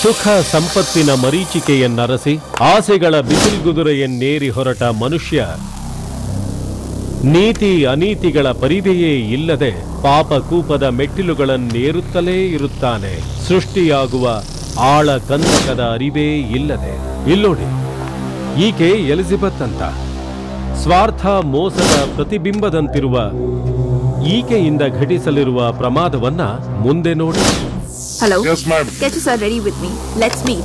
ಸುಖ ಸಂಪತ್ತಿನ ಮರೀಚಿಕೆಯನ್ನರಸಿ ಆಸೆಗಳ ಬಿಸಿಲ್ಗುದುರೆಯನ್ನೇರಿ ಹೊರಟ ಮನುಷ್ಯ ನೀತಿ ಅನೀತಿಗಳ ಪರಿವೆಯೇ ಇಲ್ಲದೆ ಪಾಪ ಕೂಪದ ಮೆಟ್ಟಿಲುಗಳನ್ನೇರುತ್ತಲೇ ಇರುತ್ತಾನೆ ಸೃಷ್ಟಿಯಾಗುವ ಆಳ ಕಂದಕದ ಅರಿವೇ ಇಲ್ಲದೆ ಇಲ್ಲೋಡಿ ಈಕೆ ಎಲಿಜಬೆತ್ ಅಂತ ಸ್ವಾರ್ಥ ಮೋಸದ ಪ್ರತಿಬಿಂಬದಂತಿರುವ ಈಕೆಯಿಂದ ಘಟಿಸಲಿರುವ ಪ್ರಮಾದವನ್ನ ಮುಂದೆ ನೋಡಿ Hello. Yes, ma'am. Sketches are ready with me. Let's meet.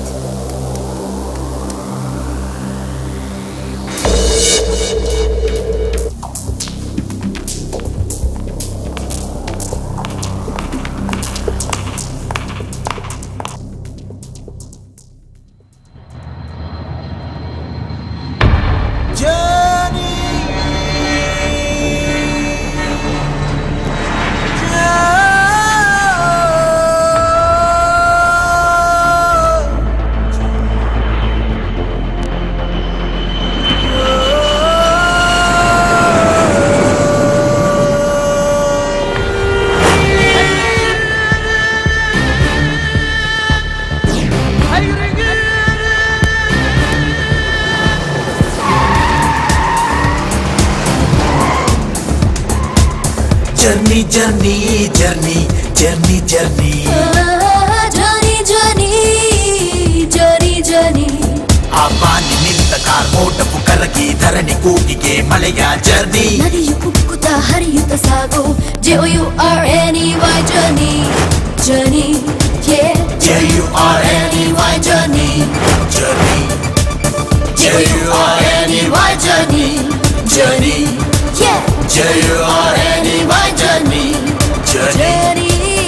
Journey, journey, journey, journey, journey. journey, journey, journey, journey. ಆ ಬಾನಿ ನಿಂತ ಕಾರ್ಮೋಟವು ಕರಗಿ ಧರಣಿ ಕೂಗಿಗೆ ಮಳೆಯ ಜರ್ನಿ ನದಿಯು ಕುಕ್ಕುತ್ತ ಹರಿಯುತ್ತ ಸಾಗು J U R N E Y journey journey J U R N E Y journey, journey. J U R N E Y journey, journey. J U R N E Y journey, journey.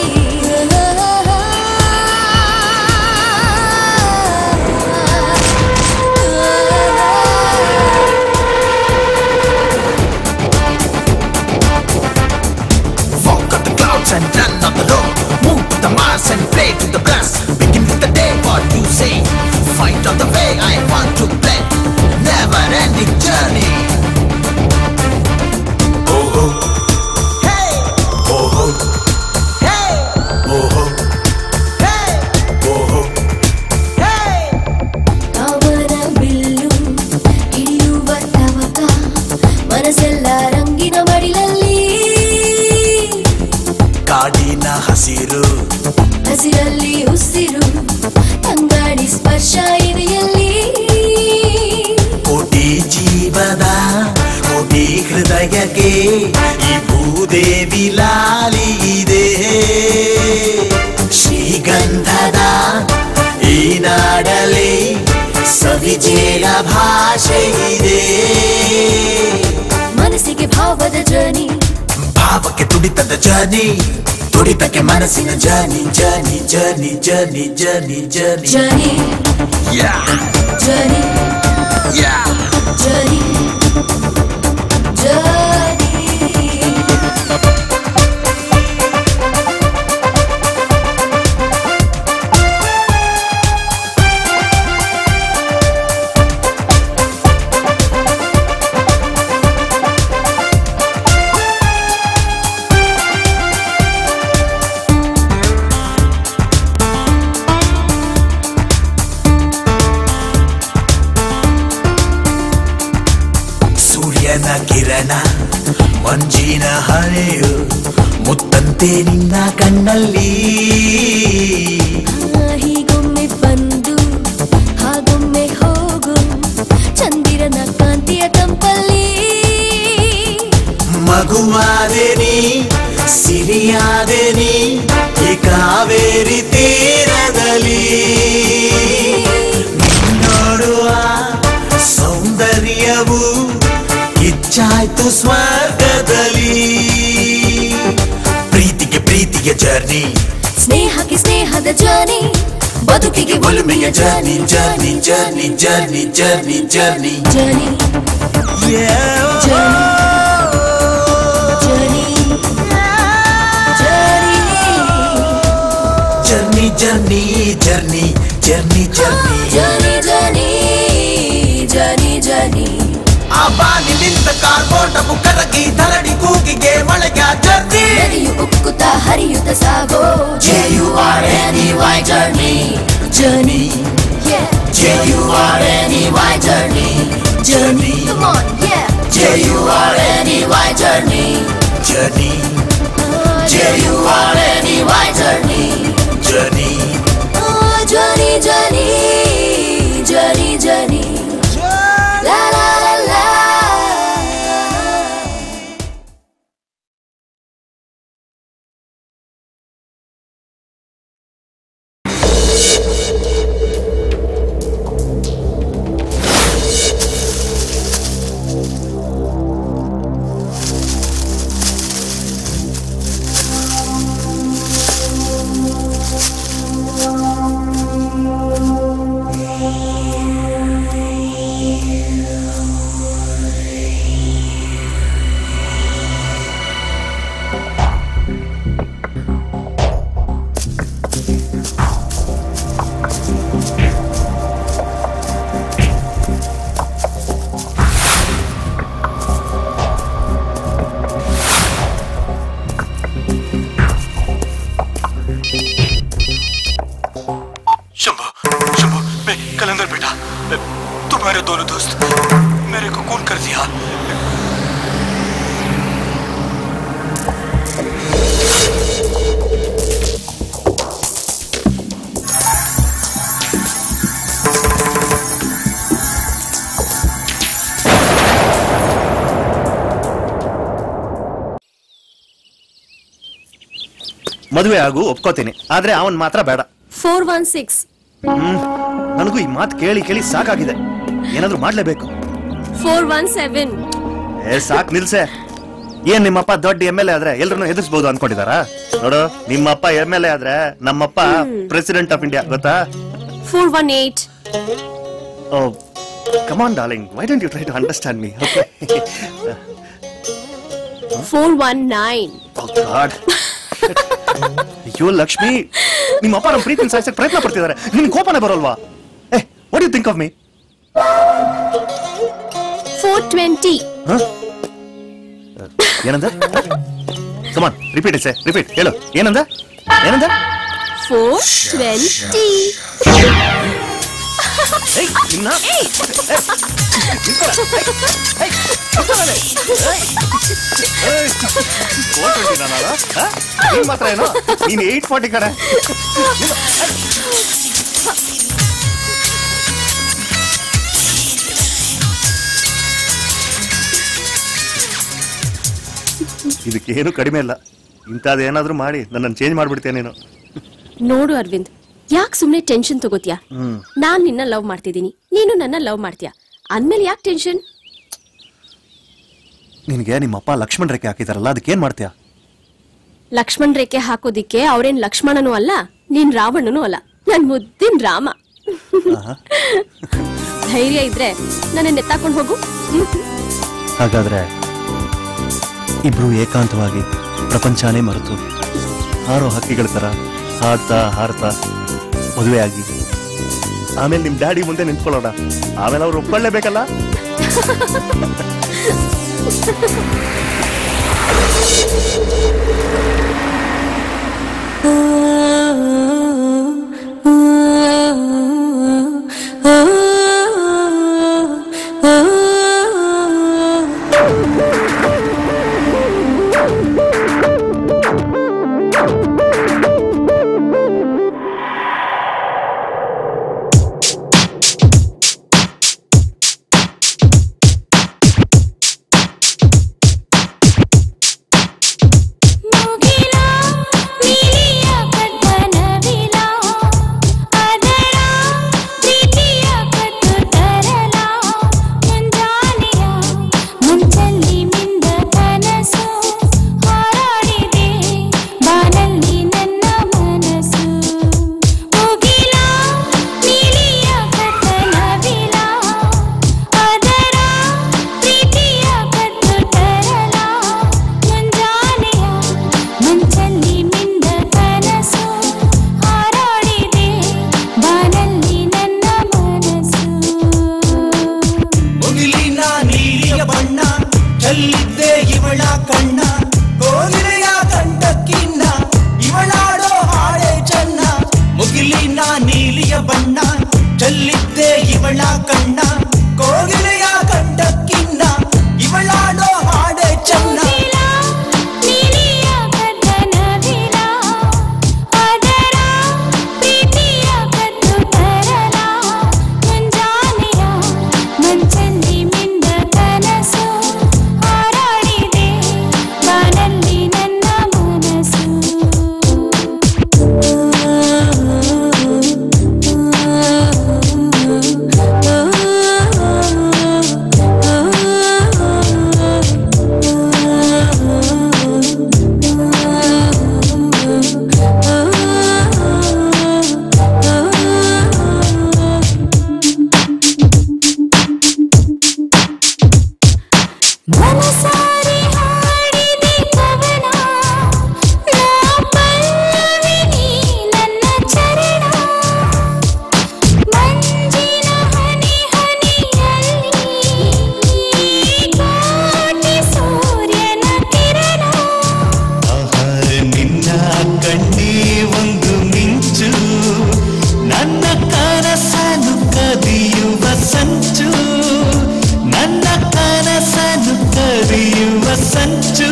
Walk on the clouds and run on the road. Move to the Mars and play to the blast. Begin with the day, what you say. Fight on the way, I want to play. Never ending journey. Oh oh. Hey. Oh oh. Hey. Oh oh. Hey. Oh oh. Hey. ಅವನ ಬಿಲ್ಲು ಹಿಡಿಯುವ ತವಕ ಮನಸ್ಸೆಲ್ಲ ರಂಗಿನ ಮಡಿಲಲ್ಲಿ ಕಾಡಿನ ಹಸಿರು ಹಸಿರಲ್ಲಿ ಉಸಿರು ತಂಗಾಡಿ ಸ್ಪರ್ಶ ಇದೆಯಲ್ಲಿ ಕೋಟಿ ಜೀವದ ಕೋಟಿ ಹೃದಯಕ್ಕೆ ಈ ಭೂದೇವಿ ಲಾಲಿ ಇದೆ ಶ್ರೀಗಂಧದ ಈ ನಾಡಲಿ ಸವಿಜೇಲ ಭಾಷೆ ಇದೆ ಮನಸ್ಸಿಗೆ ಭಾವದ ಜರ್ನಿ ಭಾವಕ್ಕೆ ತುಡಿತದ ಜರ್ನಿ ತುಡಿತಕ್ಕೆ ಮನಸ್ಸಿನ journey journey journey journey journey journey journey ಯಾ ಜರ್ನಿ ಯಾ ಜರ್ನಿ ಜರ್ನಿ ಸೂರ್ಯನ ಕಿರಣ ಮಂಜಿನ ಹಳೆಯು ಮುತ್ತಂತೆ ನಿನ್ನ ಕಣ್ಣಲ್ಲಿ ಹೀಗೊಮ್ಮೆ ಬಂದು ಹಾಗೊಮ್ಮೆ ಹೋಗು ಚಂದಿರನ ಕಾಂತಿಯ ತಂಪಲ್ಲಿ ಮಗುವಾದೆ ನೀ ಸಿರಿಯಾದೆ ನೀ ಈ ಕಾವೇರಿ ತೀರದಲ್ಲಿ ನೋಡುವ ಸೌಂದರ್ಯವು ಇಚ್ಛಾಯ್ತು ಸ್ವರ್ಗದಲ್ಲಿ ಪ್ರೀತಿಗೆ ಪ್ರೀತಿಗೆ ಜರ್ನಿ ಸ್ನೇಹಕ್ಕೆ ಸ್ನೇಹದ ಜರ್ನಿ ಬದುಕಿಗೆ ಒಲುಮೆಯ journey journey journey journey journey journey journey journey journey journey journey journey journey journey journey journey journey journey ಆ ಬಾನಿ ನಿಂತ ಕಾರ್ಬೋಟವು ಕರಗಿ ಧರಣಿ ಕೂಗಿಗೆ ಮಳೆಯ ಜರ್ನಿ ನದಿಯು ಉಕ್ಕುತ್ತ ಹರಿಯುತ್ತ ಸಾಗೋ J-U-R-N-E-Y journey, journey, Yeah, J-U-R-N-E-Y journey, journey, come on, yeah. J-U-R-N-E-Y journey, journey, J-U-R-N-E-Y journey, journey. Oh, journey, journey, journey, journey. La la la la. Shambhu Shambhu मैं कलंदर बेटा तुम्हारे दोनों दोस्त मेरे को कौन कर दिया ಮದುವೆ ಆಗು ಒಪ್ಕೋತೀನಿ ಆದ್ರೆ ಅವನ್ ಮಾತ್ರ ಬೇಡ ಫೋರ್ ಒನ್ ಸಿಕ್ಸ್ ಹ್ಮ್ ನನಗೂ ಈ ಮಾತು ಕೇಳಿ ಕೇಳಿ ಸಾಕಾಗಿದೆ ಏನಾದ್ರೂ ಮಾಡ್ಲೇಬೇಕು ಫೋರ್ ಒನ್ ಸೆವೆನ್ ಏ ಸಾಕ್ ನಿಲ್ಸೆ ಏನ್ ನಿಮ್ಮಪ್ಪ ದೊಡ್ಡ ಎಮ್ ಎಲ್ ಎ ಆದ್ರೆ ಎಲ್ರನ್ನೂ ಎದುರಿಸಬಹುದು ಅನ್ಕೊಂಡಿದಾರ ನೋಡು ನಿಮ್ಮಪ್ಪ ಎಮ್ ಎಲ್ ಎ ಆದ್ರೆ ನಮ್ಮಪ್ಪ ಪ್ರೆಸಿಡೆಂಟ್ ಆಫ್ ಇಂಡಿಯಾ ಗೊತ್ತಾ four one eight oh come on darling why don't you try to understand me okay four one nine God ಅಯ್ಯೋ ಲಕ್ಷ್ಮಿ ನಿಮ್ಮ ಅಪ್ಪ ನಮ್ಮ ಪ್ರೀತಿನ ಸಾಯಿಸಕ್ಕೆ ಪ್ರಯತ್ನ ಪಡ್ತಿದ್ದಾರೆ ನಿನ್ ಕೋಪನೇ ಬರೋಲ್ವಾ ಏ what you think of me four twenty ಏನಂದ ಕಮಾನ್ ರಿಪೀಟ್ ಸೆ ರಿಪೀಟ್ ಹೇಳು ಏನಂದ ಏನಂದ ಫೋರ್ ಟ್ವೆಂಟಿ ಏಯ್ ನಿನ್ನ ಏಯ್, ನಿಂತ್ಕೊಳ. ಏಯ್, ಏಯ್, ನಿಂತ್ಕೊಳ್ಳಲೆ. ಏಯ್. ಏಯ್, 420 ನಾ ನಾನು? ಆ? ನೀನ್ ಮಾತ್ರ ಏನು ನೀನ್ ಏಟ್ ಫಾರ್ಟಿ ಕಡೆ ನೀನು- ಏಯ್. ಇದಕ್ಕೇನು ಕಡಿಮೆ ಇಲ್ಲ ಇಂಥದ್ದೇನಾದ್ರೂ ಮಾಡಿ ನನ್ನನ್ನು ಚೇಂಜ್ ಮಾಡ್ಬಿಡ್ತೇನೆ ನೀನು ನೋಡು ಅರವಿಂದ್ ಯಾಕೆ ಸುಮ್ನೆ ಟೆನ್ಷನ್ ತಗೋತೀಯ ಹ್ಮ್ ನಾನ್ ನಿನ್ನ ಲವ್ ಮಾಡ್ತಿದ್ದೀನಿ ನೀನು ನನ್ನ ಲವ್ ಮಾಡ್ತೀಯ ಅಂದ್ಮೇಲೆ ಯಾಕೆ ಟೆನ್ಷನ್ ನಿನಗೆ ನಿಮ್ಮಪ್ಪ ಲಕ್ಷ್ಮಣ್ ರೇಖೆ ಹಾಕಿದಾರಲ್ಲ ಅದಕ್ಕೇನ್ ಮಾಡ್ತೀಯಾ ಲಕ್ಷ್ಮಣ್ ರೇಖೆ ಹಾಕೋದಿಕ್ಕೆ ಅವ್ರೇನ್ ಲಕ್ಷ್ಮಣನೂ ಅಲ್ಲ ನೀನ್ ರಾವಣನೂ ಅಲ್ಲ ನನ್ ಮುದ್ದಿನ ರಾಮ ಧೈರ್ಯ ಇದ್ರೆ ನನ್ನ ನೆತ್ತಾಕೊಂಡ್ ಹೋಗು ಹ್ಮ್. ಹಾಗಾದ್ರೆ ಇಬ್ರು ಏಕಾಂತವಾಗಿ ಪ್ರಪಂಚನೇ ಮರೆತು ಹಾರೋ ಹಕ್ಕಿಗಳ ತರ ಹಾಡ್ತಾ ಹಾಡ್ತಾ ಮದುವೆ ಆಗಿ ಆಮೇಲೆ ನಿಮ್ ಡ್ಯಾಡಿ ಮುಂದೆ ನಿಂತ್ಕೊಳ್ಳೋಣ ಆಮೇಲೆ ಅವ್ರು ಒಪ್ಕೊಳ್ಳೇಬೇಕಲ್ಲ ಮುಗಿಲ ನೀಲಿಯ ಕಡ್ಡನವಿ ಕಣ್ಣ ಕೋಗಿಲೆಯ ಕಂಡಕ್ಕಿನ್ನ ಇವಳಾಡೋ ಹಾಡೆ ಚೆನ್ನ ಮನಸಾರಿ ಹಾಡಿದೆ ಕವನ ನಾ ಪಲ್ಲವಿನಿ ನನ್ನ ಚರಣ ಮಂಜಿನ ಹನಿ ಹನಿಯಲ್ಲಿ ಕೋಟಿ ಸೂರ್ಯನ ಕಿರಣ ನಿನ್ನ ಕಣ್ಣೇ ಒಂದು ಮಿಂಚು ನನ್ನ ಕನಸನು ಕದಿಯುವ ಸಂಚು ನನ್ನ ಕನಸನು ಕದಿಯುವ ಸಂಚು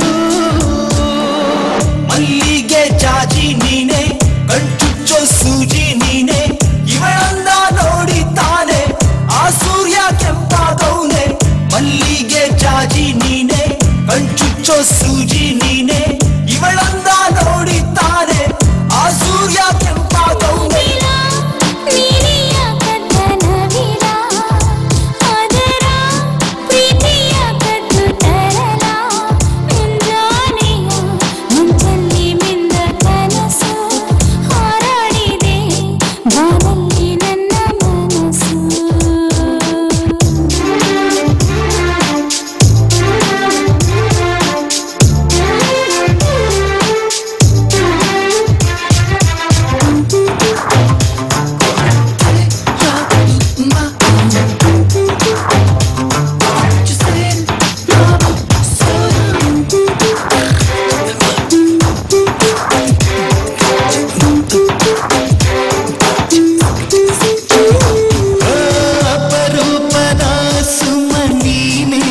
ಮಲ್ಲಿಗೆ ಜಾಜಿ ನೀನೆ ಕಣ್ಚುಚ್ಚೋ ಸೂಜಿ ನೀನೆ ಇವಳನ್ನ ನೋಡಿ ತಾನೆ ಆ ಸೂರ್ಯ ಕೆಂಪಾದವನೆ ಮಲ್ಲಿಗೆ ಜಾಜಿ ನೀನೆ ಕಣ್ಚುಚ್ಚೋ ಸೂಜಿ ನೀನೆ ಇವಳನ್ನ ನೋಡಿ ತಾನೆ ಆ ಸೂರ್ಯ ಕೆಂಪಾದವನೆ ನೀರಿಯ ಕಥನವಿರ ಅದರ ಪ್ರೀತಿಯ ಕದ್ದು ತರಲ ಮುಂಜಾನೆಯ ಮುಂಚಲ್ಲಿ ಮಿಂದ ಕನಸು ಹಾರಾಡಿದೆ ಬಾನಲ್ಲಿ ನನ್ನ ಮನಸ್ಸು ಅಪರೂಪದ ಸುಮನೀನೇ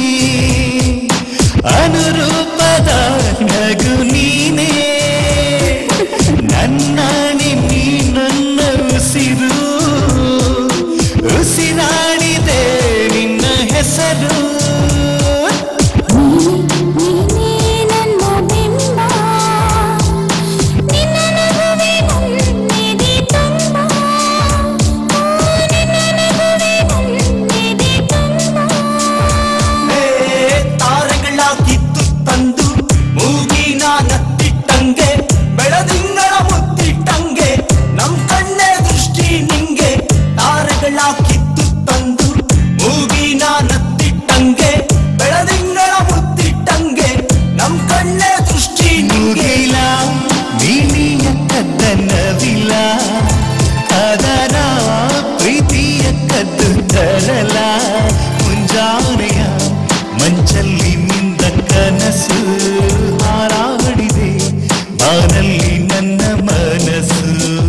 ಅನುರೂಪದ ನಗು ನೀನೇ ನನ್ನಾಣಿ ನೀ ನನ್ನ ಉಸಿರು ಉಸಿರಾಡಿದೆ ನಿನ್ನ ಹೆಸರು ನೀನೇ ನನ್ನ ಬಿಂಬ ನಿನ್ನ ನಗುವೆ ನನ್ನೆದೆ ತುಂಬ ನಿನ್ನ ನಗುವೆ ನನ್ನೆದೆ ತುಂಬ ತಾರೆಗಳ ಕಿತ್ತು ತಂದು ಮೂಗಿನ ನತ್ತಿಟ್ಟಂಗೆ ಬೆಳದಿಂಗಳ ಮುತ್ತಿಟ್ಟಂಗೆ ನಮ್ ಕಣ್ಣೆ ದೃಷ್ಟಿ ನಿಂಗೆ ತಾರೆಗಳ ಕಿತ್ತು ತಂದು ಮೂಗಿನ ನತ್ತಿಟ್ಟಂಗೆ ಬೆಳದಿಂಗಳ ಮುತ್ತಿಟ್ಟಂಗೆ ನಮ್ ಕಣ್ಣೆ ದೃಷ್ಟಿ ನಿಂಗಿಲ್ಲ ನೀನಿಯ ಕದ್ದನವಿಲ್ಲ ಅದರ ಪ್ರೀತಿಯ ಕದ್ದು ತರಲ ಮುಂಜಾನೆಯ ಮಂಚಲ್ಲಿ ನಿಂದ ಕನಸು ಹಾರಾಡಿದೆ ಬಾನಲ್ಲಿ ನನ್ನ ಮನಸ್ಸು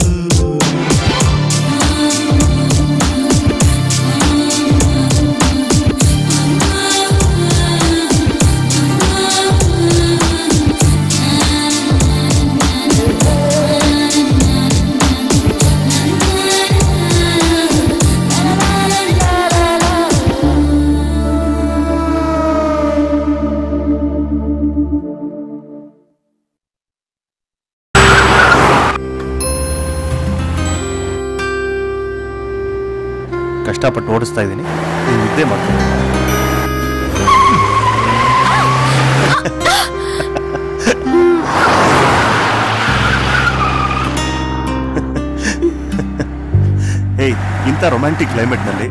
ಕಷ್ಟಪಟ್ಟು ಓಡಿಸ್ತಾ ಇದ್ದೀನಿ ನೀವು ನಿದ್ದೆ ಮಾಡ್ತೀನಿ ಏಯ್ ಇಂಥ ರೊಮ್ಯಾಂಟಿಕ್ ಕ್ಲೈಮೇಟ್ನಲ್ಲಿ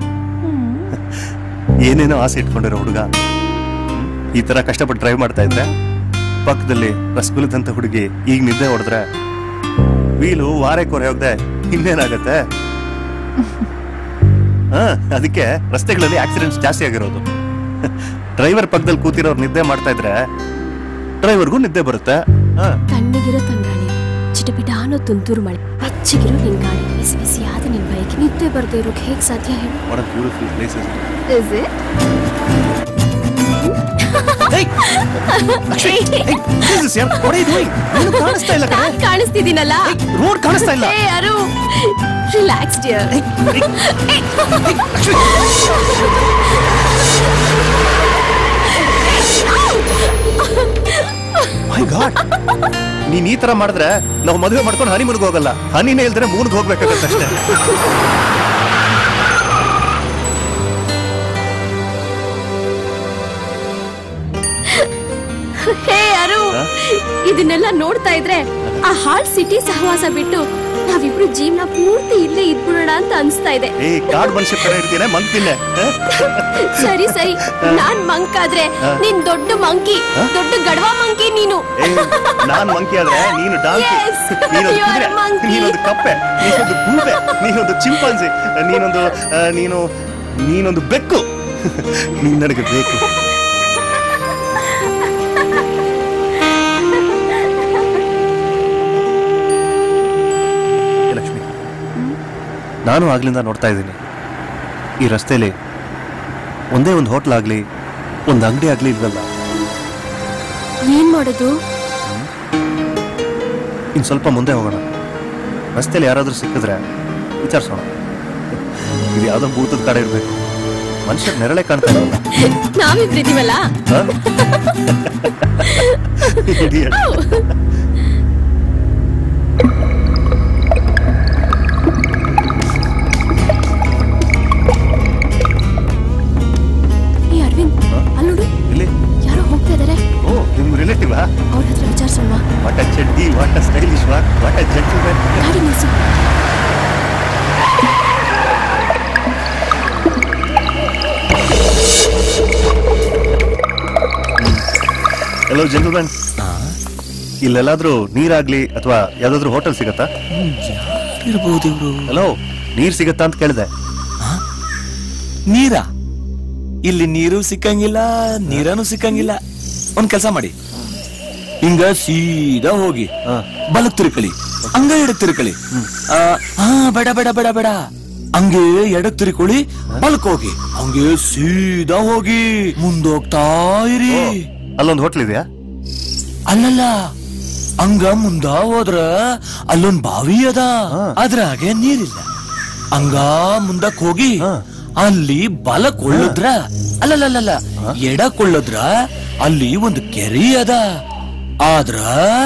ಏನೇನೋ ಆಸೆ ಇಟ್ಕೊಂಡಿರೋ ಹುಡುಗ ಈ ತರ ಕಷ್ಟಪಟ್ಟು ಡ್ರೈವ್ ಮಾಡ್ತಾ ಇದ್ರೆ ಪಕ್ಕದಲ್ಲಿ ರಸಗುಲ್ಲದಂತ ಹುಡುಗಿ ಈಗ ನಿದ್ದೆ ಹೊಡೆದ್ರೆ ವೀಲು ವಾರೆ ಕೊರೆ ಹೋಗದೆ ಇನ್ನೇನಾಗತ್ತೆ ಹಾ ಅದಕ್ಕೆ ರಸ್ತೆಗಳಲ್ಲಿ ಆಕ್ಸಿಡೆಂಟ್ಸ್ ಜಾಸ್ತಿ ಆಗಿರೋದು ಡ್ರೈವರ್ ಪಕ್ಕದಲ್ಲಿ ಕೂತಿರೋರು ನಿದ್ದೆ ಮಾಡ್ತಾ ಇದ್ರೆ ಡ್ರೈವರ್ಗೂ ನಿದ್ದೆ ಬರುತ್ತೆ ಹಾ ತಣ್ಣಗಿರೋ ತಂಗಾಳಿ ಚಿಟಪಿಟ ಅನ್ನೋ ತುಂತುರು ಮಳೆ ಬೆಚ್ಚಗಿರೋ ನಿನ್ ಗಾಳಿ ಬಿಸಿ ಬಿಸಿಯಾದ ನಿನ್ ಬೈಕ್ ನಿದ್ದೆ ಬರ್ದೇ ಇರೋಕ್ ಹೇಗ್ ಸಾಧ್ಯ ಹೇಳು what a beautiful place Is it? ಕಾಣಿಸ್ತಾ ಇಲ್ಲ ನಾನ್ ಕಾಣಿಸ್ತಿದ್ದೀನಲ್ಲ ರೋಡ್ ಕಾಣಿಸ್ತಾ ಇಲ್ಲ ಏ Aru relax dear my God ನೀನ್ ಈ ತರ ಮಾಡಿದ್ರೆ ನಾವು ಮದುವೆ ಮಾಡ್ಕೊಂಡು ಹನಿಮೂನ್ಗೆ ಹೋಗಲ್ಲ ಹನಿನೇ ಇಲ್ದ್ರೆ ಮೂನ್ಗೆ ಹೋಗ್ಬೇಕಾಗತ್ತೆ ಅಷ್ಟೇ ಹೇ ಅರು ಹ? ಇದನ್ನೆಲ್ಲ ನೋಡ್ತಾ ಇದ್ರೆ ಆ ಹಾಳ್ ಸಿಟಿ ಸಹವಾಸ ಬಿಟ್ಟು ನಾವಿಬ್ರು ಜೀವನ ಪೂರ್ತಿ ಇಲ್ಲೇ ಇದ್ಬಿಡೋಣ ಅಂತ ಅನ್ಸ್ತಾ ಇದೆ ಏ ಕಾಡ್ ಮನುಷ್ಯ ತರ ಇರ್ತೀನಿ ಮಂಗ್ತಿನ್ನೆ ಸರಿ ಸರಿ ನಾನ್ ಮಂಕ್ ಆದ್ರೆ ನೀನ್ ದೊಡ್ಡ ಮಂಕಿ ದೊಡ್ಡ ಗಡವ ಮಂಕಿ ನೀನು ಏ ನಾನ್ ಮಂಕಿ ಆದ್ರೆ ನೀನು ಡಾನ್ಸ್ Yes, ನೀನೊಂದು you are ಕುದುರೆ monkey. ನೀನೊಂದು ಕಪ್ಪೆ ನೀನೊಂದು ಗೂಬೆ ನೀನೊಂದು ಚಿಂಪಾಂಜಿ ನೀನೊಂದು ಆ, ನೀನು ನೀನೊಂದು ಬೆಕ್ಕು ನೀನ್ ನನಗೆ ಬೇಕು ಏ, ಲಕ್ಷ್ಮಿ ನಾನು ಆಗ್ಲಿಂದ ನೋಡ್ತಾ ಇದ್ದೀನಿ ಈ ರಸ್ತೆಲಿ ಒಂದೇ ಒಂದು ಹೋಟ್ಲ್ ಆಗ್ಲಿ ಒಂದು ಅಂಗಡಿ ಆಗ್ಲಿ ಇಲ್ವಲ್ಲ ಏನ್ ಮಾಡೋದು ಇನ್ನು ಸ್ವಲ್ಪ ಮುಂದೆ ಹೋಗೋಣ ರಸ್ತೆಯಲ್ಲಿ ಯಾರಾದ್ರೂ ಸಿಕ್ಕಿದ್ರೆ ವಿಚಾರಿಸೋಣ ಇದು ಯಾವ್ದೋ ಭೂತದ ಕಡೆ ಇರಬೇಕು ಮನುಷ್ಯರ ನೆರಳೆ ಕಾಣ್ತಾ ಇರಲ್ಲ ನಾವಿಬ್ರಿದೀವಲ್ಲ Idiot. ಏ ಅರವಿಂದ್ ಅಲ್ಲೋಡು ಇಲ್ಲಿ ಯಾರೋ ಹೋಗ್ತಾ ಇದಾರೆ ಓ ನಿಮ್ ರಿಲೇಟಿವ್ ಅವ್ರ ಹತ್ರ ವಿಚಾರಿಸೋಣ ವಾಟ್ ಅ ಚಡ್ಡಿ what a stylish what what a gentleman ಗಾಡಿ ನಿಲ್ಸು ಹಲೋ ಜೆಂಟಲ್ಮನ್ ಇಲ್ಲೆಲ್ಲಾದ್ರೂ ನೀರಾಗ್ಲಿ ಅಥವಾ ಯಾವ್ದಾದ್ರು ಹೋಟೆಲ್ ಸಿಗತ್ತಾ ಇರ್ಬೋದು ಇವ್ರು ಹಲೋ ನೀರ್ ಸಿಗತ್ತಾ ಅಂತ ಕೇಳಿದೆ ನೀರ ಇಲ್ಲಿ ನೀರು ಸಿಕ್ಕಂಗಿಲ್ಲ ನೀರನು ಸಿಕ್ಕಂಗಿಲ್ಲ ಒಂದ್ ಕೆಲಸ ಮಾಡಿ ಹಿಂಗ ಸೀದಾ ಹೋಗಿ ಹಾ. ಬಲಕ್ ತಿರುಕಳಿ ಹಂಗ ಎಡಕ್ ತಿರುಕಳಿ ಆ, ಹಾ ಬೇಡ ಬೇಡ ಬೇಡ ಬೇಡ ಹಂಗೆ ಎಡಕ್ ತಿರುಕೊಳ್ಳಿ ಬಲಕ್ ಹೋಗಿ ಹಂಗೆ ಸೀದಾ ಹೋಗಿ ಮುಂದೋಗ್ತಾ ಇರಿ ಅಲ್ಲೊಂದು ಹೋಟ್ಲ್ ಇದೆಯಾ ಅಲ್ಲಲ್ಲ ಹಂಗ ಮುಂದ ಹೋದ್ರ ಅಲ್ಲೊಂದ್ ಬಾವಿ ಅದ ಹಾ. ಅದ್ರಾಗೆ ನೀರಿಲ್ಲ ಹಂಗ ಮುಂದಕ್ ಹೋಗಿ ಹಾ. ಅಲ್ಲಿ ಬಲ ಕೊಳ್ಳುದ್ರ ಅಲ್ಲಲ್ಲಲ್ಲ ಎಡ ಕೊಳ್ಳುದ್ರ ಅಲ್ಲಿ ಒಂದು ಕೆರೆ ಅದ ಆದ್ರ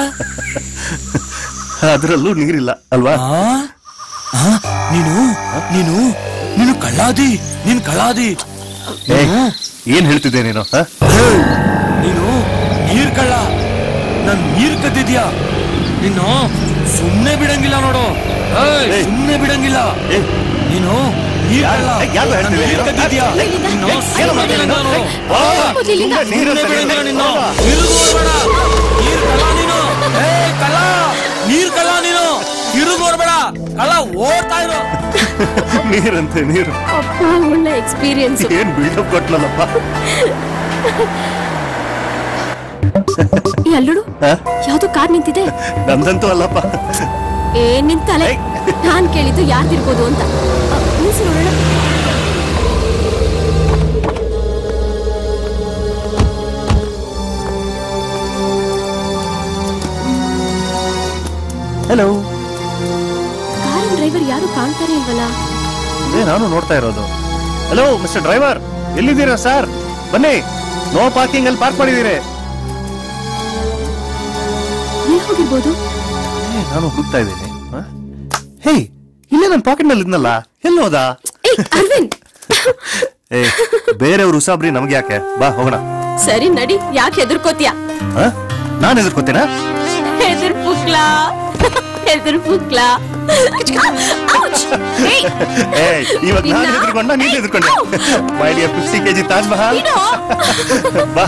ಅದ್ರಲ್ಲೂ ನೀರಿಲ್ಲ ಅಲ್ವಾ ಆ? ಆ? ನೀನು ನೀನು ನೀನು ಕಳ್ಳಾದಿ ನೀನ್ ಕಳ್ಳಾದಿ ಏ, ಏನ್ ಹೇಳ್ತಿದ್ದೆ ನೀನು ಹ? ಏಯ್! ನೀನು ನೀರ್ ಕಳ್ಳ ನನ್ ನೀರ್ ಕದ್ದಿದ್ಯಾ ನೀನು ಸುಮ್ನೆ ಬಿಡಂಗಿಲ್ಲ ನೋಡು ಏಯ್, ಏಯ್! ಸುಮ್ನೆ ಬಿಡಂಗಿಲ್ಲ ಏ, ನೀನು ನೀರ್ ಯಾರು- ಕಳ್ಳ ಏ, ಯಾರು ನನ್ ಹೇಳ್ತಿದ್ದೀಯ ನೀರ್ ನೀನು? ಕದ್ದಿದ್ಯಾ ಇಲ್ಲಿಂದ. ನೀನು ಏ, ಸುಮ್ನೆ ಏನು ಬಿಡಂಗಿಲ್ಲ ಮಾತಾಡ್ತಿದ್ದೀಯ? ನೋಡು. ಆ, ಆ, ಹೋಗ್ಲಿ ಇಲ್ಲಿಂದ. ನೀರು ಸುಮ್ನೆ ಬಿಡಂಗಿಲ್ಲ ನಿನ್ನ ಹೋಗ. ತಿರುಗು ನೋಡ್ಬೇಡ ನೀರ್ ಕಳ್ಳ ನೀನು ಏ ಕಳ್ಳ ನೀರ್ ಕಳ್ಳ ನೀನು ತಿರುಗು ನೋಡ್ಬೇಡ ಕಳ್ಳ ಓಡ್ತಾ ಇರೋ ನೀರಂತೆ ನೀರು ಅಪ್ಪ ಒಳ್ಳೆ ಎಕ್ಸ್ಪೀರಿಯನ್ಸ್ ಏನ್ ಬಿಲ್ಡಪ್ ಕೊಟ್ಲಲ್ಲಪ್ಪ ಅಲ್ಲೋಡು ಹ? ಯಾವ್ದೋ ಕಾರ್ ನಿಂತಿದೆ ನಮ್ದಂತೂ ಅಲ್ಲಪ್ಪ ಏನ್ ನಿಂತಲೆ ಏಯ್. ನಾನ್ ಕೇಳಿದ್ದು ಯಾರ್ದಿರ್ಬೋದು ಅಂತ ಅ, ನಿಲ್ಸು ನೋಡೋಣ ಹಲೋ ಕಾರಿನ ಡ್ರೈವರ್ ಯಾರು ಕಾಣ್ತಾರೆ ಇಲ್ವಲ್ಲ ಏ ನಾನು ನೋಡ್ತಾ ಇರೋದು ಹಲೋ ಮಿಸ್ಟರ್ ಡ್ರೈವರ್ ಎಲ್ಲಿದ್ದೀರಾ ಸರ್ ಬನ್ನಿ ನೋ ಪಾರ್ಕಿಂಗ್ ಅಲ್ಲಿ ಪಾರ್ಕ್ ಮಾಡಿದೀರಿ ಎಲ್ಲಿ ಹೋಗಿರ್ಬೋದು ಏ, ನಾನು ಹುಡುಕ್ತಾ ಇದ್ದೀನಿ ಹ? ಹೇ ಇಲ್ಲೇ ನನ್ನ ಪಾಕೆಟ್ ನಲ್ಲಿ ಇದ್ನಲ್ಲ ಎಲ್ಲಿ ಹೋದ ಏಯ್ ಅರವಿಂದ್ ಏ ಬೇರೆಯವ್ರ ಉಸಾಬ್ರಿ ನಮ್ಗೆ ಯಾಕೆ ಬಾ ಹೋಗೋಣ ಸರಿ ನಡಿ ಯಾಕೆ ಹೆದರ್ಕೋತಿಯ ಹ? ನಾನ್ ಎದುರ್ಕೋತೀನ ಹೆದರ್ ಪುಕ್ಲಾ ಹೆದರ್ ಪುಕ್ಲಾ ಔಚ್! ಏಯ್! ಏ ಇವಾಗ ನಾನು ನಿನ್ನ- ಎದುರ್ಕೊಂಡ ನೀನ್ ಎದುರ್ಕೊಂಡೆ my dear fifty KG Taj Mahal ಇಡು. ಬಾ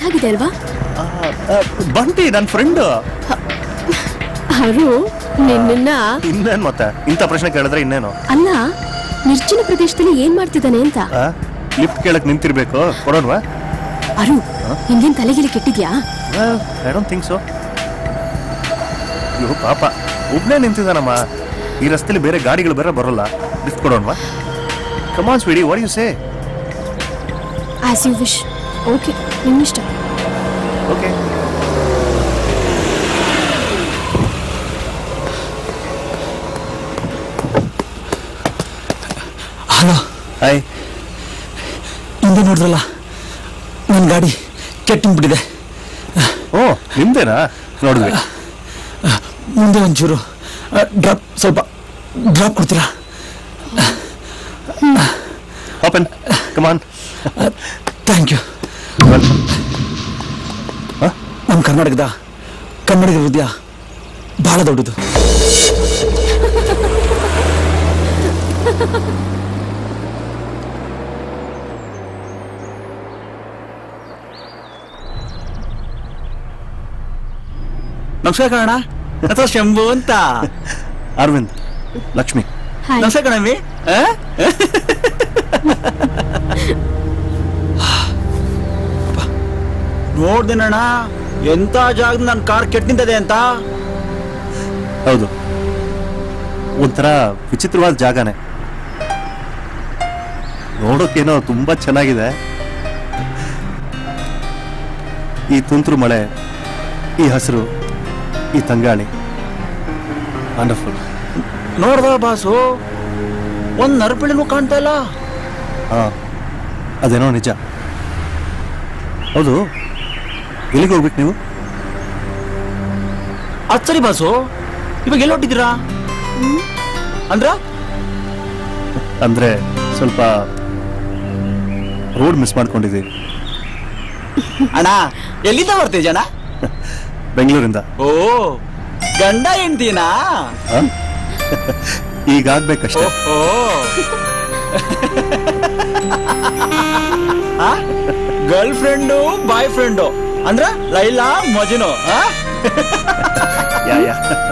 ಗೊತ್ತಾಗಿದೆ ಅಲ್ವಾ ಬಂಟಿ ನನ್ನ ಫ್ರೆಂಡ್ ಅವರು ನಿನ್ನ ಇನ್ನೇನ್ ಮತ್ತೆ ಇಂಥ ಪ್ರಶ್ನೆ ಕೇಳಿದ್ರೆ ಇನ್ನೇನು ಅಲ್ಲ ನಿರ್ಜನ ಪ್ರದೇಶದಲ್ಲಿ ಏನ್ ಮಾಡ್ತಿದ್ದಾನೆ ಅಂತ ಲಿಫ್ಟ್ ಕೇಳಕ್ ನಿಂತಿರ್ಬೇಕು ಕೊಡೋಣವಾ ಅರು ಹಿಂದಿನ ತಲೆಗಿಲಿ ಕೆಟ್ಟಿದ್ಯಾ ಐ ಡೋಂಟ್ ಥಿಂಕ್ ಸೊ ಇವು ಪಾಪ ಒಬ್ನೇ ನಿಂತಿದ್ದಾನಮ್ಮ ಈ ರಸ್ತೆಲಿ ಬೇರೆ ಗಾಡಿಗಳು ಬೇರೆ ಬರೋಲ್ಲ ಲಿಫ್ಟ್ ಕೊಡೋಣವಾ come on sweetie what you say as you wish okay ನಿಮ್ಮಿಷ್ಟ ಓಕೆ ಹಲೋ ಹಾಯ್ ಹಿಂದೆ ನೋಡಿದ್ರಲ್ಲ ನನ್ನ ಗಾಡಿ ಕೆಟ್ಟಿನ್ಬಿಟ್ಟಿದೆ ಓ ನಿಮ್ದೇನಾ ನೋಡಿದ್ವಿ ಮುಂದೆ ಒಂಚೂರು ಡ್ರಾಪ್ ಸ್ವಲ್ಪ ಡ್ರಾಪ್ ಕೊಡ್ತೀರಾ ಓಪನ್ ಕಮಾನ್ ಥ್ಯಾಂಕ್ ಯು ನಮ್ಮ ಕರ್ನಾಟಕದ ಕನ್ನಡಿಗ ಹೃದಯ ಬಹಳ ದೊಡ್ಡದು ನಮಸ್ಕಾರ ಕಣ ಅಥವಾ ಶಂಭು ಅಂತ ಅರವಿಂದ್ ಲಕ್ಷ್ಮಿ ಹಾಯ್ ನಮಸ್ಕಾರ ಕಣವಿ ನೋಡ್ದಿನಣ್ಣ ಎಂತ ಜಾಗದ ನನ್ನ ಕಾರ್ ಕೆಟ್ಟ ನಿಂತದೆ ಅಂತ ಹೌದು ಒಂಥರ ವಿಚಿತ್ರವಾದ ಜಾಗನೇ ನೋಡೋಕೇನೋ ತುಂಬಾ ಚೆನ್ನಾಗಿದೆ ಈ ತುಂತುರು ಮಳೆ ಈ ಹಸಿರು ಈ ತಂಗಾಳಿ ವಂಡರ್ಫುಲ್ ನೋಡ್ದ ಬಾಸು ಒಂದ್ ನರಪಿಳಿನೂ ಕಾಣ್ತಾ ಇಲ್ಲ ಹಾ ಅದೇನೋ ನಿಜ ಹೌದು ಎಲ್ಲಿಗೆ ಹೋಗ್ಬೇಕು ನೀವು ಅದ್ ಸರಿ ಬಾಸು ಇವಾಗ ಎಲ್ಲಿ ಹೊಟ್ಟಿದ್ದೀರಾ ಅಂದ್ರ ಅಂದ್ರೆ ಸ್ವಲ್ಪ ರೋಡ್ ಮಿಸ್ ಮಾಡ್ಕೊಂಡಿದ್ದೀವಿ ಅಣ್ಣ ಎಲ್ಲಿಂದ ಬರ್ತೀವಿ ಜನ ಬೆಂಗಳೂರಿಂದ ಓ ಗಂಡ ಹೆಂಡ್ತಿನಾ ಹ? ಈಗಾಗ್ಬೇಕಷ್ಟೇ ಓ ಗರ್ಲ್ ಫ್ರೆಂಡು ಬಾಯ್ ಫ್ರೆಂಡು ಅಂದ್ರ ಲೈಲಾ ಮಜನು ಆ? ಯಾ ಯಾ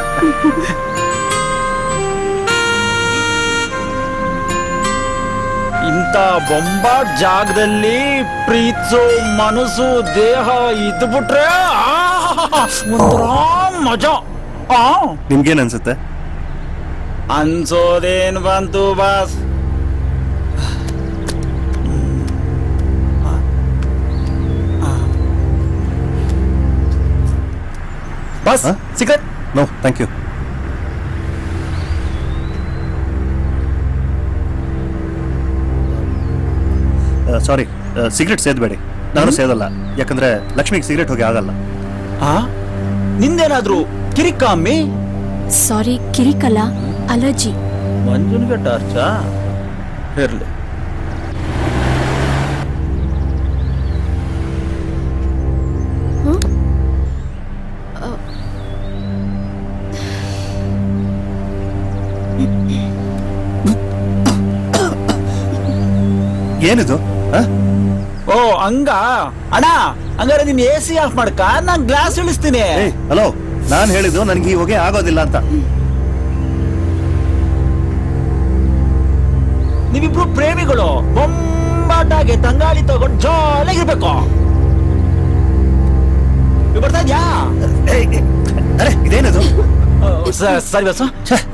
ಇಂಥ ಬೊಂಬಾಟ್ ಜಾಗದಲ್ಲಿ ಪ್ರೀತಿಸೋ ಮನಸ್ಸು ದೇಹ ಇದ್ಬಿಟ್ರೆ ಆ, ಒಂಥರ ಮಜಾ ಆ ನಿಮ್ಗೇನ್ ಅನ್ಸುತ್ತೆ ಅನ್ಸೋದೇನ್ ಬಂತು ಬಾಸ್ ಬಾಸ್ ಹ? Cigarette no thank you sorry cigarette ಸೇದಬೇಡಿ ನಾನು ಸೇದಲ್ಲ ಯಾಕಂದ್ರೆ ಲಕ್ಷ್ಮಿಗೆ ಸಿಗರೆಟ್ ಹೋಗಿ ಆಗಲ್ಲ ಆ ನಿಂದೇನಾದ್ರೂ ಕಿರಿಕಾಮಿ ಸಾರಿ ಕಿರಿಕಲ್ಲ ಅಲರ್ಜಿ ಮಂಜುನ್ಗೆ ಟಾರ್ಚಾ ಇರ್ಲಿ ಏನಿದು ಹ? ಓ ಹಂಗ ಅಣ್ಣ ಹಂಗಾರೆ ನೀನ್ ಎ ಸಿ ಆಫ್ ಮಾಡ್ಕ ನಾನ್ ಗ್ಲಾಸ್ ಇಳಿಸ್ತೀನಿ ಏಯ್ ಹಲೋ ನಾನು ಹೇಳಿದ್ದು ನನಗೆ ಈ ಹೊಗೆ ಆಗೋದಿಲ್ಲ ಅಂತ ನೀವಿಬ್ರು ಪ್ರೇಮಿಗಳು ಬೊಂಬಾಟಾಗೆ ತಂಗಾಳಿ ತಗೊಂಡು ಜಾಲಿಯಾಗಿರ್ಬೇಕು ಇವ್ ಬರ್ತಾ ಇದ್ಯಾ ಏಯ್, ಏಯ್, ಅರೆ ಇದೇನಿದು ಓ, ಸ- ಸರಿ ಬಸ್ಸು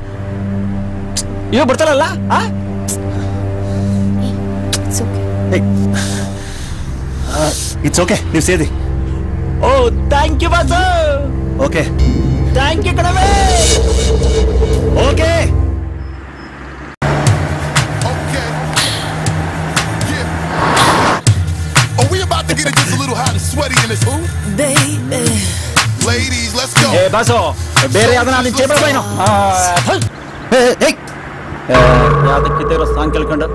ಇವ್ ಬರ್ತಾರಲ್ಲ ಆ? ಇಟ್ಸ್ ಓಕೆ ನೀವು ಸೇದಿ ಓ ಥ್ಯಾಂಕ್ ಯು ಬಸ್ ಓಕೆ ಥ್ಯಾಂಕ್ ಯು ಕಣವೇ okay Okay. Yeah. Are we about to get it just a little hot and sweaty in this hoop? baby. Ladies, let's go. ಏ boss ಬೇರೆ ಯಾವ್ದನ ಅಲ್ಲಿ ಚೇಪಲ್ ಬೈನು ಯಾವ್ದಕ್ಕಿದ್ದ ಇರೋ song ಕೇಳ್ಕೊಂಡು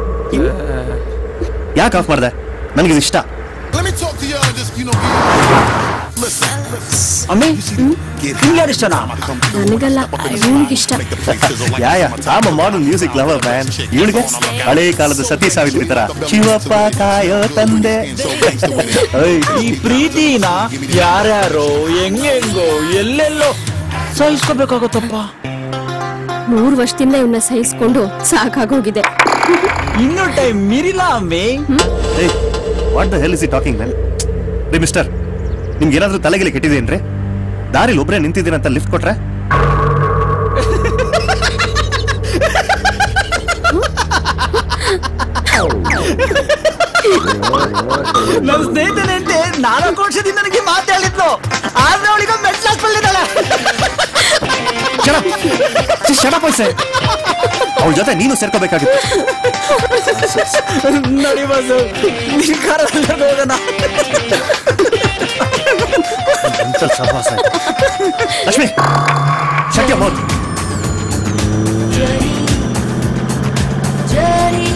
ಯಾಕೆ ಆಫ್ ಮಾಡಿದೆ ನನಗೆ ಇಷ್ಟ Let me talk to y'all and just, you know, get ಅಮ್ಮಿ ನಿಮ್ಗೆ ಯಾರು ಇಷ್ಟನಾ ನನಗಲ್ಲ ಇವನಿಗಿಷ್ಟ yeah yeah am modern music lover man ಇವಳಿಗೆ ಹಳೆ ಕಾಲದ ಸತಿ ಸಾವಿತ್ರಿ ತರ ಶಿವಪ್ಪ ಕಾಯೋ ತಂದೆ ಓಯ್, ಈ ಪ್ರೀತಿನ ಯಾರ್ಯಾರೋ ಹೆಂಗೆಂಗೋ ಎಲ್ಲೆಲ್ಲೋ ಸಹಿಸ್ಕೋಬೇಕಾಗತ್ತಪ್ಪ ಮೂರ್ ವರ್ಷದಿಂದ ಇವನ್ನ ಸಹಿಸ್ಕೊಂಡು ಸಾಕಾಗೋಗಿದೆ ಇನ್ನು ಟೈಮ್ ಮೀರಿಲ್ಲ ಅಮ್ಮಿ ಏಯ್ what the hell is he talking man ರೀ ಮಿಸ್ಟರ್ ನಿಮ್ಗೆ ಏನಾದ್ರೂ ತಲೆಗೆಲೆ ಕೆಟ್ಟಿದೇನ್ರಿ ದಾರಿಲಿ ಒಬ್ರೇ ನಿಂತಿದ್ದೀರಂತ ಲಿಫ್ಟ್ ಕೊಟ್ರೆ ನನ್ನ ಸ್ನೇಹಿತನೇ ಅಂತ ನಾಲ್ಕು ವರ್ಷದಿಂದ ನನಗೆ ಮಾತಾಡಿದ್ಲು ಆದ್ರೆ ಅವಳಿಗೆ ಮೆಟ್ಲಾಸ್ಪಲ್ಲಿದ್ದಾಳೆ ಅವಳ ಜೊತೆ ನೀನು ಸೇರ್ಕೋಬೇಕಾಗಿತ್ತು ನೋಡಿ ಬಸ್ಸು ನಿನ್ ಕಾರಲ್ಲಿ ಹೋಗೋಣ ಎಂತ ಸಹವಾಸ ಇದು. ಲಕ್ಷ್ಮಿ ಶಕ್ಯ ಮೌತ್ Johnny,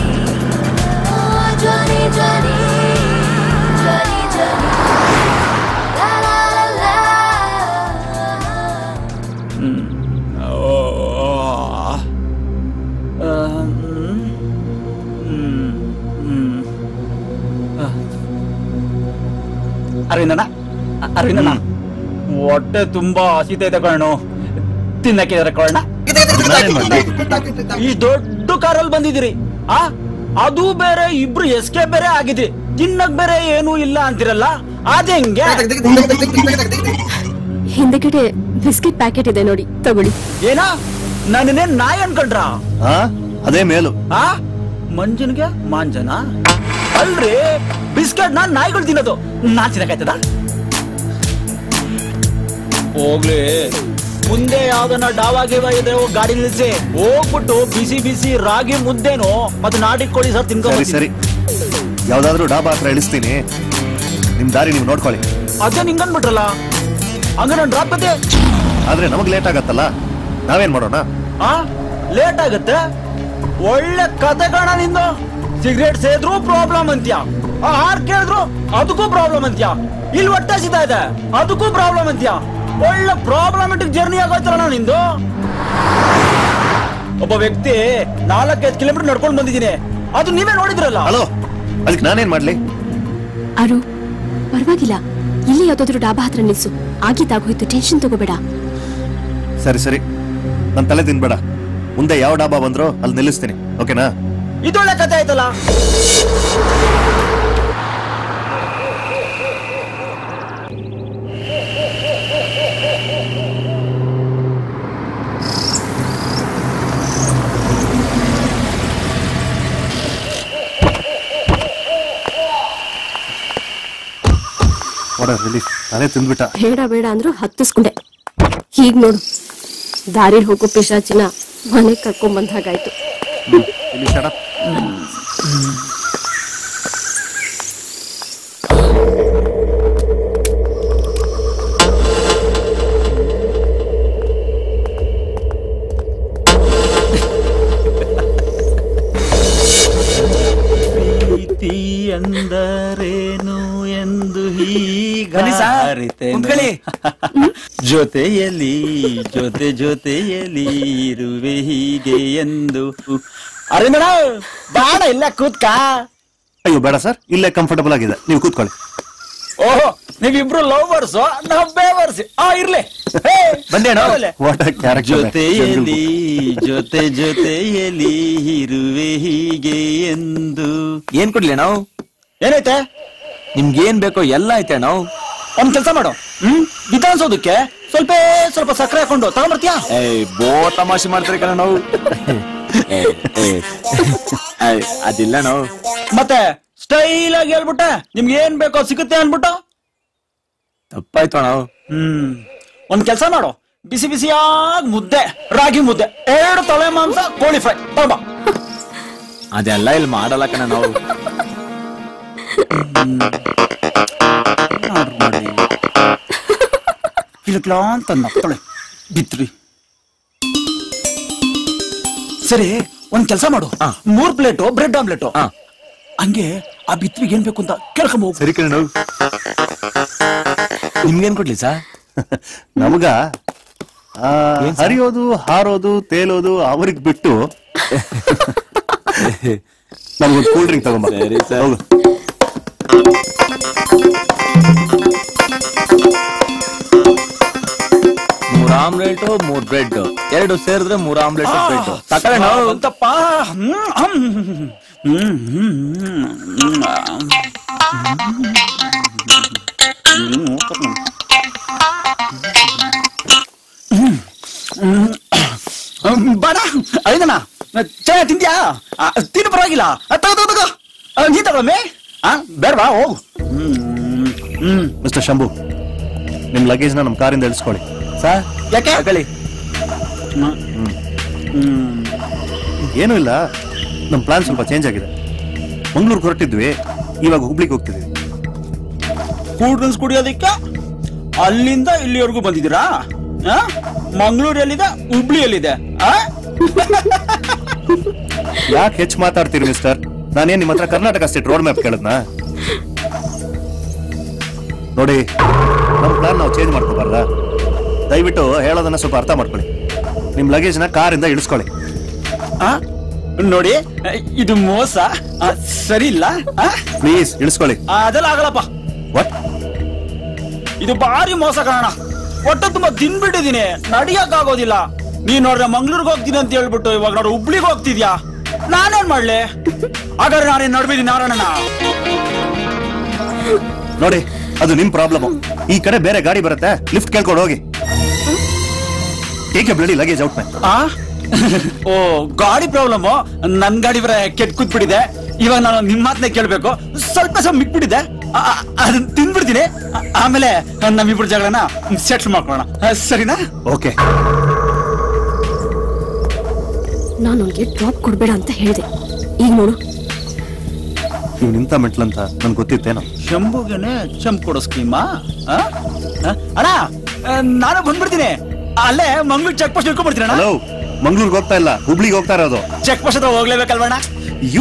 oh Johnny, Johnny, Johnny, Johnny, la la la la. ಅರವಿಂದಣ್ಣ ಅರವಿಂದಣ್ಣ ಹೊಟ್ಟೆ ತುಂಬಾ ಹಸಿತೈತೆ ಕಣ್ಣು ತಿನ್ನಕ್ಕೆ ಕಣ್ಣ ನಾನೇನ್ ಮಾಡ್ಲಿ ಈ ದೊಡ್ಡ ಕಾರಲ್ಲಿ ಬಂದಿದ್ದೀರಿ ಆ ಅದು ಬೇರೆ ಇಬ್ರು ಎಸ್ಕೆ ಬೇರೆ ಆಗಿದ್ರಿ ತಿನ್ನಕ್ ಬೇರೆ ಏನೂ ಇಲ್ಲ ಅಂತಿರಲ್ಲ ಅതെಂಗೆ ಹಿಂದೆಗಡೆ ಬಿಸ್ಕೆಟ್ ಪ್ಯಾಕೆಟ್ ಇದೆ ನೋಡಿ ತಗೊಳ್ಳಿ ಏನ ನನ್ನೇ ನಾಯಿ ಅನ್ಕೊಂಡ್ರ ಹಾ ಅದೇ ಮೇಲು ಆ ಮಂಜನ್ಗೆ ಮಾಂಜನ ಅಲ್ರಿ ಬಿಸ್ಕೆಟ್ ನಾನ್ ನಾಯಿಗಳು ತಿನ್ನೋದು ನಾನ್ ತಿನ್ನಕಾಯ್ತದ ಹೋಗ್ಲಿ ಮುಂದೆ ಯಾವ್ದನ್ನ ಡಾವಾ ಗೀವಾ ಇದ್ರೆ ಹೋಗ್ ಗಾಡಿ ನಿಲ್ಸಿ ಹೋಗ್ಬಿಟ್ಟು ಬಿಸಿ ಬಿಸಿ ರಾಗಿ ಮುದ್ದೆನು ಮತ್ತೆ ನಾಟಿ ಕೋಳಿ ಸರ್ ಸರಿ ತಿನ್ಕೊಂಡು ಸರಿ ಯಾವ್ದಾದ್ರೂ ಡಾಬಾ ಹತ್ರ ಇಳಿಸ್ತೀನಿ ನಿಮ್ ದಾರಿ ನೀವು ನೋಡ್ಕೊಳ್ಳಿ ಅದೇ ನಿಂಗನ್ಬಿಟ್ರಲ್ಲ ಹಂಗ ನಾನು ಡ್ರಾಪ್ ಕತೆ ಆದ್ರೆ ನಮಗ್ ಲೇಟ್ ಆಗತ್ತಲ್ಲ ನಾವೇನ್ ಮಾಡೋಣ ಆ ಲೇಟ್ ಆಗತ್ತೆ ಒಳ್ಳೆ ಕತೆ ಕಾಣ ನಿಂದು ಸಿಗರೇಟ್ ಸೇದ್ರು ಪ್ರಾಬ್ಲಮ್ ಅಂತ್ಯ ಆ ಹಾರ್ ಕೇಳಿದ್ರು ಅದಕ್ಕೂ ಪ್ರಾಬ್ಲಮ್ ಅಂತ್ಯ ಇಲ್ಲಿ ಹೊಟ್ಟೆ ಸಿತಾ ಇದೆ ಅದಕ್ಕೂ ಪ್ರಾಬ್ಲಮ್ ಅಂತ್ಯ ಒಳ್ಳೆ ಪ್ರಾಬ್ಲಮೆಟಿಕ್ ಜರ್ನಿ ಆಗೋಯ್ತಲ್ಲ ನಿಂದು ಒಬ್ಬ ವ್ಯಕ್ತಿ ನಾಲ್ಕೈದು ಕಿಲೋಮೀಟರ್ ನಡ್ಕೊಂಡು ಬಂದಿದ್ದೀನಿ ಅದು ನೀವೇ ನೋಡಿದ್ರಲ್ಲ ಹಲೋ ಅದಕ್ಕೆ ನಾನೇನ್ ಮಾಡ್ಲಿ ಅರು ಪರವಾಗಿಲ್ಲ ಇಲ್ಲಿ ಯಾವ್ದಾದ್ರು ಡಾಬಾ ಹತ್ರ ನಿಲ್ಸು ಆಗಿದ್ದಾಗೋಯ್ತು ಟೆನ್ಷನ್ ತಗೋಬೇಡ ಸರಿ ಸರಿ ನನ್ ತಲೆ ತಿನ್ಬೇಡ ಮುಂದೆ ಯಾವ ಡಾಬಾ ಬಂದ್ರೋ ಅಲ್ಲಿ ನಿಲ್ಲಿಸ್ತೀನಿ ಓಕೆನಾ ಇದೊಳ್ಳೆ ಕತೆ ಆಯ್ತಲ್ಲ ವಾಡ ರಿಲೀಫ್ ತಲೆ ತಿಂದ್ಬಿಟ್ಟ ಬೇಡ ಬೇಡ ಅಂದ್ರು ಹತ್ತಿಸ್ಕೊಂಡೆ ಹೀಗ್ ನೋಡು ದಾರಿ ಹೋಗೋ ಪಿಶಾಚಿನ ಮನೆಗ್ ಕರ್ಕೊಂಡ್ ಬಂದ ಹಾಗಾಯ್ತು ಇಲ್ಲಿ shut up. ಪ್ರೀತಿ ಎಂದರೇನು ಎಂದು ಹೀಗ ಬನ್ನಿ ಸಾರ್, ಅರಿತೆನು. ಕುಂತ್ಕೊಳ್ಳಿ. ಜೊತೆಯಲ್ಲಿ ಜೊತೆ ಜೊತೆಯಲ್ಲಿ ಇರುವೆ ಹೀಗೆ ಎಂದು ಅರವಿಂದಣ ಬಾಣ ಇಲ್ಲ ಕೂತ್ಕ ಅಯ್ಯೋ ಬೇಡ ಸರ್ ಇಲ್ಲೇ ಕಂಫರ್ಟಬಲ್ ಆಗಿದೆ ನೀವು ಕೂತ್ಕೊಳ್ಳಿ ಓಹೋ ನೀವಿಬ್ರು ಲವರ್ಸ್ ನಾವ್ ಬೇವರ್ಸ್ ಆ ಇರ್ಲಿ ಹೇ, ಬಂದೇಣ ಆಮೇಲೆ. ವಾಟ್ ಕ್ಯಾರೆಕ್ಟರ್ ಜೊತೆಯಲ್ಲಿ ಜೊತೆ ಜೊತೆಯಲ್ಲಿ ಇರುವೆ ಹೀಗೆ ಎಂದು ಏನ್ ಕೊಡ್ಲಿ ನಾವು ಏನೈತೆ ನಿಮ್ಗೆ ಏನ್ ಬೇಕೋ ಎಲ್ಲ ಐತೆ ನಾವು ಒಂದ್ ಕೆಲಸ ಮಾಡು ಹ್ಮ್ ವಿಧಾನಸೌಧಕ್ಕೆ ಸ್ವಲ್ಪ ಸ್ವಲ್ಪ ಸಕ್ಕರೆ ಹಾಕೊಂಡು ತಗೊಂಬರ್ತೀಯಾ ಏಯ್ ಬೋ ತಮಾಷೆ ಮಾಡ್ತಾರೆ ಕಣ ನಾವು ಏ, ಏ, ಏಯ್, ಅದಿಲ್ಲ ನಾವು ಮತ್ತೆ ಸ್ಟೈಲ್ ಆಗಿ ಹೇಳ್ಬಿಟ್ಟೆ ನಿಮ್ಗೆ ಏನ್ ಬೇಕೋ ಸಿಗುತ್ತೆ ಅನ್ಬಿಟ್ಟು ತಪ್ಪಾಯ್ತು ನಾವು ಹ್ಮ್ ಒಂದ್ ಕೆಲಸ ಮಾಡು ಬಿಸಿ ಬಿಸಿಯಾಗಿ ಮುದ್ದೆ ರಾಗಿ ಮುದ್ದೆ ಎರಡು ತಲೆ ಮಾಂಸ ಕೋಳಿ ಫ್ರೈ ತಗೊಂಬ ಅದೆಲ್ಲ ಇಲ್ಲಿ ಮಾಡಲ್ಲ ಕಣ ನಾವು ಇಲ್ಕ್ಲಾ ಅಂತ ನಗ್ತಾಳೆ ಬಿತ್ರಿ ಸರಿ ಒಂದ್ ಕೆಲಸ ಮಾಡು ಹಾ. ಮೂರ್ ಪ್ಲೇಟು ಬ್ರೆಡ್ ಆಮ್ಲೆಟ್ ಹಾ. ಹಂಗೆ ಆ ಬಿತ್ವಿಗೆ ಏನ್ ಬೇಕು ಅಂತ ಕೇಳ್ಕೊಂಬ ಸರಿ ಕಣ ನಾವು ನಿಮ್ಗೇನ್ ಕೊಡ್ಲಿ ಸರ್ ನಮಗ ಆ, ಹರಿಯೋದು ಹಾರೋದು ತೇಲೋದು ಅವ್ರಿಗೆ ಬಿಟ್ಟು ನಮ್ಗೊಂದು ಕೂಲ್ ಡ್ರಿಂಕ್ ತಗೊಂಬ ಸರಿ, ಸರ್. ಹೋಗು ಮೂರ್ ಆಮ್ಲೆಟ್ ಮೂರ್ ಬ್ರೆಡ್ ಎರಡು ಸೇರಿದ್ರೆ ಮೂರ್ ಆಮ್ಲೆಟ್ ಬ್ರೆಡ್ ತಕೊಳ್ಳೋಣ ಅಂತಪ್ಪ ಹ್ಮ್, ಹ್ಮ್, ಹ್ಮ್, ಹ್ಮ್, ಹ್ಮ್, ಹ್ಮ್, ಬೇಡ ಐದಣ್ಣ ಚಾ ತಿಂದ್ಯಾ ಆ, ತಿನ್ನು ಪರವಾಗಿಲ್ಲ ಆ, ತಗೋ ತಗೋ ತಗೋ ಆ, ನೀ ತಗೊಮ್ಮೆ ಆ ಬೇಡವಾ ಹೋಗು ಹ್ಮ್ ಹ್ಮ್ ಮಿಸ್ಟರ್ ಶಂಭು ನಿಮ್ ಲಗೇಜ್ ನ ನಮ್ ಕಾರಿಂದ ಇಳಿಸ್ಕೊಳ್ಳಿ ಸರ್ ಯಾಕೆ ತಗೊಳ್ಳಿ ಹ್ಮ್ ಏನೂ ಇಲ್ಲ ನಮ್ ಪ್ಲಾನ್ ಸ್ವಲ್ಪ ಚೇಂಜ್ ಆಗಿದೆ ಮಂಗ್ಳೂರ್ಗೆ ಹೊರಟಿದ್ವಿ ಇವಾಗ ಹುಬ್ಳಿಗೆ ಹೋಗ್ತಿದ್ವಿ ಕೂಲ್ ಡ್ರಿಂಕ್ಸ್ ಕುಡಿಯೋದಕ್ಕೆ ಅಲ್ಲಿಂದ ಇಲ್ಲಿವರೆಗೂ ಬಂದಿದ್ದೀರಾ ಆ? ಮಂಗಳೂರಲ್ಲಿದೆ ಹುಬ್ಳಿಯಲ್ಲಿದೆ ಆ? ಯಾಕೆ ಹೆಚ್ಚು ಮಾತಾಡ್ತೀರಿ ಮಿಸ್ಟರ್ ನಾನೇನ್ ನಿಮ್ಮ ಹತ್ರ ಕರ್ನಾಟಕ ಸ್ಟೇಟ್ ರೋಡ್ ಮ್ಯಾಪ್ ಕೇಳದ್ನಾ ನೋಡಿ ನಮ್ ಪ್ಲಾನ್ ನಾವು ಚೇಂಜ್ ಮಾಡ್ಕೋಬಾರ್ದಾ ದಯವಿಟ್ಟು ಹೇಳೋದನ್ನ ಸ್ವಲ್ಪ ಅರ್ಥ ಮಾಡ್ಕೊಳ್ಳಿ ನಿಮ್ ಲಗೇಜ್ ನ ಕಾರಿಂದ ಇಳಿಸ್ಕೊಳ್ಳಿ ಆ? ನೋಡಿ ಇದು ಮೋಸ ಆ, ಸರಿ ಇಲ್ಲ ಆ? ಪ್ಲೀಸ್ ಇಳಿಸ್ಕೊಳ್ಳಿ ಆ, ಅದೆಲ್ಲ ಆಗಲ್ಲಪ್ಪ ವಾಟ್ ಇದು ಭಾರಿ ಮೋಸ ಕಾರಣ ಹೊಟ್ಟೆ ತುಂಬಾ ತಿನ್ಬಿಟ್ಟಿದೀನಿ ನಡಿಯಕ್ ಆಗೋದಿಲ್ಲ ನೀನ್ ನೋಡ್ರೆ ಮಂಗ್ಳೂರ್ಗೆ ಹೋಗ್ತೀನಿ ಅಂತ ಹೇಳ್ಬಿಟ್ಟು ಇವಾಗ ನೋಡ್ರೆ ಹುಬ್ಳಿಗೆ ಹೋಗ್ತಿದ್ಯಾ ನಾನೇನ್ ಮಾಡ್ಲಿ ಹಾಗಾದ್ರೆ ನಾನೇನ್ ನಡ್ಬಿದ್ದೀನಿ ನಾರಾಯಣನ ನೋಡಿ ಅದು ನಿಮ್ ಪ್ರಾಬ್ಲಮ್ ಈ ಕಡೆ ಬೇರೆ ಗಾಡಿ ಬರುತ್ತೆ ಲಿಫ್ಟ್ ಕೇಳ್ಕೊಂಡು ಹೋಗಿ take bloody luggage out man ಆ ಓ ಗಾಡಿ ಪ್ರಾಬ್ಲಮ್ ನನ್ ಗಾಡಿ ಬರ ಕೆಟ್ ಕೂತ್ಬಿಟ್ಟಿದೆ ಇವಾಗ ನಾನು ನಿಮ್ ಮಾತನ್ನ ಕೇಳ್ಬೇಕು ಸ್ವಲ್ಪ ಸ್ವಲ್ಪ ಮಿಕ್ಬಿಟ್ಟಿದೆ ಆ, ಆ, ಅದನ್ನ ತಿಂದ್ಬಿಡ್ತೀನಿ ಆ- ಆಮೇಲೆ ನಮ್ಮಿಬ್ರು ಜಗಳನ ಸೆಟ್ಲ್ ಮಾಡ್ಕೊಳ್ಳೋಣ ಆ, ಸರಿನಾ ಓಕೆ ನಾನು ಅವ್ನಿಗೆ ಡ್ರಾಪ್ ಕೊಡ್ಬೇಡ ಅಂತ ಹೇಳಿದೆ ಈಗ ನೋಡು ನೀವು ನಿಂತ ಮೆಟ್ಲಂತ ನನ್ಗೆ ಗೊತ್ತಿತ್ತೇನೋ ಶಂಭುಗೆನೆ ಚಂಪ್ ಕೊಡೋ ಸ್ಕೀಮಾ ಆ? ಆ? ಅಣ್ಣ ಆ, ನಾನು ಬಂದ್ಬಿಡ್ತೀನಿ ಅಲ್ಲೇ ಮಂಗ್ಳೂರ್ ಚೆಕ್ ಪೋಸ್ಟ್ ಇಟ್ಕೊಂಡ್ಬಿಡ್ತೀನಿ ಅಣ್ಣ ಹಲೋ ಮಂಗ್ಳೂರ್ಗೆ ಹೋಗ್ತಾ ಇಲ್ಲ ಹುಬ್ಳಿಗೆ ಹೋಗ್ತಾ ಇರೋದು ಚೆಕ್ ಪೋಸ್ಟ್ ಹತ್ರ ಹೋಗ್ಲೇಬೇಕಲ್ವಣ್ಣ ಯು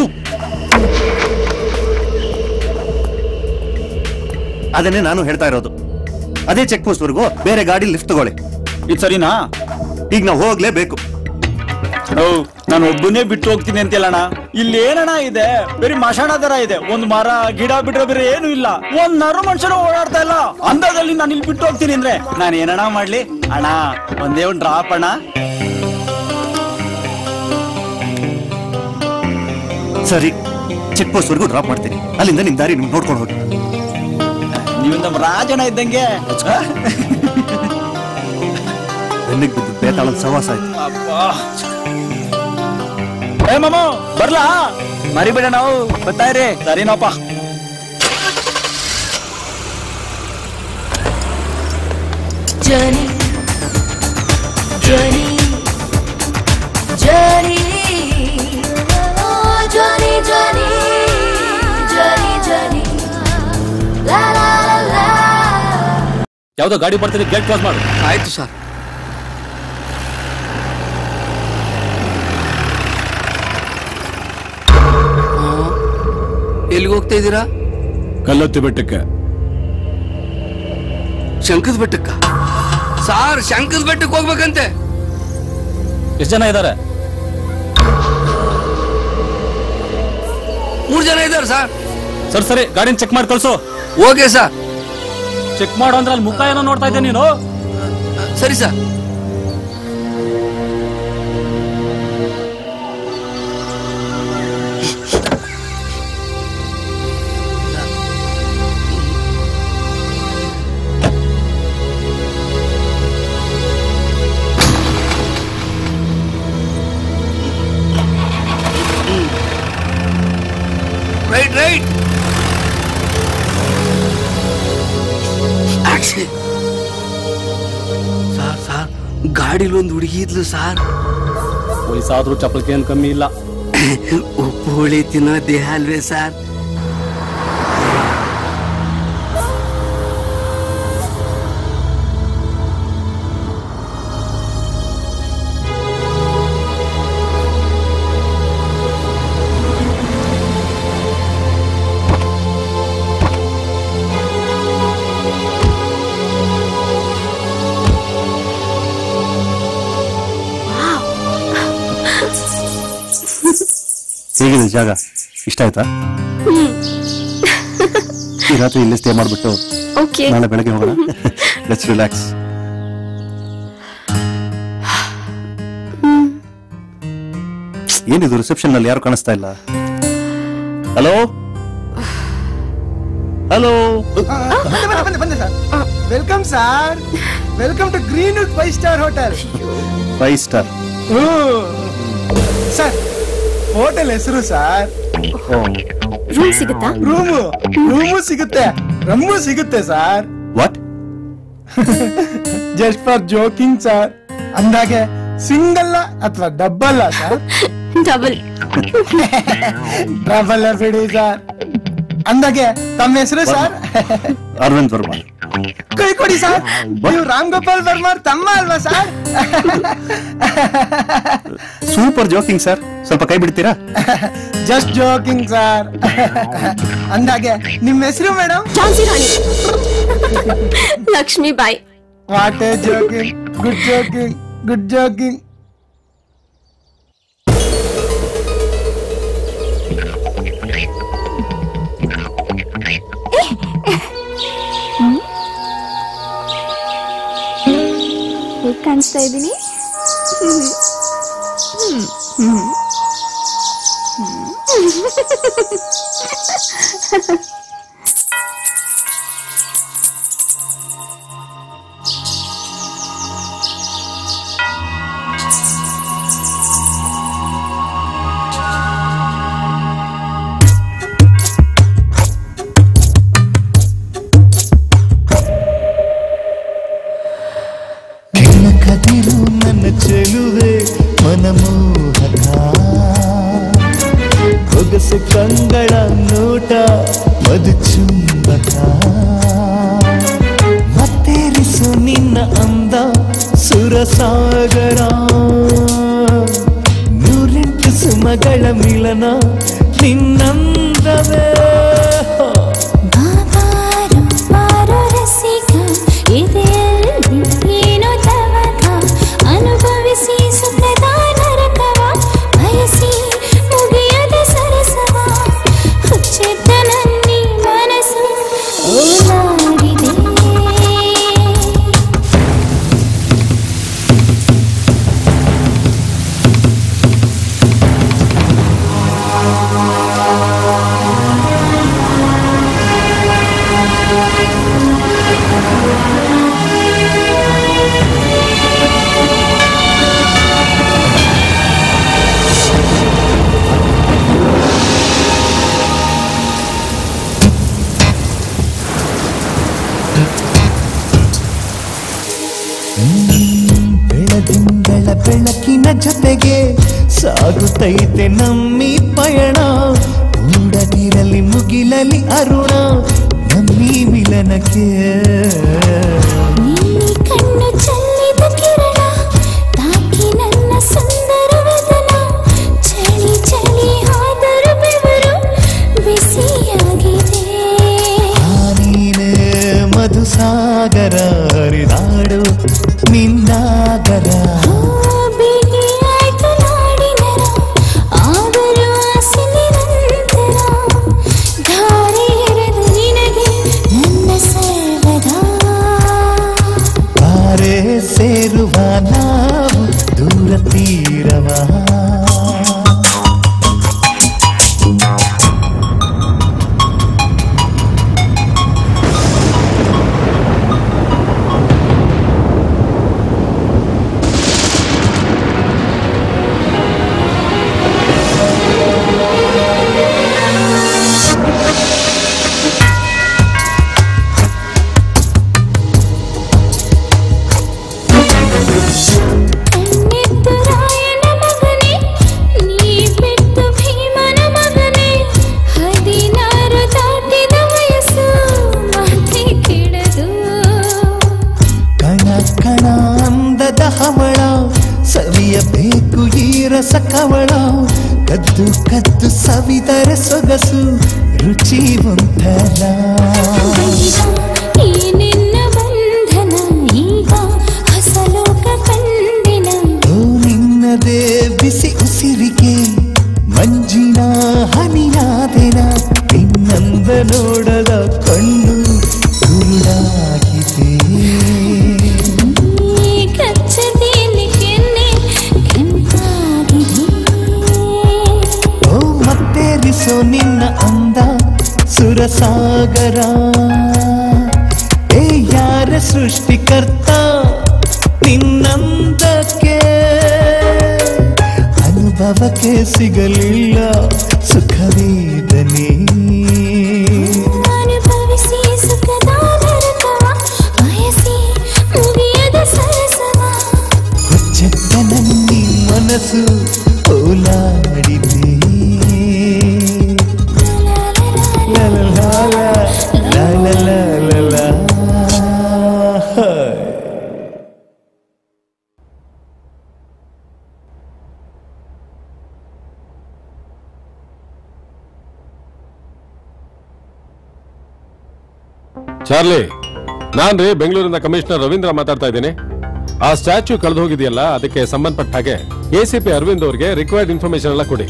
ಅದನ್ನೇ ನಾನು ಹೇಳ್ತಾ ಇರೋದು ಅದೇ ಚೆಕ್ ಪೋಸ್ಟ್ ವರೆಗೂ ಬೇರೆ ಗಾಡಿ ಲಿಫ್ಟ್ ತಗೊಳ್ಳಿ ಇದು ಸರಿನಾ ಈಗ ನಾವು ಹೋಗ್ಲೇಬೇಕು ಓ ನಾನು ಒಬ್ಬನೇ ಬಿಟ್ಟು ಹೋಗ್ತೀನಿ ಅಂತಿಲ್ಲಣ್ಣ ಇಲ್ಲಿ ಏನಣ್ಣ ಇದೆ ಬರೀ ಮಶಾಣ ತರ ಇದೆ ಒಂದ್ ಮರ ಗಿಡ ಬಿಟ್ರೆ ಬೇರೆ ಏನು ಇಲ್ಲ ಒಂದ್ ನರು ಮನುಷ್ಯನು ಓಡಾಡ್ತಾ ಇಲ್ಲ ಅಂದಾಜಲ್ಲಿ ನಾನು ಇಲ್ಲಿ ಬಿಟ್ಟು ಹೋಗ್ತೀನಿ ಅಂದ್ರೆ ನಾನು ಏನಣ್ಣ ಮಾಡ್ಲಿ ಅಣ್ಣ ಒಂದೇ ಒಂದ್ ಡ್ರಾಪ್ ಅಣ್ಣ ಸರಿ ಚೆಕ್ ಪೋಸ್ಟ್ ವರೆಗೂ ಡ್ರಾಪ್ ಮಾಡ್ತೀನಿ ಅಲ್ಲಿಂದ ನಿಮ್ ದಾರಿ ನಿಮ್ಗೆ ನೋಡ್ಕೊಂಡು ಹೋಗಿ ನೀವು ನಮ್ಮ ರಾಜನ ಇದ್ದಂಗೆ ಆ? ಬೆನ್ನಿಗೆ ಬಿದ್ದು ಬೇತಾಳದ ಸವಾಸ ಆಯ್ತು ಅಬ್ಬಾ. ಏ ಮಾಮ ಬರ್ಲಾ ಮರಿಬೇಡ ನಾವು ಬರ್ತಾ ಇರಿ ಸರಿನಪ್ಪ Journey, journey, journey. Oh, journey, journey, journey, journey. La la la la. ಯಾವ್ದೋ ಗಾಡಿ ಬರ್ತೀನಿ ಗೇಟ್ ಕ್ಲಾಸ್ ಮಾಡು ಆಯ್ತು ಸರ್ ಎಲ್ಲಿಗೆ ಹೋಗ್ತಾ ಇದ್ದೀರಾ ಕಲ್ಲತ್ತಿ ಬೆಟ್ಟಕ್ಕೆ ಶಂಕದ ಬೆಟ್ಟಕ್ಕ ಸಾರ್ ಶಂಕದ ಬೆಟ್ಟಕ್ಕೆ ಹೋಗ್ಬೇಕಂತೆ ಎಷ್ಟು ಜನ ಇದಾರೆ ಮೂರ್ ಜನ ಇದ್ದಾರೆ ಸರ್ ಸರಿ ಸರಿ ಗಾಡಿನ ಚೆಕ್ ಮಾಡಿ ಕಳ್ಸು ಓಕೆ ಸರ್ ಚೆಕ್ ಮಾಡು ಅಂದ್ರೆ ಅಲ್ಲಿ ಮುಖ ಏನೋ ನೋಡ್ತಾ ಇದ್ದೆ ನೀನು ಸರಿ sir right right sir sir ಗಾಡಿಲಿ ಒಂದು ಹುಡುಗಿ ಇದ್ಲು ಸಾರ್ ವಯಸ್ಸಾದ್ರೂ ಚಪ್ಪಲ್ಕೆ ಏನ್ ಕಮ್ಮಿ ಇಲ್ಲ ಉಪ್ಪು ಹುಳಿ ತಿನ್ನೋ ದೇಹ ಅಲ್ವೇ ಸಾರ್ ಹೇಗಿದೆ ಜಾಗ ಇಷ್ಟ ಆಯ್ತಾ ಈ ರಾತ್ರಿ ಇಲ್ಲೇ ಸ್ಟೇ ಮಾಡ್ಬಿಟ್ಟು ಓಕೆ ನಾಳೆ ಬೆಳಗ್ಗೆ ಹೋಗೋಣ ಲೆಟ್ಸ್ ರಿಲ್ಯಾಕ್ಸ್ ಏನಿದು ರಿಸೆಪ್ಷನ್ ನಲ್ಲಿ ಯಾರು ಕಾಣಿಸ್ತಾ ಇಲ್ಲ ಹಲೋ ಹಲೋ ಬಂದೆ ಬಂದೆ ಬಂದೆ sir welcome sir welcome to green wood five star hotel five star sir hotel ಹೆಸರು ಸರ್ ರೂಮ್ ಸಿಗುತ್ತಾ ರೂಮು ರೂಮು ಸಿಗುತ್ತೆ ರಮ್ಮು ಸಿಗುತ್ತೆ sir what just for joking sir ಅಂದಾಗೆ ಸಿಂಗಲ್ ಅಥವಾ ಡಬ್ಬಲ್ ಸರ್ ಡಬಲ್ ಡಬಲ್ ಬಿಡಿ ಸರ್ ಅಂದಾಗೆ ತಮ್ಮ ಹೆಸರು ಸರ್ ಅರವಿಂದ್ ವರ್ಮಾ ಕೈ ಕೊಡಿ ಸರ್ ನೀವು ರಾಮ್ ಗೋಪಾಲ್ ವರ್ಮಾರ್ ತಮ್ಮ ಅಲ್ವಾ ಸರ್ ಸೂಪರ್ ಜೋಕಿಂಗ್ ಸರ್ ಸ್ವಲ್ಪ ಕೈ ಬಿಡ್ತೀರಾ ಜಸ್ಟ್ ಜೋಕಿಂಗ್ ಸರ್ ಅಂದಾಗೆ ನಿಮ್ಮ ಹೆಸರು madam Jhansi Rani Lakshmi Bai what a joking good joking good joking ಹೇಗ್ ಕಾಣಿಸ್ತಾ ಇದ್ದೀನಿ ಕೆಳಕದಿರು ನನ್ನ ಚೆಲುವೆ ಮನಮೋಹಕ ಹೊಗಸು ಕಂಗಳ ನೋಟ ಮಧು ಚುಂಬಕ ಮತ್ತೇರಿಸು ನಿನ್ನ ಅಂದ ಸುರಸಾಗರ ನೂರೆಂಟು ಸುಮಗಳ ಮಿಲನ ನಿನ್ನಂದವೇ ಬಾಬಾರು ಬಾರೋ ರಸಿಕ ಇದೆಯಲ್ಲಿ ಏನೋ ತವಕ ಅನುಭವಿಸಿ ಸುಖದ ನರಕವ ಬಯಸಿ ಮುಗಿಯದ ಸರಸವ ಹುಚ್ಚಿದ್ದ ನನ್ನಿ ಮನಸ್ಸು ಓಲಾಡಿದೆ ಬೆಳದಿಂಗಳ ಬೆಳಕಿನ ಜೊತೆಗೆ ಸಾಗುತ್ತೈತೆ ನಮ್ಮಿ ಪಯಣ ಮೂಡದಿರಲಿ ಮುಗಿಲಲಿ ಅರುಣ ನಮ್ಮಿ ಮಿಲನಕ್ಕೆ ನೀಲಿ ಕಣ್ಣು ಚೆಲ್ಲಿದ ಕಿರಣ ತಾಕಿ ನನ್ನ ಸುಂದರ ವದನ ಚಳಿ ಚಳಿ ಆದರೂ ಬೆವರು ಬಿಸಿಯಾಗಿದೆ ಆ ನೀನೇ ಮಧುಸಾಗರ ಹರಿದಾಡು ನಿಂದಾಗರ ಓ ಬಿಗಿಯಾಯ್ತು ನಾಡಿನರ ಆದರೂ ಆಸೆ ನಿರಂತರ ಧಾರೆ ಎರೆದು ನಿನಗೆ ನನ್ನ ಸರ್ವದಾ ಬಾರೆ ಸೇರುವ ನಾವು ದೂರ ತೀರವಾ ಕಣ್ಣಿದ್ದು ರಾಯನ ಮಗನೇ ನೀ ಬಿಟ್ಟು ಭೀಮನ ಮಗನೇ ಹದಿನಾರು ದಾಟಿದ ವಯಸ್ಸು ಮಾತೆ ಕೆಡದು ಕಣ ಕಣ ಅಂದದ ಹವಳ ಸವಿಯಬೇಕು ಈ ರಸ ಕವಳ ಕದ್ದು ಕದ್ದು ಸವಿದರ ಸೊಗಸು ರುಚಿ ಒಂಥರ ಈ ನಿನ್ನ ಬಂಧನ ಈಗ ಹೊಸ ಲೋಕ ಕಂಡಿನ ಓ ನಿನ್ನದೇ ಬಿಸಿ ಉಸಿರಿಗೆ ಮೈ ಮಂಜಿನ ಹನಿಯಾದೆನ ನಿನ್ನಂದ ನೋಡದ ಕಣ್ಣು ಕುರುಡಾಗಿದೆ ಓ ಮತ್ತೇರಿಸೋ ನಿನ್ನ ಅಂದ ಸುರಸಾಗರ ಏ ಯಾರ ಸೃಷ್ಟಿಕರ್ತ ನಿನ್ನಂದಕ್ಕೆ ಅನುಭವಕ್ಕೆ ಸಿಗಲಿಲ್ಲ ಸುಖವೇದನೆ ಅನುಭವಿಸಿ ಸುಖದ ನರಕವ ಬಯಸಿ ಮುಗಿಯದ ಸರಸವ ಹುಚ್ಚೆತ್ತ ನನ್ನಿ ಮನಸ್ಸು ಓಲಾಡಿದೆ ಲ ಲ ಲ ಲ, ಲ ಲ ಲ ಲ ಲ. ಚಾರ್ಲಿ ನಾನ್ ರೀ ಬೆಂಗಳೂರಿನ ಕಮಿಷನರ್ ರವೀಂದ್ರ ಮಾತಾಡ್ತಾ ಇದ್ದೀನಿ ಆ ಸ್ಟ್ಯಾಚ್ಯೂ ಕಳೆದು ಹೋಗಿದೆಯಲ್ಲ ಅದಕ್ಕೆ ಸಂಬಂಧಪಟ್ಟ ಹಾಗೆ ಎಸಿಪಿ ಅರವಿಂದ್ ಅವ್ರಿಗೆ ರಿಕ್ವೈರ್ಡ್ ಇನ್ಫಾರ್ಮೇಶನ್ ಎಲ್ಲ ಕೊಡಿ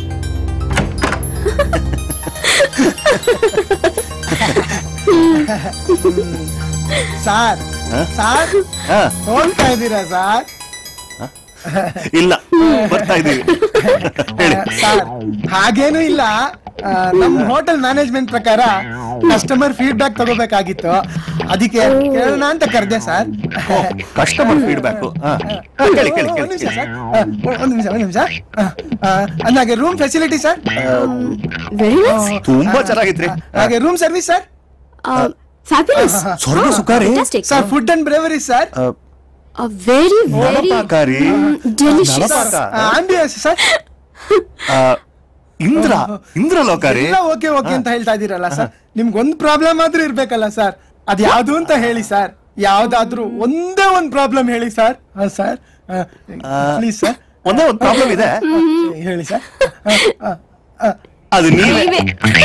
ಸಾರ್ ಸಾರ್ ಹಾ, ಹೋಗ್ತಾ ಇದ್ದೀರಾ ಸಾರ್ ಇಲ್ಲ ಬರ್ತಾ ಇದೀವಿ ಹೇಳಿ ಸರ್ ಹಾಗೇನು ಇಲ್ಲ ಆ, ನಮ್ ಹೋಟೆಲ್ ಮ್ಯಾನೇಜ್ಮೆಂಟ್ ಪ್ರಕಾರ ಕಸ್ಟಮರ್ ಫೀಡ್ಬ್ಯಾಕ್ ತಗೋಬೇಕಾಗಿತ್ತು ಅದಕ್ಕೆ ಕೇಳೋಣ ಅಂತ ಕರೆದೆ ಸರ್ ಕಸ್ಟಮರ್ ಫೀಡ್ಬ್ಯಾಕ್ ಕೇಳಿ ಕೇಳಿ ಒಂದ್ ಕೇಳಿ ನಿಮಿಷ ಸರ್ ಆ, ಒಂದ್ ನಿಮಿಷ ಒಂದ್ ನಿಮಿಷ ಹಾಗೆ room facility sir very nice ತುಂಬಾ ಚೆನ್ನಾಗಿದ್ರಿ ಹಾಗೆ ರೂಮ್ ಸರ್ವಿಸ್ ಸರ್ ಫ್ಯಾಬ್ಯುಲಸ್ ಸ್ವರ್ಗ ಸುಖಾರಿ sir food and bravery sir very very ನಳಪಾಕಾರಿ ಡೆಲಿಷಿಯಸ್ ನಳಪಾಕ ಆಂಬಿಯನ್ಸ್ ಸರ್ ಆ, ಇಂದ್ರ ಇಂದ್ರ ಲೋಕಾರಿ ಎಲ್ಲ ಓಕೆ ಓಕೆ ಅಂತ ಹೇಳ್ತಾ ಇದೀರಲ್ಲ ಸರ್ ನಿಮ್ಗೆ ಒಂದ್ ಪ್ರಾಬ್ಲಮ್ ಆದ್ರೂ ಇರ್ಬೇಕಲ್ಲ ಸರ್ ಅದ್ ಯಾವ್ದು ಅಂತ ಹೇಳಿ ಸರ್ ಯಾವ್ದಾದ್ರೂ ಒಂದೇ ಒಂದ್ ಪ್ರಾಬ್ಲಮ್ ಹೇಳಿ ಸರ್ ಸರ್ ಪ್ಲೀಸ್ ಸರ್ ಒಂದೇ ಒಂದು ಪ್ರಾಬ್ಲಮ್ ಇದೆ ಹೇಳಿ ಸರ್ ಅದು ನೀವೇ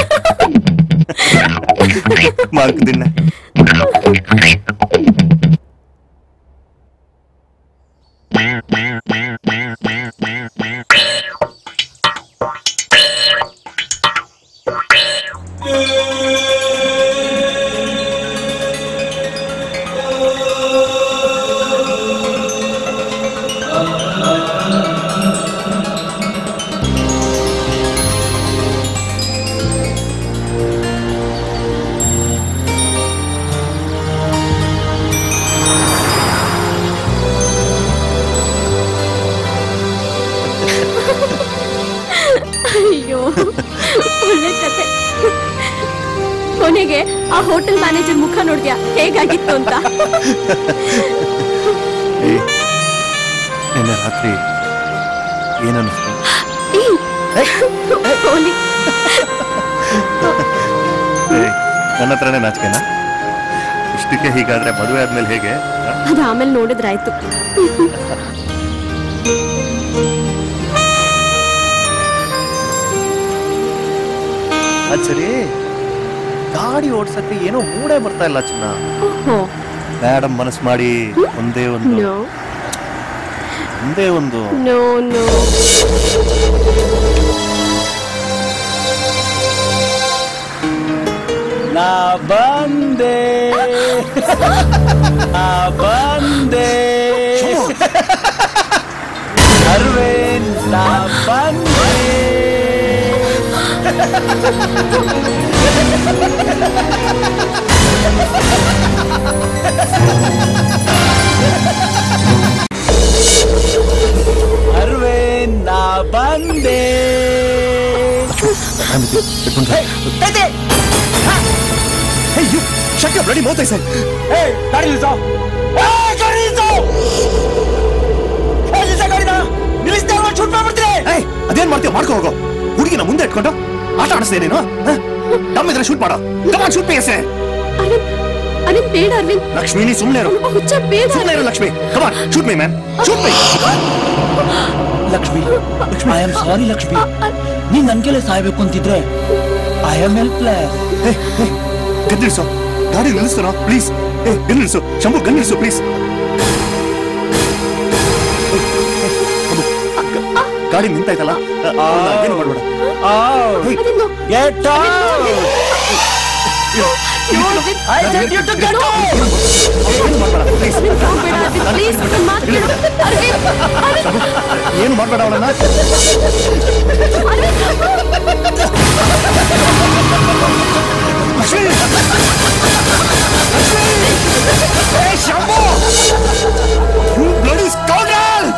ಮಾರ್ಕ್ ದಿನ ಅಯ್ಯೋ ಒಳ್ಳೆ ಕತೆ ಕೊನೆಗೆ ಆ ಹೋಟೆಲ್ ಮ್ಯಾನೇಜರ್ ಮುಖ ನೋಡ್ದ್ಯಾ ಹೇಗಾಗಿತ್ತು ಅಂತ ನಿನ್ನೆ ರಾತ್ರಿ ಏನನ್ನಿಸ್ತು ಏಯ್, ಹೋಲಿ ಏ, ನನ್ನ ಹತ್ರನೇ ನಾಚಿಕೆನಾ ಇಷ್ಟಕ್ಕೆ ಹೀಗಾದ್ರೆ ಮದುವೆ ಆದ್ಮೇಲೆ ಹೇಗೆ ಆ? ಅದು ಆಮೇಲೆ ನೋಡಿದ್ರಾಯ್ತು ಅದ್ ಸರಿ ಗಾಡಿ ಓಡ್ಸಕ್ಕೆ ಏನೋ ಮೂಡೇ ಬರ್ತಾ ಇಲ್ಲ ಚಿನ್ನ ಓಹೋ ಮೇಡಮ್ ಮನಸ್ಸು ಮಾಡಿ ಒಂದೇ ಒಂದು ನೋ ಒಂದೇ ಒಂದು ನೋ ನೋ ನಾ ಬಂದೆ ನಾ ಬಂದೆ ಅರ್ವೇನ್ ನಾ ಬಂದೆ ಅರ್ವೇನ್ ನಾ ಬಂದೆ ರೆಡಿ ಮೌತ್ ಸರ್ ಏಯ್ ಗಾಡಿ ನಿಲ್ಸೋ ಏಯ್ ಗಾಡಿ ನಿಲ್ಸೋ ಏಯ್ ನಿಲ್ಸ ಗಾಡಿನ ನಿಲ್ಲಿಸ್ದೆ ಅವ್ನು ಶೂಟ್ ಮಾಡ್ಬಿಡ್ತೀನಿ ಏಯ್ ಅದೇನ್ ಮಾಡ್ತೀಯ ಮಾಡ್ಕೊ ಹೋಗೋ ಹುಡುಗಿನ ಮುಂದೆ ಇಟ್ಕೊಂಡು ಆಟ ಆಡಿಸ್ದೆ ನೀನು ನಮ್ಮಿದ್ರೆ ಶೂಟ್ ಮಾಡೋ ಕಮಾನ್ ಶೂಟ್ ಪೇಸೆ ಅರವಿಂದ್ ಅರವಿಂದ್ ಬೇಡ ಅರವಿಂದ್ ಲಕ್ಷ್ಮಿ ನೀ ಸುಮ್ಮನೆ ಇರು ಹುಚ್ಚ ಬೇಡ ಸುಮ್ಮನೆ ಇರು Lakshmi come on shoot me man shoot me Lakshmi Lakshmi I am sorry Lakshmi ನೀನ್ ನನ್ ಕೆಲೆ ಸಾಯ್ಬೇಕು ಅಂತಿದ್ರೆ ಐ ಆಮ್ ಹೆಲ್ಪ್ಲೆಸ್ ಗನ್ನಿಲ್ಸು ಗಾಡಿ ನಿಲ್ಲಿಸ್ತಾರ ಪ್ಲೀಸ್ ಏ ಗನ್ನಿಲ್ಸು ಶಂಭು ಗನ್ನಿಲ್ಸು ಪ್ಲೀಸ್ ಗಾಡಿ ನಿಂತಾಯ್ತಲ್ಲ ಏನು ಮಾಡ್ಬೇಡ Get out! I tell you to get out! Please ನನ್ನ ಮಾತು ಕೇಳು ಅರವಿಂದ್ ಅರವಿಂದ್ ಏನು ಮಾಡ್ಬೇಡ ಅವಳನ್ನ Hey, Shambo! You bloody scoundrel!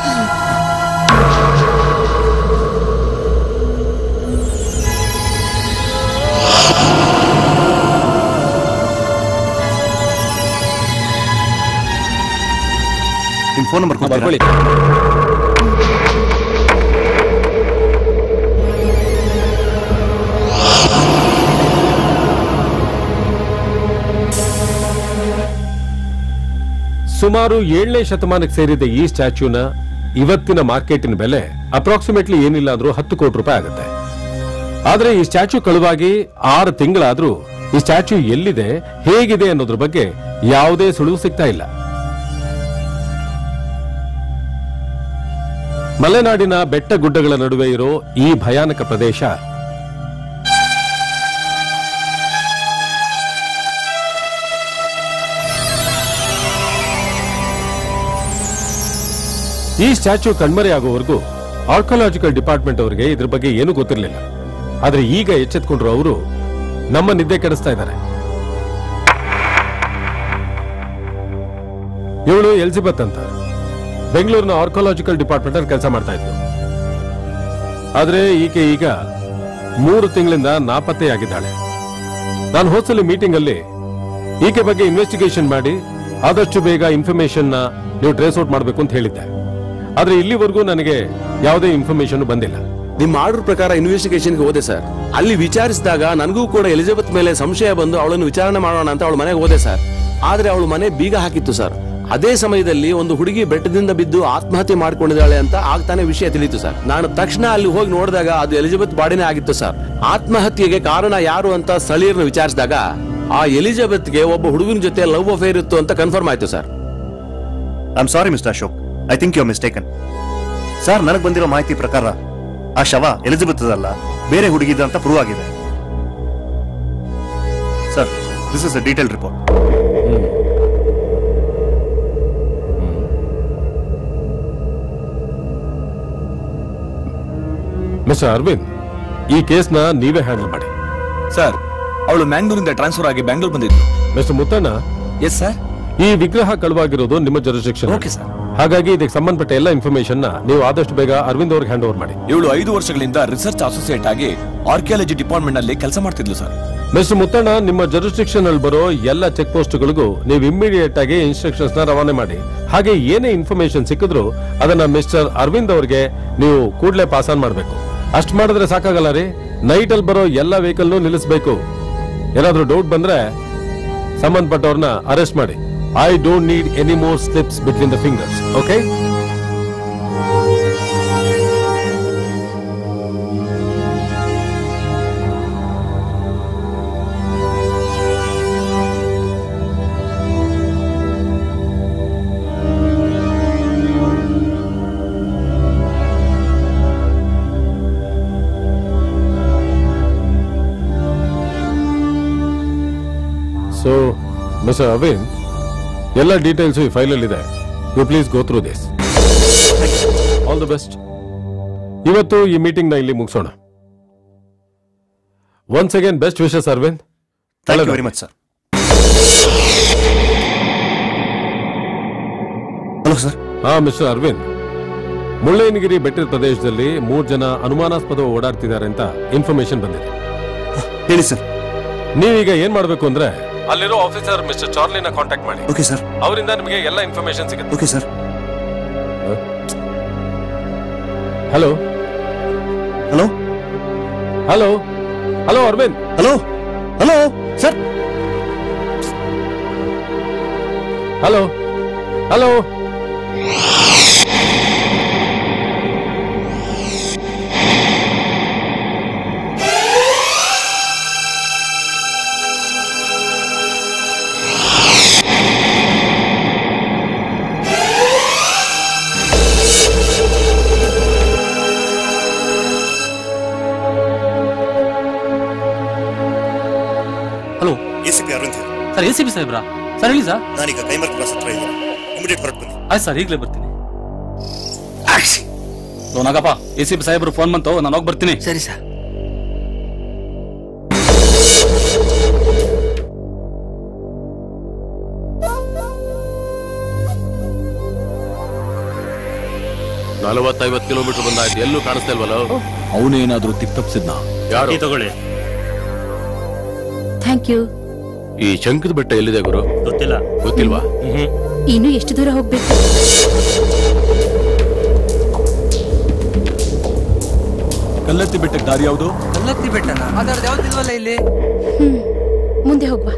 ನಿಮ್ ಫೋನ್ ನಂಬರ್ ಬರ್ಕೊಳ್ಳಿ ಸುಮಾರು ಏಳನೇ ಶತಮಾನಕ್ಕೆ ಸೇರಿದ ಈ ಸ್ಟ್ಯಾಚ್ಯೂನ ಇವತ್ತಿನ ಮಾರ್ಕೆಟಿನ ಬೆಲೆ ಅಪ್ರಾಕ್ಸಿಮೇಟ್ಲಿ ಏನಿಲ್ಲ ಅಂದ್ರೂ ಹತ್ತು ಕೋಟಿ ರೂಪಾಯಿ ಆಗುತ್ತೆ ಆದ್ರೆ ಈ ಸ್ಟ್ಯಾಚ್ಯೂ ಕಳುವಾಗಿ ಆರು ತಿಂಗಳಾದ್ರೂ ಈ ಸ್ಟ್ಯಾಚ್ಯೂ ಎಲ್ಲಿದೆ ಹೇಗಿದೆ ಅನ್ನೋದ್ರ ಬಗ್ಗೆ ಯಾವುದೇ ಸುಳಿವು ಸಿಗ್ತಾ ಇಲ್ಲ ಮಲೆನಾಡಿನ ಬೆಟ್ಟ ಗುಡ್ಡಗಳ ನಡುವೆ ಇರೋ ಈ ಭಯಾನಕ ಪ್ರದೇಶ ಈ ಸ್ಟ್ಯಾಚ್ಯೂ ಕಣ್ಮರೆಯಾಗುವವರೆಗೂ ಆರ್ಕೊಲಾಜಿಕಲ್ ಡಿಪಾರ್ಟ್ಮೆಂಟ್ ಅವರಿಗೆ ಇದ್ರ ಬಗ್ಗೆ ಏನೂ ಗೊತ್ತಿರಲಿಲ್ಲ ಆದ್ರೆ ಈಗ ಎಚ್ಚೆತ್ಕೊಂಡ್ರು ಅವರು ನಮ್ಮ ನಿದ್ದೆ ಕೆಡಿಸ್ತಾ ಇದ್ದಾರೆ ಇವಳು ಎಲಿಜಬೆತ್ ಅಂತ ಬೆಂಗಳೂರಿನ ಆರ್ಕೊಲಾಜಿಕಲ್ ಡಿಪಾರ್ಟ್ಮೆಂಟ್ ಅಲ್ಲಿ ಕೆಲಸ ಮಾಡ್ತಾ ಇದ್ಲು ಆದ್ರೆ ಈಕೆ ಈಗ ಮೂರು ತಿಂಗಳಿಂದ ನಾಪತ್ತೆಯಾಗಿದ್ದಾಳೆ ನಾನು ಹೋದ್ಸಲಿ ಮೀಟಿಂಗ್ ಅಲ್ಲಿ ಈಕೆ ಬಗ್ಗೆ ಇನ್ವೆಸ್ಟಿಗೇಷನ್ ಮಾಡಿ ಆದಷ್ಟು ಬೇಗ ಇನ್ಫಾರ್ಮೇಶನ್ ನ ನೀವು ಟ್ರೇಸ್ ಔಟ್ ಮಾಡಬೇಕು ಅಂತ ಹೇಳಿದ್ದೆ ಆದ್ರೆ ಇಲ್ಲಿವರೆಗೂ ನನಗೆ ಯಾವುದೇ ಇನ್ಫಾರ್ಮೇಶನ್ ಬಂದಿಲ್ಲ ನಿಮ್ಮ ಆರ್ಡರ್ ಪ್ರಕಾರ ಇನ್ವೆಸ್ಟಿಗೇಷನ್ಗೆ ಹೋದೆ ಸರ್ ಅಲ್ಲಿ ವಿಚಾರಿಸಿದಾಗ ನನಗೂ ಕೂಡ ಎಲಿಜಬೆತ್ ಮೇಲೆ ಸಂಶಯ ಬಂದು ಅವಳನ್ನು ವಿಚಾರಣೆ ಮಾಡೋಣ ಅಂತ ಅವಳ ಮನೆಗೆ ಹೋದೆ ಸರ್ ಆದ್ರೆ ಅವಳು ಮನೆ ಬೀಗ ಹಾಕಿತ್ತು ಸರ್ ಅದೇ ಸಮಯದಲ್ಲಿ ಒಂದು ಹುಡುಗಿ ಬೆಟ್ಟದಿಂದ ಬಿದ್ದು ಆತ್ಮಹತ್ಯೆ ಮಾಡ್ಕೊಂಡಿದ್ದಾಳೆ ಅಂತ ಆಗ್ತಾನೆ ವಿಷಯ ತಿಳಿಯಿತು ಸರ್ ನಾನು ತಕ್ಷಣ ಅಲ್ಲಿ ಹೋಗಿ ನೋಡಿದಾಗ ಅದು ಎಲಿಜಬೆತ್ ಬಾಡಿನೇ ಆಗಿತ್ತು ಸರ್ ಆತ್ಮಹತ್ಯೆಗೆ ಕಾರಣ ಯಾರು ಅಂತ ಸ್ಥಳೀಯರನ್ನು ವಿಚಾರಿಸಿದಾಗ ಆ ಎಲಿಜಬೆತ್ಗೆ ಒಬ್ಬ ಹುಡುಗನ ಜೊತೆ ಲವ್ ಅಫೇರ್ ಇತ್ತು ಅಂತ ಕನ್ಫರ್ಮ್ ಆಯ್ತು sir I am sorry mister Ashok I think you mistaken sir ನನಗೆ ಬಂದಿರೋ ಮಾಹಿತಿ ಪ್ರಕಾರ ಆ ಶವ ಎಲಿಜಬೆತ್ ಅಲ್ಲ ಬೇರೆ ಹುಡುಗಿದ ಅಂತ ಪ್ರೂವ್ ಆಗಿದೆ sir this is a detail report mister Aravind ಈ ಕೇಸ್ನ ನೀವೇ ಹ್ಯಾಂಡಲ್ ಮಾಡಿ ಸರ್ ಅವಳು ಮ್ಯಾಂಗ್ಳೂರಿಂದ ಟ್ರಾನ್ಸ್ಫರ್ ಆಗಿ ಬ್ಯಾಂಗ್ಳೂರ್ ಬಂದಿದ್ದು ಮಿಸ್ಟರ್ ಮುತ್ತಣ್ಣ ಎಸ್ ಸರ್ ಈ ವಿಗ್ರಹ ಕಳುವಾಗಿರೋದು ನಿಮ್ಮ ಜುರಿಸ್ಡಿಕ್ಷನ್ Okay, sir. ಹಾಗಾಗಿ ಇದಕ್ಕೆ ಸಂಬಂಧಪಟ್ಟ ಎಲ್ಲ ಇನ್ಫಾರ್ಮೇಶನ್ ನ ನೀವು ಆದಷ್ಟು ಬೇಗ ಅರವಿಂದ್ ಅವ್ರಿಗೆ ಹ್ಯಾಂಡ್ ಓವರ್ ಮಾಡಿ ಇವಳು ಐದು ವರ್ಷಗಳಿಂದ ರಿಸರ್ಚ್ ಅಸೋಸಿಯೇಟ್ ಆಗಿ ಆರ್ಕಿಯಾಲಜಿ ಡಿಪಾರ್ಟ್ಮೆಂಟ್ ನಲ್ಲಿ ಕೆಲಸ ಮಾಡ್ತಿದ್ಲು ಸರ್ ಮಿಸ್ಟರ್ ಮುತ್ತಣ್ಣ ನಿಮ್ಮ ಜುರಿಸ್ಡಿಕ್ಷನ್ ಅಲ್ಲಿ ಬರೋ ಎಲ್ಲ ಚೆಕ್ ಪೋಸ್ಟ್ಗಳಿಗೂ ನೀವು ಇಮಿಡಿಯೇಟ್ ಆಗಿ ಇನ್ಸ್ಟ್ರಕ್ಷನ್ಸ್ ನ ರವಾನೆ ಮಾಡಿ ಹಾಗೆ ಏನೇ ಇನ್ಫಾರ್ಮೇಶನ್ ಸಿಕ್ಕಿದ್ರು ಅದನ್ನ ಮಿಸ್ಟರ್ ಅರವಿಂದ್ ಅವ್ರಿಗೆ ನೀವು ಕೂಡಲೇ ಪಾಸ್ ಆನ್ ಮಾಡಬೇಕು ಅಷ್ಟ್ ಮಾಡಿದ್ರೆ ಸಾಕಾಗಲ್ಲ ರೀ ನೈಟ್ ಅಲ್ಲಿ ಬರೋ ಎಲ್ಲ ವೆಹಿಕಲ್ನು ನಿಲ್ಲಿಸಬೇಕು ಏನಾದ್ರೂ ಡೌಟ್ ಬಂದ್ರೆ ಸಂಬಂಧಪಟ್ಟವ್ರನ್ನ ಅರೆಸ್ಟ್ ಮಾಡಿ I don't need any more slips between the fingers okay so Mister Aravind ಎಲ್ಲ ಡೀಟೇಲ್ಸ್ ಈ ಫೈಲಲ್ಲಿ ಇದೆ you please go through this all the best ಇವತ್ತು ಈ ಮೀಟಿಂಗ್ ನ ಇಲ್ಲಿ ಮುಗಿಸೋಣ once again best wishes Aravind thank you very much sir hello sir ಹಾ ಮಿಸ್ಟರ್ ಅರವಿಂದ್ ಮುಳ್ಳಯ್ಯನಗಿರಿ ಬೆಟ್ಟದ ಪ್ರದೇಶದಲ್ಲಿ ಮೂರ್ ಜನ ಅನುಮಾನಾಸ್ಪದ ಓಡಾಡ್ತಿದ್ದಾರೆ ಅಂತ ಇನ್ಫಾರ್ಮೇಶನ್ ಬಂದಿದೆ ಹೇಳಿ ಸರ್ ನೀವೀಗ ಏನ್ ಮಾಡ್ಬೇಕು ಅಂದ್ರೆ ಅಲ್ಲಿರೋ ಆಫೀಸರ್ ಮಿಸ್ಟರ್ ಚಾರ್ಲಿನ ಕಾಂಟ್ಯಾಕ್ಟ್ ಮಾಡಿ ಓಕೆ ಸರ್ ಅವರಿಂದ ನಿಮಗೆ ಎಲ್ಲ ಇನ್ಫಾರ್ಮೇಶನ್ ಸಿಗುತ್ತೆ okay sir hello hello hello hello Aravind hello hello sir hello hello A C P Aravind sir A C B ಸಾಹೇಬ್ರಾ ಸರ್ ಹೇಳಿ ಸರ್ ನಾನೀಗ ಕೈಮರ್ ಕ್ರಾಸ್ ಹತ್ರ ಇದ್ದೀನಿ ಇಮಿಡಿಯೇಟ್ ಹೊರಟು ಬನ್ನಿ ಆಯ್ತು ಸರ್ ಈಗಲೇ ಬರ್ತೀನಿ ಲೋನಾಗಪ್ಪ ಎ ಸಿ ಬಿ ಸಾಹೇಬ್ರು ಫೋನ್ ಬಂತು ನಾನು ಹೋಗಿ ಬರ್ತೀನಿ ಸರಿ ಸರ್ ನಲವತ್ತೈವತ್ತು ಕಿಲೋಮೀಟರ್ ಬಂದಾಯ್ತು ಎಲ್ಲೂ ಕಾಣಿಸ್ತಾ ಇಲ್ವಲ್ಲ ಅವನೇನಾದ್ರೂ ತಿಪ್ ತಪ್ಸಿದ್ನ ಯಾರು ತಗೊಳ್ಳಿ ಥ್ಯಾಂಕ್ ಯು ಈ ಶಂಕದ ಬೆಟ್ಟ ಎಲ್ಲಿದೆ ಗುರು ಗೊತ್ತಿಲ್ಲ ಗೊತ್ತಿಲ್ವಾ ಇನ್ನು ಎಷ್ಟು ದೂರ ಹೋಗ್ಬೇಕು ಕಲ್ಲತ್ತಿ ಬೆಟ್ಟಕ್ಕೆ ದಾರಿ ಯಾವುದು ಕಲ್ಲತ್ತಿ ಬೆಟ್ಟನ ಅದರದ್ದು ಯಾವ್ದಿಲ್ವಲ್ಲ ಇಲ್ಲಿ ಹ್ಮ್ ಮುಂದೆ ಹೋಗ್ವಾ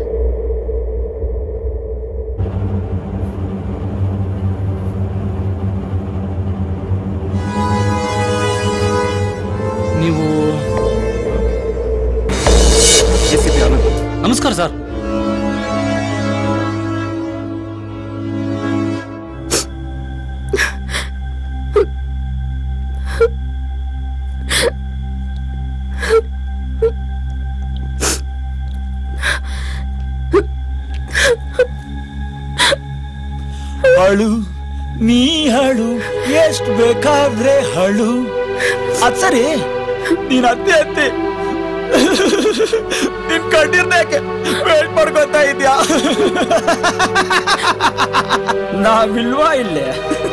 ನೀವು ಎ ಸಿ ಪಿ ಅರವಿಂದ್ ನಮಸ್ಕಾರ ಸರ್ ಹಳು ನೀ ಹಳು ಎಷ್ಟ್ ಬೇಕಾದ್ರೆ ಹಳು ಅದ್ ಸರಿ ನೀನ್ ಅತ್ತೆ ಅತ್ತೆ ನಿನ್ ಕಣ್ಣಿರ್ದೇಕೆ ವೇಟ್ ಮಾಡ್ಕೊತಾ ಇದ್ಯಾ ನಾವಿಲ್ವಾ ಇಲ್ಲೇ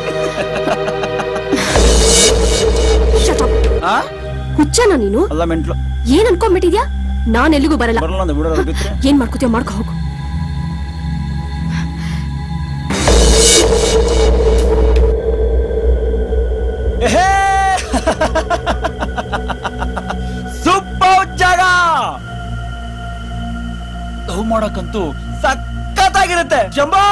ಆ? ಹುಚ್ಚನ ನೀನು ಅಲ್ಲ ಮೆಂಟ್ಲು ಏನ್ ಅನ್ಕೊಂಡ್ಬಿಟ್ಟಿದ್ಯಾ ನಾನ್ ಎಲ್ಲಿಗೂ ಬರಲ್ಲ ಬರಲ್ಲ ಅಂದ್ರೆ ಬಿಡೋದು ಬಿಟ್ರೆ ಏನ್ ಮಾಡ್ಕೋತೀಯ ಮಾಡ್ಕೊ ಹೋಗು ಸೂಪರ್ ಜಾಗ ಲವ್ ಮಾಡಕ್ಕಂತೂ ಸಖತ್ತಾಗಿರುತ್ತೆ ಶಂಭೋ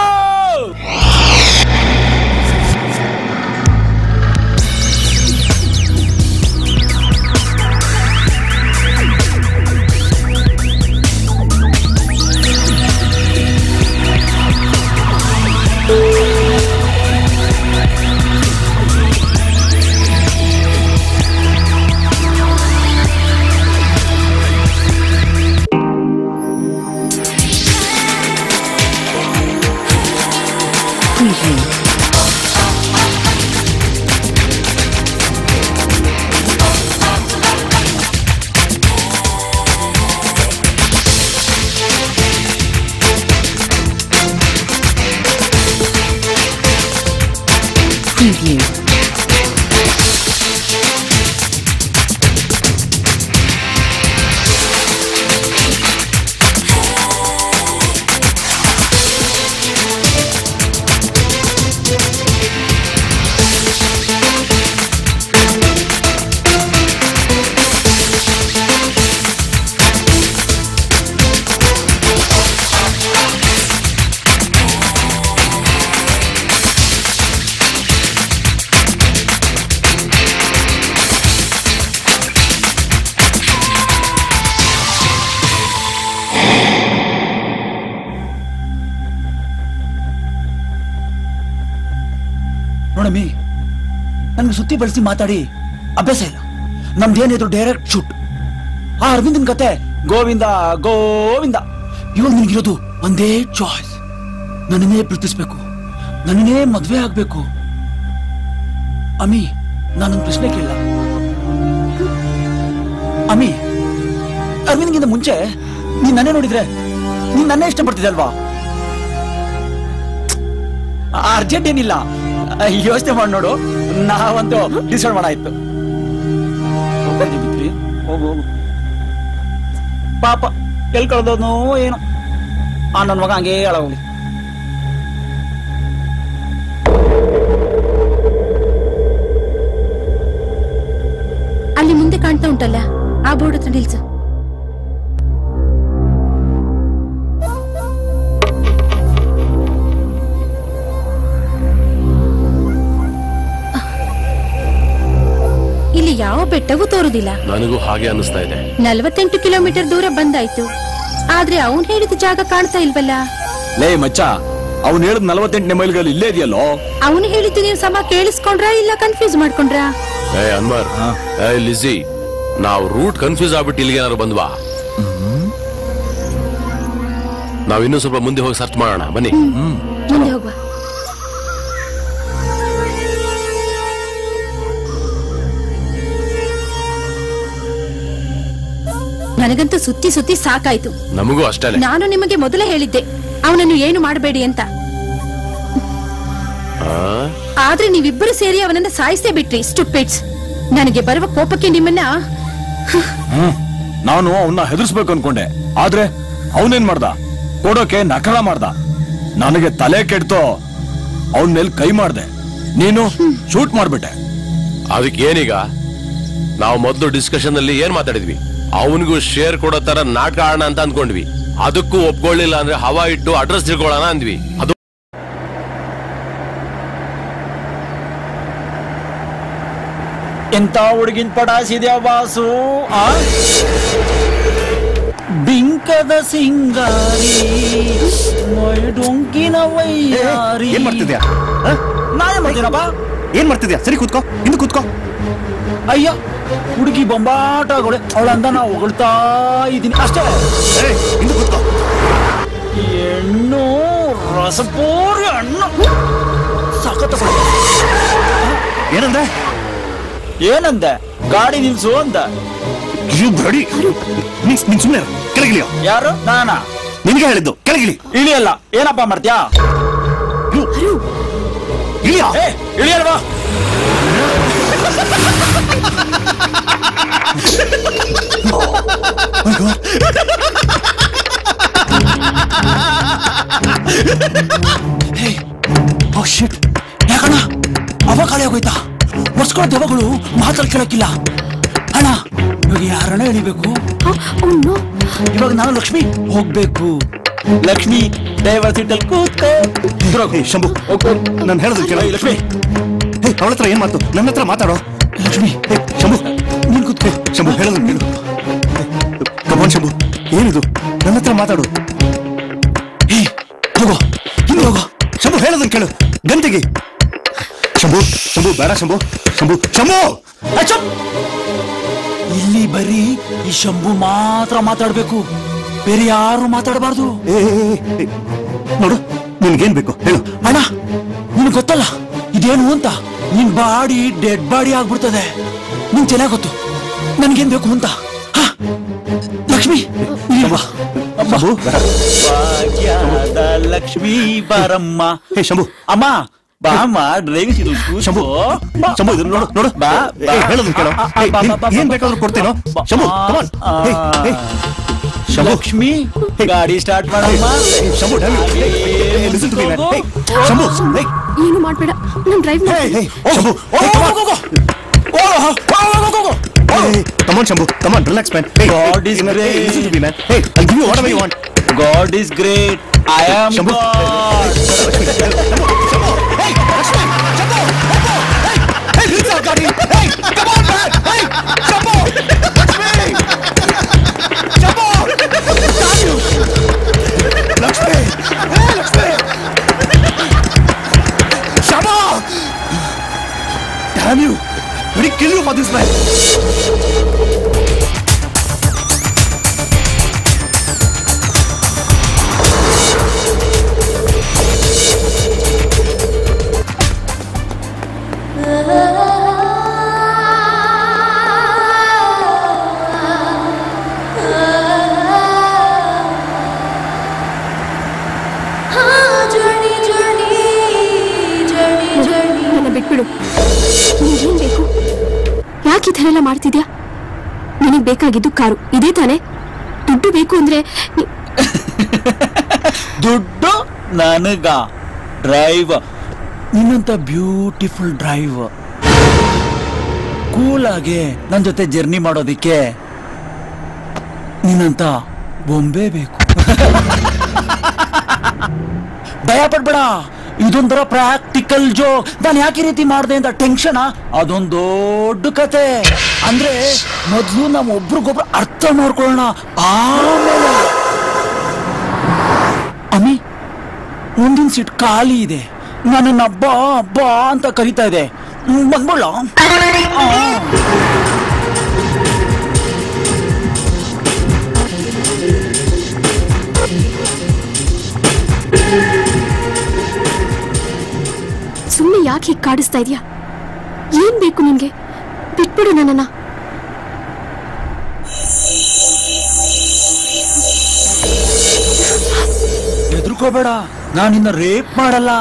ನೋಡಮ್ಮಿ ನನ್ಗೆ ಸುತ್ತಿ ಬಳಸಿ ಮಾತಾಡಿ ಅಭ್ಯಾಸ ಇಲ್ಲ ನಮ್ದೇನಿದ್ರು ಡೈರೆಕ್ಟ್ ಶೂಟ್ ಆ ಅರವಿಂದನ್ ಕತೆ ಗೋವಿಂದ ಗೋವಿಂದ ಇವಾಗ ನಿನ್ಗಿರೋದು ಒಂದೇ ಚಾಯ್ಸ್ ನನ್ನನ್ನೇ ಪ್ರೀತಿಸ್ಬೇಕು ನನ್ನನ್ನೇ ಮದ್ವೆ ಆಗ್ಬೇಕು ಅಮಿ ನಾನೊಂದು ಪ್ರಶ್ನೆ ಕೇಳ ಅಮಿ ಅರವಿಂದ್ಗಿಂತ ಮುಂಚೆ ನೀನ್ ನನ್ನೇ ನೋಡಿದ್ರೆ ನೀನ್ ನನ್ನೇ ಇಷ್ಟಪಡ್ತಿದ್ದೆ ಅಲ್ವಾ ಅರ್ಜೆಂಟ್ ಏನಿಲ್ಲ ಯೋಚನೆ ಮಾಡಿ ನೋಡು ನಾವಂತೂ ಡಿಸೈಡ್ ಮಾಡಾಯ್ತು ಹೋಗು ಹೋಗು ಪಾಪ ಎಲ್ ಕಳ್ದೋದ್ನೋ ಏನೋ ಆ ನನ್ನ ಮಗ ಹಂಗೇ ಹೋಗ್ಲಿ ಅಲ್ಲಿ ಮುಂದೆ ಕಾಣ್ತಾ ಉಂಟಲ್ಲ ಆ ಬೋರ್ಡ್ ಹತ್ರ ನಿಲ್ಸು ಇಲ್ಲಿ ಯಾವ ಬೆಟ್ಟವೂ ತೋರುದಿಲ್ಲ ನನಗೂ ಹಾಗೆ ಅನಿಸ್ತಾ ಇದೆ ನಲವತ್ತೆಂಟು ಕಿಲೋಮೀಟರ್ ದೂರ ಬಂದಾಯ್ತು ಆದ್ರೆ ಅವನ್ ಹೇಳಿದ ಜಾಗ ಕಾಣ್ತಾ ಇಲ್ವಲ್ಲ ಲೇ ಮಚ್ಚ ಅವ್ನು ಹೇಳಿದ್ ನಲವತ್ತೆಂಟನೇ ಮೈಲ್ಗಳು ಇಲ್ಲೇ ಇದೆಯಲ್ಲೋ ಅವನು ಹೇಳಿದ್ದು ನೀವು ಸಮ ಕೇಳಿಸ್ಕೊಂಡ್ರ ಇಲ್ಲ ಕನ್ಫ್ಯೂಸ್ ಮಾಡ್ಕೊಂಡ್ರಾ ಏ ಅನ್ವರ್ ಏ ಲಿಸಿ ನಾವು ರೂಟ್ ಕನ್ಫ್ಯೂಸ್ ಆಗ್ಬಿಟ್ಟು ಇಲ್ಲಿಗೆ ಏನಾದ್ರು ಬಂದ್ವಾ ನಾವ್ ಇನ್ನೂ ಸ್ವಲ್ಪ ಮುಂದೆ ಹೋಗಿ ಸರ್ಚ್ ಮಾಡೋಣ ಬನ್ನಿ ಮುಂದೆ ಹೋಗುವ ನನಗಂತೂ ಸುತ್ತಿ ಸುತ್ತಿ ಸಾಕಾಯ್ತು ನಮಗೂ ಅಷ್ಟೇ ನಾನು ನಿಮಗೆ ಮೊದಲೇ ಹೇಳಿದ್ದೆ ಅವನನ್ನು ಏನು ಮಾಡಬೇಡಿ ಅಂತ ಆದ್ರೆ ನೀವಿಬ್ಬರು ಸೇರಿ ಅವನನ್ನ ಸಾಯಿಸೇ ಬಿಟ್ರಿ ಸ್ಟುಪಿಡ್ಸ್ ನನಗೆ ಬರುವ ಕೋಪಕ್ಕೆ ನಿಮ್ಮನ್ನ ಹ್ಮ್ ನಾನು ಅವನ್ನ ಹೆದರ್ಸ್ಬೇಕು ಅನ್ಕೊಂಡೆ ಆದ್ರೆ ಅವನೇನ್ ಮಾಡ್ದ ಕೊಡೋಕೆ ನಕಲ ಮಾಡ್ದ ನನಗೆ ತಲೆ ಕೆಡ್ತೋ ಅವನ್ ಮೇಲೆ ಕೈ ಮಾಡ್ದೆ ನೀನು ಶೂಟ್ ಮಾಡ್ಬಿಟ್ಟೆ ಅದಕ್ಕೆ ಏನೀಗ ನಾವು ಮೊದಲು ಡಿಸ್ಕಷನ್ ಅಲ್ಲಿ ಏನ್ ಮಾತಾಡಿದ್ವಿ ಅವನಿಗೂ ಶೇರ್ ಕೊಡೋ ತರ ನಾಟಕ ಆಡೋಣ ಅಂತ ಅಂದ್ಕೊಂಡ್ವಿ ಅದಕ್ಕೂ ಒಪ್ಕೊಳ್ಳಿಲ್ಲ ಅಂದ್ರೆ ಹವಾ ಇಟ್ಟು ಅಡ್ರೆಸ್ ತಿಳ್ಕೊಳ್ಳೋಣ ಅಂದ್ವಿ ಅದು ಎಂತ ಹುಡುಗಿನ ಪಡಾಸಿದ್ಯಾ ಬಾಸು ಆ ಬಿಂಕದ ಸಿಂಗಾರಿ ಮೊಯ್ ಡೊಂಕಿನ ವೈಯಾರಿ ಏನ್ ಮಾಡ್ತಿದ್ಯಾ ನಾನೇ ಮಾಡ್ತೀನಪ್ಪ ಏನ್ ಮಾಡ್ತಿದ್ಯಾ ಸರಿ ಕೂತ್ಕೋ ಹಿಂದೆ ಕೂತ್ಕೋ ಅಯ್ಯ ಹುಡುಗಿ ಬೊಂಬಾಟಗಳು ಅವಳಂದ ನಾ ಹೊಗಳ್ತಾ ಇದ್ದೀನಿ ಅಷ್ಟೇ ಹಿಂದೆ ಕೂತ್ಕೋ ಹೆಣ್ಣು ರಸಪೂರಿ ಹಣ್ಣು ಸಖತ್ ಏನಂದೆ ಏನಂದೆ ಗಾಡಿ ನಿಲ್ಸು ಅಂತ ಬಡಿ ನೀನ್ ನೀನ್ ಸುಮ್ಮನೆ ಕೆಳಗಿಳಿಯೋ ಯಾರು ನಾನಾ ನಿನಗೆ ಹೇಳಿದ್ದು ಕೆಳಗಿಳಿ ಇಳಿಯಲ್ಲ ಏನಪ್ಪ ಮಾಡ್ತೀಯಾ ಇಳಿಯೋ ಏ ಇಳಿಯಲ್ವಾ ಓ ಶಿಟ್ ಯಾಕಣ್ಣ ಅವ ಖಾಲಿ ಆಗೋಯ್ತಾ ವರ್ಷಗಳ ದೆವ್ವಗಳು ಮಾತಾಡ್ ಕೇಳಕ್ಕಿಲ್ಲ ಅಣ್ಣ ಇವಾಗ ಯಾರಣ್ಣ ಎಳಿಬೇಕು ಇವಾಗ ನಾನು ಲಕ್ಷ್ಮಿ ಹೋಗ್ಬೇಕು ಲಕ್ಷ್ಮಿ ದೈವ ಸಿಟ್ಟಲ್ ಕೂತ್ಕೋ ಏ, ಶಂಭು ನಾನು ಹೇಳೋದು ಕೇಳ ಲಕ್ಷ್ಮಿ ಹೇ ಅವಳ ಹತ್ರ ಏನ್ ಮಾತು ನನ್ನ ಹತ್ರ ಮಾತಾಡೋ ಲಕ್ಷ್ಮಿ ಹೇ ಶಂಭು ನೀನ್ ಕೂತ್ಕೋ ಶಂಭು ಹೇಳೋದು ಕೇಳು ಕಮಾನ್ ಶಂಭು ಏನಿದು ನನ್ನ ಹತ್ರ ಮಾತಾಡು ಏ ಹೋಗೋ ಹಿಂದೆ ಹೋಗೋ ಶಂಭು ಹೇಳೋದನ್ನ ಕೇಳು ಗಂಟೆಗೆ ಶಂಭು ಶಂಭು ಬೇಡ ಶಂಭು ಶಂಭು ಶಂಭು ಅಚ್ಚ! ಇಲ್ಲಿ ಬರೀ ಈ ಶಂಭು ಮಾತ್ರ ಮಾತಾಡ್ಬೇಕು ಬೇರೆ ಯಾರು ಮಾತಾಡಬಾರ್ದು ಏ, ಏ, ಏ, ಏ, ನೋಡು ನಿನ್ಗೇನ್ ಬೇಕು ಹೇಳು ಅಣ್ಣ ನಿನ್ ಗೊತ್ತಲ್ಲ ಇದೇನು ಅಂತ ನಿನ್ ಬಾಡಿ ಡೆಡ್ ಬಾಡಿ ಆಗ್ಬಿಡ್ತದೆ ನಿನ್ ಚೆನ್ನಾಗ್ ಗೊತ್ತು ನನ್ಗೇನ್ ಬೇಕು ಅಂತ ಹ? ಲಕ್ಷ್ಮಿ ಇಲ್ಲಿ ಬಾ. ಶಂಭು ಬೇಡ. ಭಾಗ್ಯದ ಲಕ್ಷ್ಮೀ ಬಾರಮ್ಮ ಹೇ ಶಂಭು ಅಮ್ಮ ಬಾಮ್ಮ ಡ್ರೈವಿಂಗ್ ಸೀಟ್ ಶಂಭು ಶಂಭು ಇದು ನೋಡು ನೋಡು ಬಾ, ಬಾ. ಏ, ಹೇಳೋದನ್ನ ಕೇಳು ಆ, ಆ, ಏ, ಬಾ, ನೀನ್ ಬಾ, ಬಾ, ಏನ್ ಬಾ, ಬೇಕಾದ್ರೂ ಬಾ, ಕೊಡ್ತೇನೋ ಬಾ, ಶಂಭು ಆ, ಕಮಾನ್ ಆ. ಶಂಭು ಲಕ್ಷ್ಮಿ ಗಾಡಿ ಸ್ಟಾರ್ಟ್ ಮಾಡಮ್ಮ ಏ, Shambhu dull listen to me man ಹೇ ಶಂಭು ಹೇ ಏನು ಮಾಡ್ಬೇಡ ನಾನು ಡ್ರೈವ್ ಹೇ ಮಾಡ್ತೀನಿ ಹೇ Shambhu Come on, Shambhu. Come on, relax, man. Hey, God is hey, hey, great. Listen to me, man. Hey, I'll give you whatever you want. God is great I am Shambhu. God Hey, Lakshmi, Shambhu, Shambhu, hey, hey, release our Gaudi. Hey, come on, man. Hey, Shambhu, Lakshmi, Shambhu, damn you. Lakshmi, hey, Lakshmi. Shambhu, damn you. Let me kill you for this, man. ನನ್ನ ಬಿಟ್ಬಿಡು ನಿನ್ಗೇನ್ ಬೇಕು ಯಾಕೆ ಈ ಥರ ಎಲ್ಲ ಮಾಡ್ತಿದ್ಯಾ ನಿನಗ್ ಬೇಕಾಗಿದ್ದು ಕಾರು ಇದೇ ತಾನೇ ದುಡ್ಡು ಬೇಕು ಅಂದ್ರೆ ನಿ- ದುಡ್ಡು ನನಗ ಡ್ರೈವ್ ನಿನ್ನಂತ ಬ್ಯೂಟಿಫುಲ್ ಡ್ರೈವ್ ಕೂಲ್ ಆಗಿ ನನ್ನ ಜೊತೆ ಜರ್ನಿ ಮಾಡೋದಿಕ್ಕೆ ನಿನ್ನಂತ ಬೊಂಬೆ ಬೇಕು ಭಯ ಪಡ್ಬೇಡ ಇದೊಂಥರ ಪ್ರಾಕ್ಟಿಕಲ್ ಜೋ ನಾನು ಯಾಕೆ ಈ ರೀತಿ ಮಾಡಿದೆ ಅಂತ ಟೆನ್ಷನ್ ಅದೊಂದು ದೊಡ್ಡ ಕತೆ ಅಂದ್ರೆ ಮೊದಲು ನಮ್ಮ ಒಬ್ರಿಗೊಬ್ರು ಅರ್ಥ ಮಾಡ್ಕೊಳ್ಳೋಣ ಆಮೇಲೆ ಅಮ್ಮಿ ಮುಂದಿನ ಸೀಟ್ ಖಾಲಿ ಇದೆ ನನ್ನನ್ನ ಬಾ ಬಾ ಅಂತ ಕರಿತಾ ಇದೆ ಹ್ಮ್, ಬಂದ್ಬಿಡ್ಲ ಆ. ಯಾಕೆ ಹೀಗೆ ಕಾಡಿಸ್ತಾ ಇದೀಯಾ ಏನ್ ಬೇಕು ನಿನ್ಗೆ ಬಿಟ್ಬಿಡು ನನ್ನನ್ನ ಹೆದರ್ಕೋಬೇಡ ನಾನು ನಿನ್ನ ರೇಪ್ ಮಾಡಲ್ಲ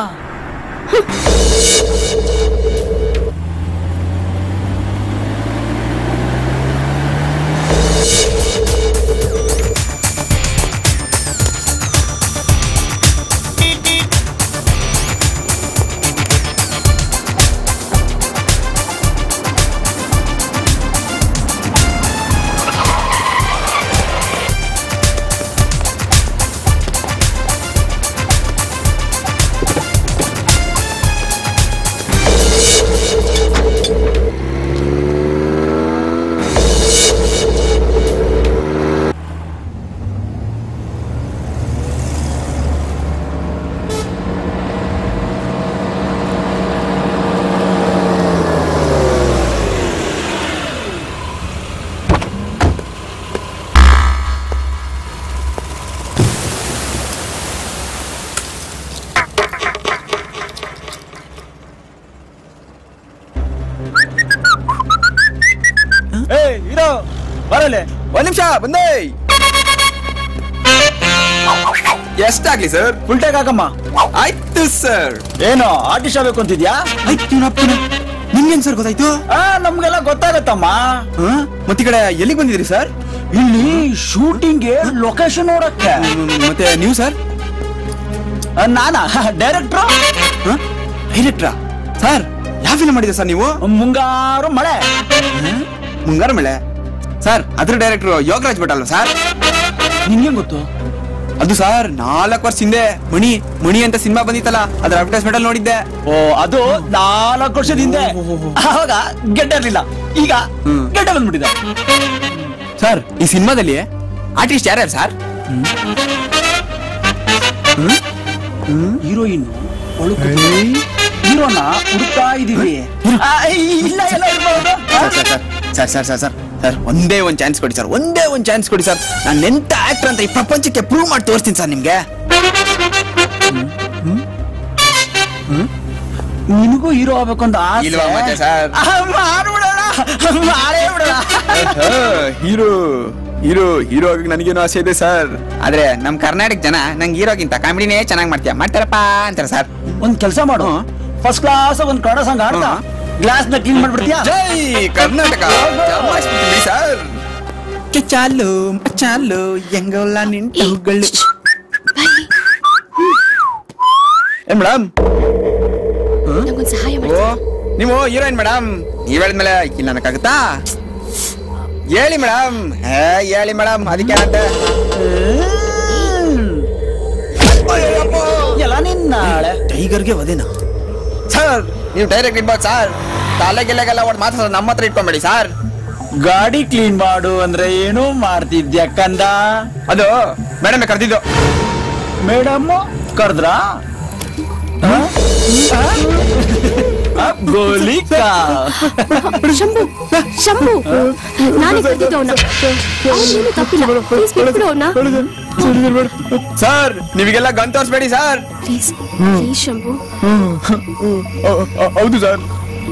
ಏ ಇರೋ ಬರಲೆ ಒಂದ್ ನಿಮಿಷ ಬಂದೆ ಎಷ್ಟಾಗ್ಲಿ ಸರ್ ಫುಲ್ ಟ್ಯಾಗ್ ಹಾಕಮ್ಮ ಆಯ್ತು ಸರ್ ಏನು ಆರ್ಟಿಸ್ಟ್ ಆಗ್ಬೇಕು ಅಂತಿದ್ಯಾ ನಿಮ್ಗೇನ್ ಸರ್ ಗೊತ್ತಾಯ್ತು ಆ ನಮ್ಗೆಲ್ಲ ಗೊತ್ತಾಗತ್ತಮ್ಮ ಮತ್ತೆ ಈ ಕಡೆ ಎಲ್ಲಿಗೆ ಬಂದಿದ್ರಿ ಸರ್ ಇಲ್ಲಿ ಶೂಟಿಂಗ್ಗೆ ಲೊಕೇಶನ್ ನೋಡಕ್ಕೆ ಮತ್ತೆ ನೀವು ಸರ್ ಆ, ನಾನಾ ಡೈರೆಕ್ಟ್ರು ಡೈರೆಕ್ಟ್ರಾ ಸರ್ ಯಾವ ಫಿಲ್ಮ್ ಮಾಡಿದೆ ಸರ್ ನೀವು ಮುಂಗಾರು ಮಳೆ ಮುಂಗಾರು ಮಳೆ ಸರ್ ಅದ್ರ ಡೈರೆಕ್ಟ್ರು ಯೋಗರಾಜ್ ಭಟ್ ಅಲ್ವಾ ಸರ್ ನಿನ್ಗೆ ಗೊತ್ತು ಅದು ಸರ್ ನಾಲ್ಕು ವರ್ಷ ಹಿಂದೆ ಮಣಿ ಮಣಿ ಅಂತ ಸಿನಿಮಾ ಬಂದಿತ್ತಲ್ಲ ಅದ್ರ ಅಡ್ವರ್ಟೈಸ್ಮೆಂಟ್ ಅಲ್ಲಿ ನೋಡಿದ್ದೆ ಓ ಅದು ನಾಲ್ಕು ವರ್ಷದ ಹಿಂದೆ ಆವಾಗ ಗೆಡ್ಡ ಇರ್ಲಿಲ್ಲ ಈಗ ಗೆಡ್ಡ ಬಂದ್ಬಿಟ್ಟಿದೆ ಸರ್ ಈ ಸಿನಿಮಾದಲ್ಲಿ ಆರ್ಟಿಸ್ಟ್ ಯಾರ್ಯಾರು ಸರ್ ಹೀರೋಯಿನ್ ಹೀರೋನ ಹುಡುಕ್ತಾ ಇದೀವಿ ಆ, ಇಲ್ಲ ಎಲ್ಲ ಇರ್ಬೋದು sir sir sir sir sir sir sir ಒಂದೇ ಒಂದ್ ಚಾನ್ಸ್ ಕೊಡಿ ಸರ್ ಒಂದೇ ಒಂದ್ ಚಾನ್ಸ್ ಕೊಡಿ ಸರ್ ನಾನು ಎಂತ ಆಕ್ಟರ್ ಅಂತ ಈ ಪ್ರಪಂಚಕ್ಕೆ ಪ್ರೂವ್ ಮಾಡಿ ತೋರಿಸ್ತೀನಿ ಸರ್ ನಿಮ್ಗೆ ನಿನಗೂ ಹೀರೋ ಆಗ್ಬೇಕು ಅಂತ ಆಸೆ. ಇಲ್ವಾ ಮತ್ತೆ ಸರ್? ಆ, ಮಾಡ್ಬಿಡೋಣ ಮಾಡೇ ಬಿಡೋಣ ಹೀರೋ ಹೀರೋ ಹೀರೋ ಆಗಿ ನನಗೇನು ಆಸೆ ಇದೆ ಸರ್ ಆದ್ರೆ ನಮ್ ಕರ್ನಾಟಕ ಜನ ನಂಗೆ ಹೀರೋಗಿಂತ ಕಾಮಿಡಿನೇ ಚೆನ್ನಾಗಿ ಮಾಡ್ತೀಯ ಮಾಡ್ತಾರಪ್ಪ ಅಂತಾರೆ ಸರ್ ಒಂದ್ ಕೆಲಸ ಮಾಡು ಫಸ್ಟ್ ಕ್ಲಾಸ್ ಒಂದ್ ಕನ್ನಡ ಸಂಘ ಆಡ್ತಾ ಗ್ಲಾಸ್ ನ ಕ್ಲೀನ್ ಮಾಡ್ಬಿಡ್ತೀಯಾ ಜೈ ಕರ್ನಾಟಕ ಜಮಾಯಿಸ್ಬಿಡ್ತೀನಿ ಸರ್ ಕೆ ಚಾಲು ಚಾಲು ಹೆಂಗಲ್ಲ ನಿಂಟುಗಳು ಏ ಮೇಡಮ್ ನಂಗೊಂದ್ ಸಹಾಯ ಮಾಡಿ ಓ ನೀವು ಹೀರೋಯಿನ್ ಮೇಡಮ್ ನೀವ್ ಹೇಳಿದ್ಮೇಲೆ ಇಲ್ಲ ಅನ್ನಕ್ಕಾಗುತ್ತಾ ಹೇಳಿ ಮೇಡಮ್ ಏ ಹೇಳಿ ಮೇಡಮ್ ಅದಕ್ಕೆ ಅಂತ ಎಲ್ಲ ನಿನ್ನಾಳೆ ಟೈಗರ್ಗೆ ಒದೇನ ಸರ್ ನೀವು ಡೈರೆಕ್ಟ್ ಇರ್ಬೋದು ಸರ್ ತಲೆ ಗೆಲೆಗೆಲ್ಲ ಒಟ್ಟು ಮಾತಾಡೋದು ನಮ್ಮ ಹತ್ರ ಇಟ್ಕೊಂಬೇಡಿ ಸರ್ ಗಾಡಿ ಕ್ಲೀನ್ ಮಾಡು ಅಂದ್ರೆ ಏನು ಮಾಡ್ತಿದ್ಯಾ ಕಂದ ಅದು ಮೇಡಮ್ ಕರೆದಿದ್ದು ಮೇಡಮ್ ಕರ್ದ್ರಾ ಗೋಲಿಕ ಶಂಭು ಶಂಭು ನಾನೇ ಕರೆದಿದ್ದು ಅವನ ಅವನೇನು ತಪ್ಪಿಲ್ಲ ಪ್ಲೀಸ್ ಬಿಟ್ಬಿಡು ಅವನ ಸರ್ ನೀವಿಗೆಲ್ಲ ಗನ್ ತೋರಿಸ್ಬೇಡಿ ಸರ್ ಪ್ಲೀಸ್ ಪ್ಲೀಸ್ ಶಂಭು ಹೌದು ಸರ್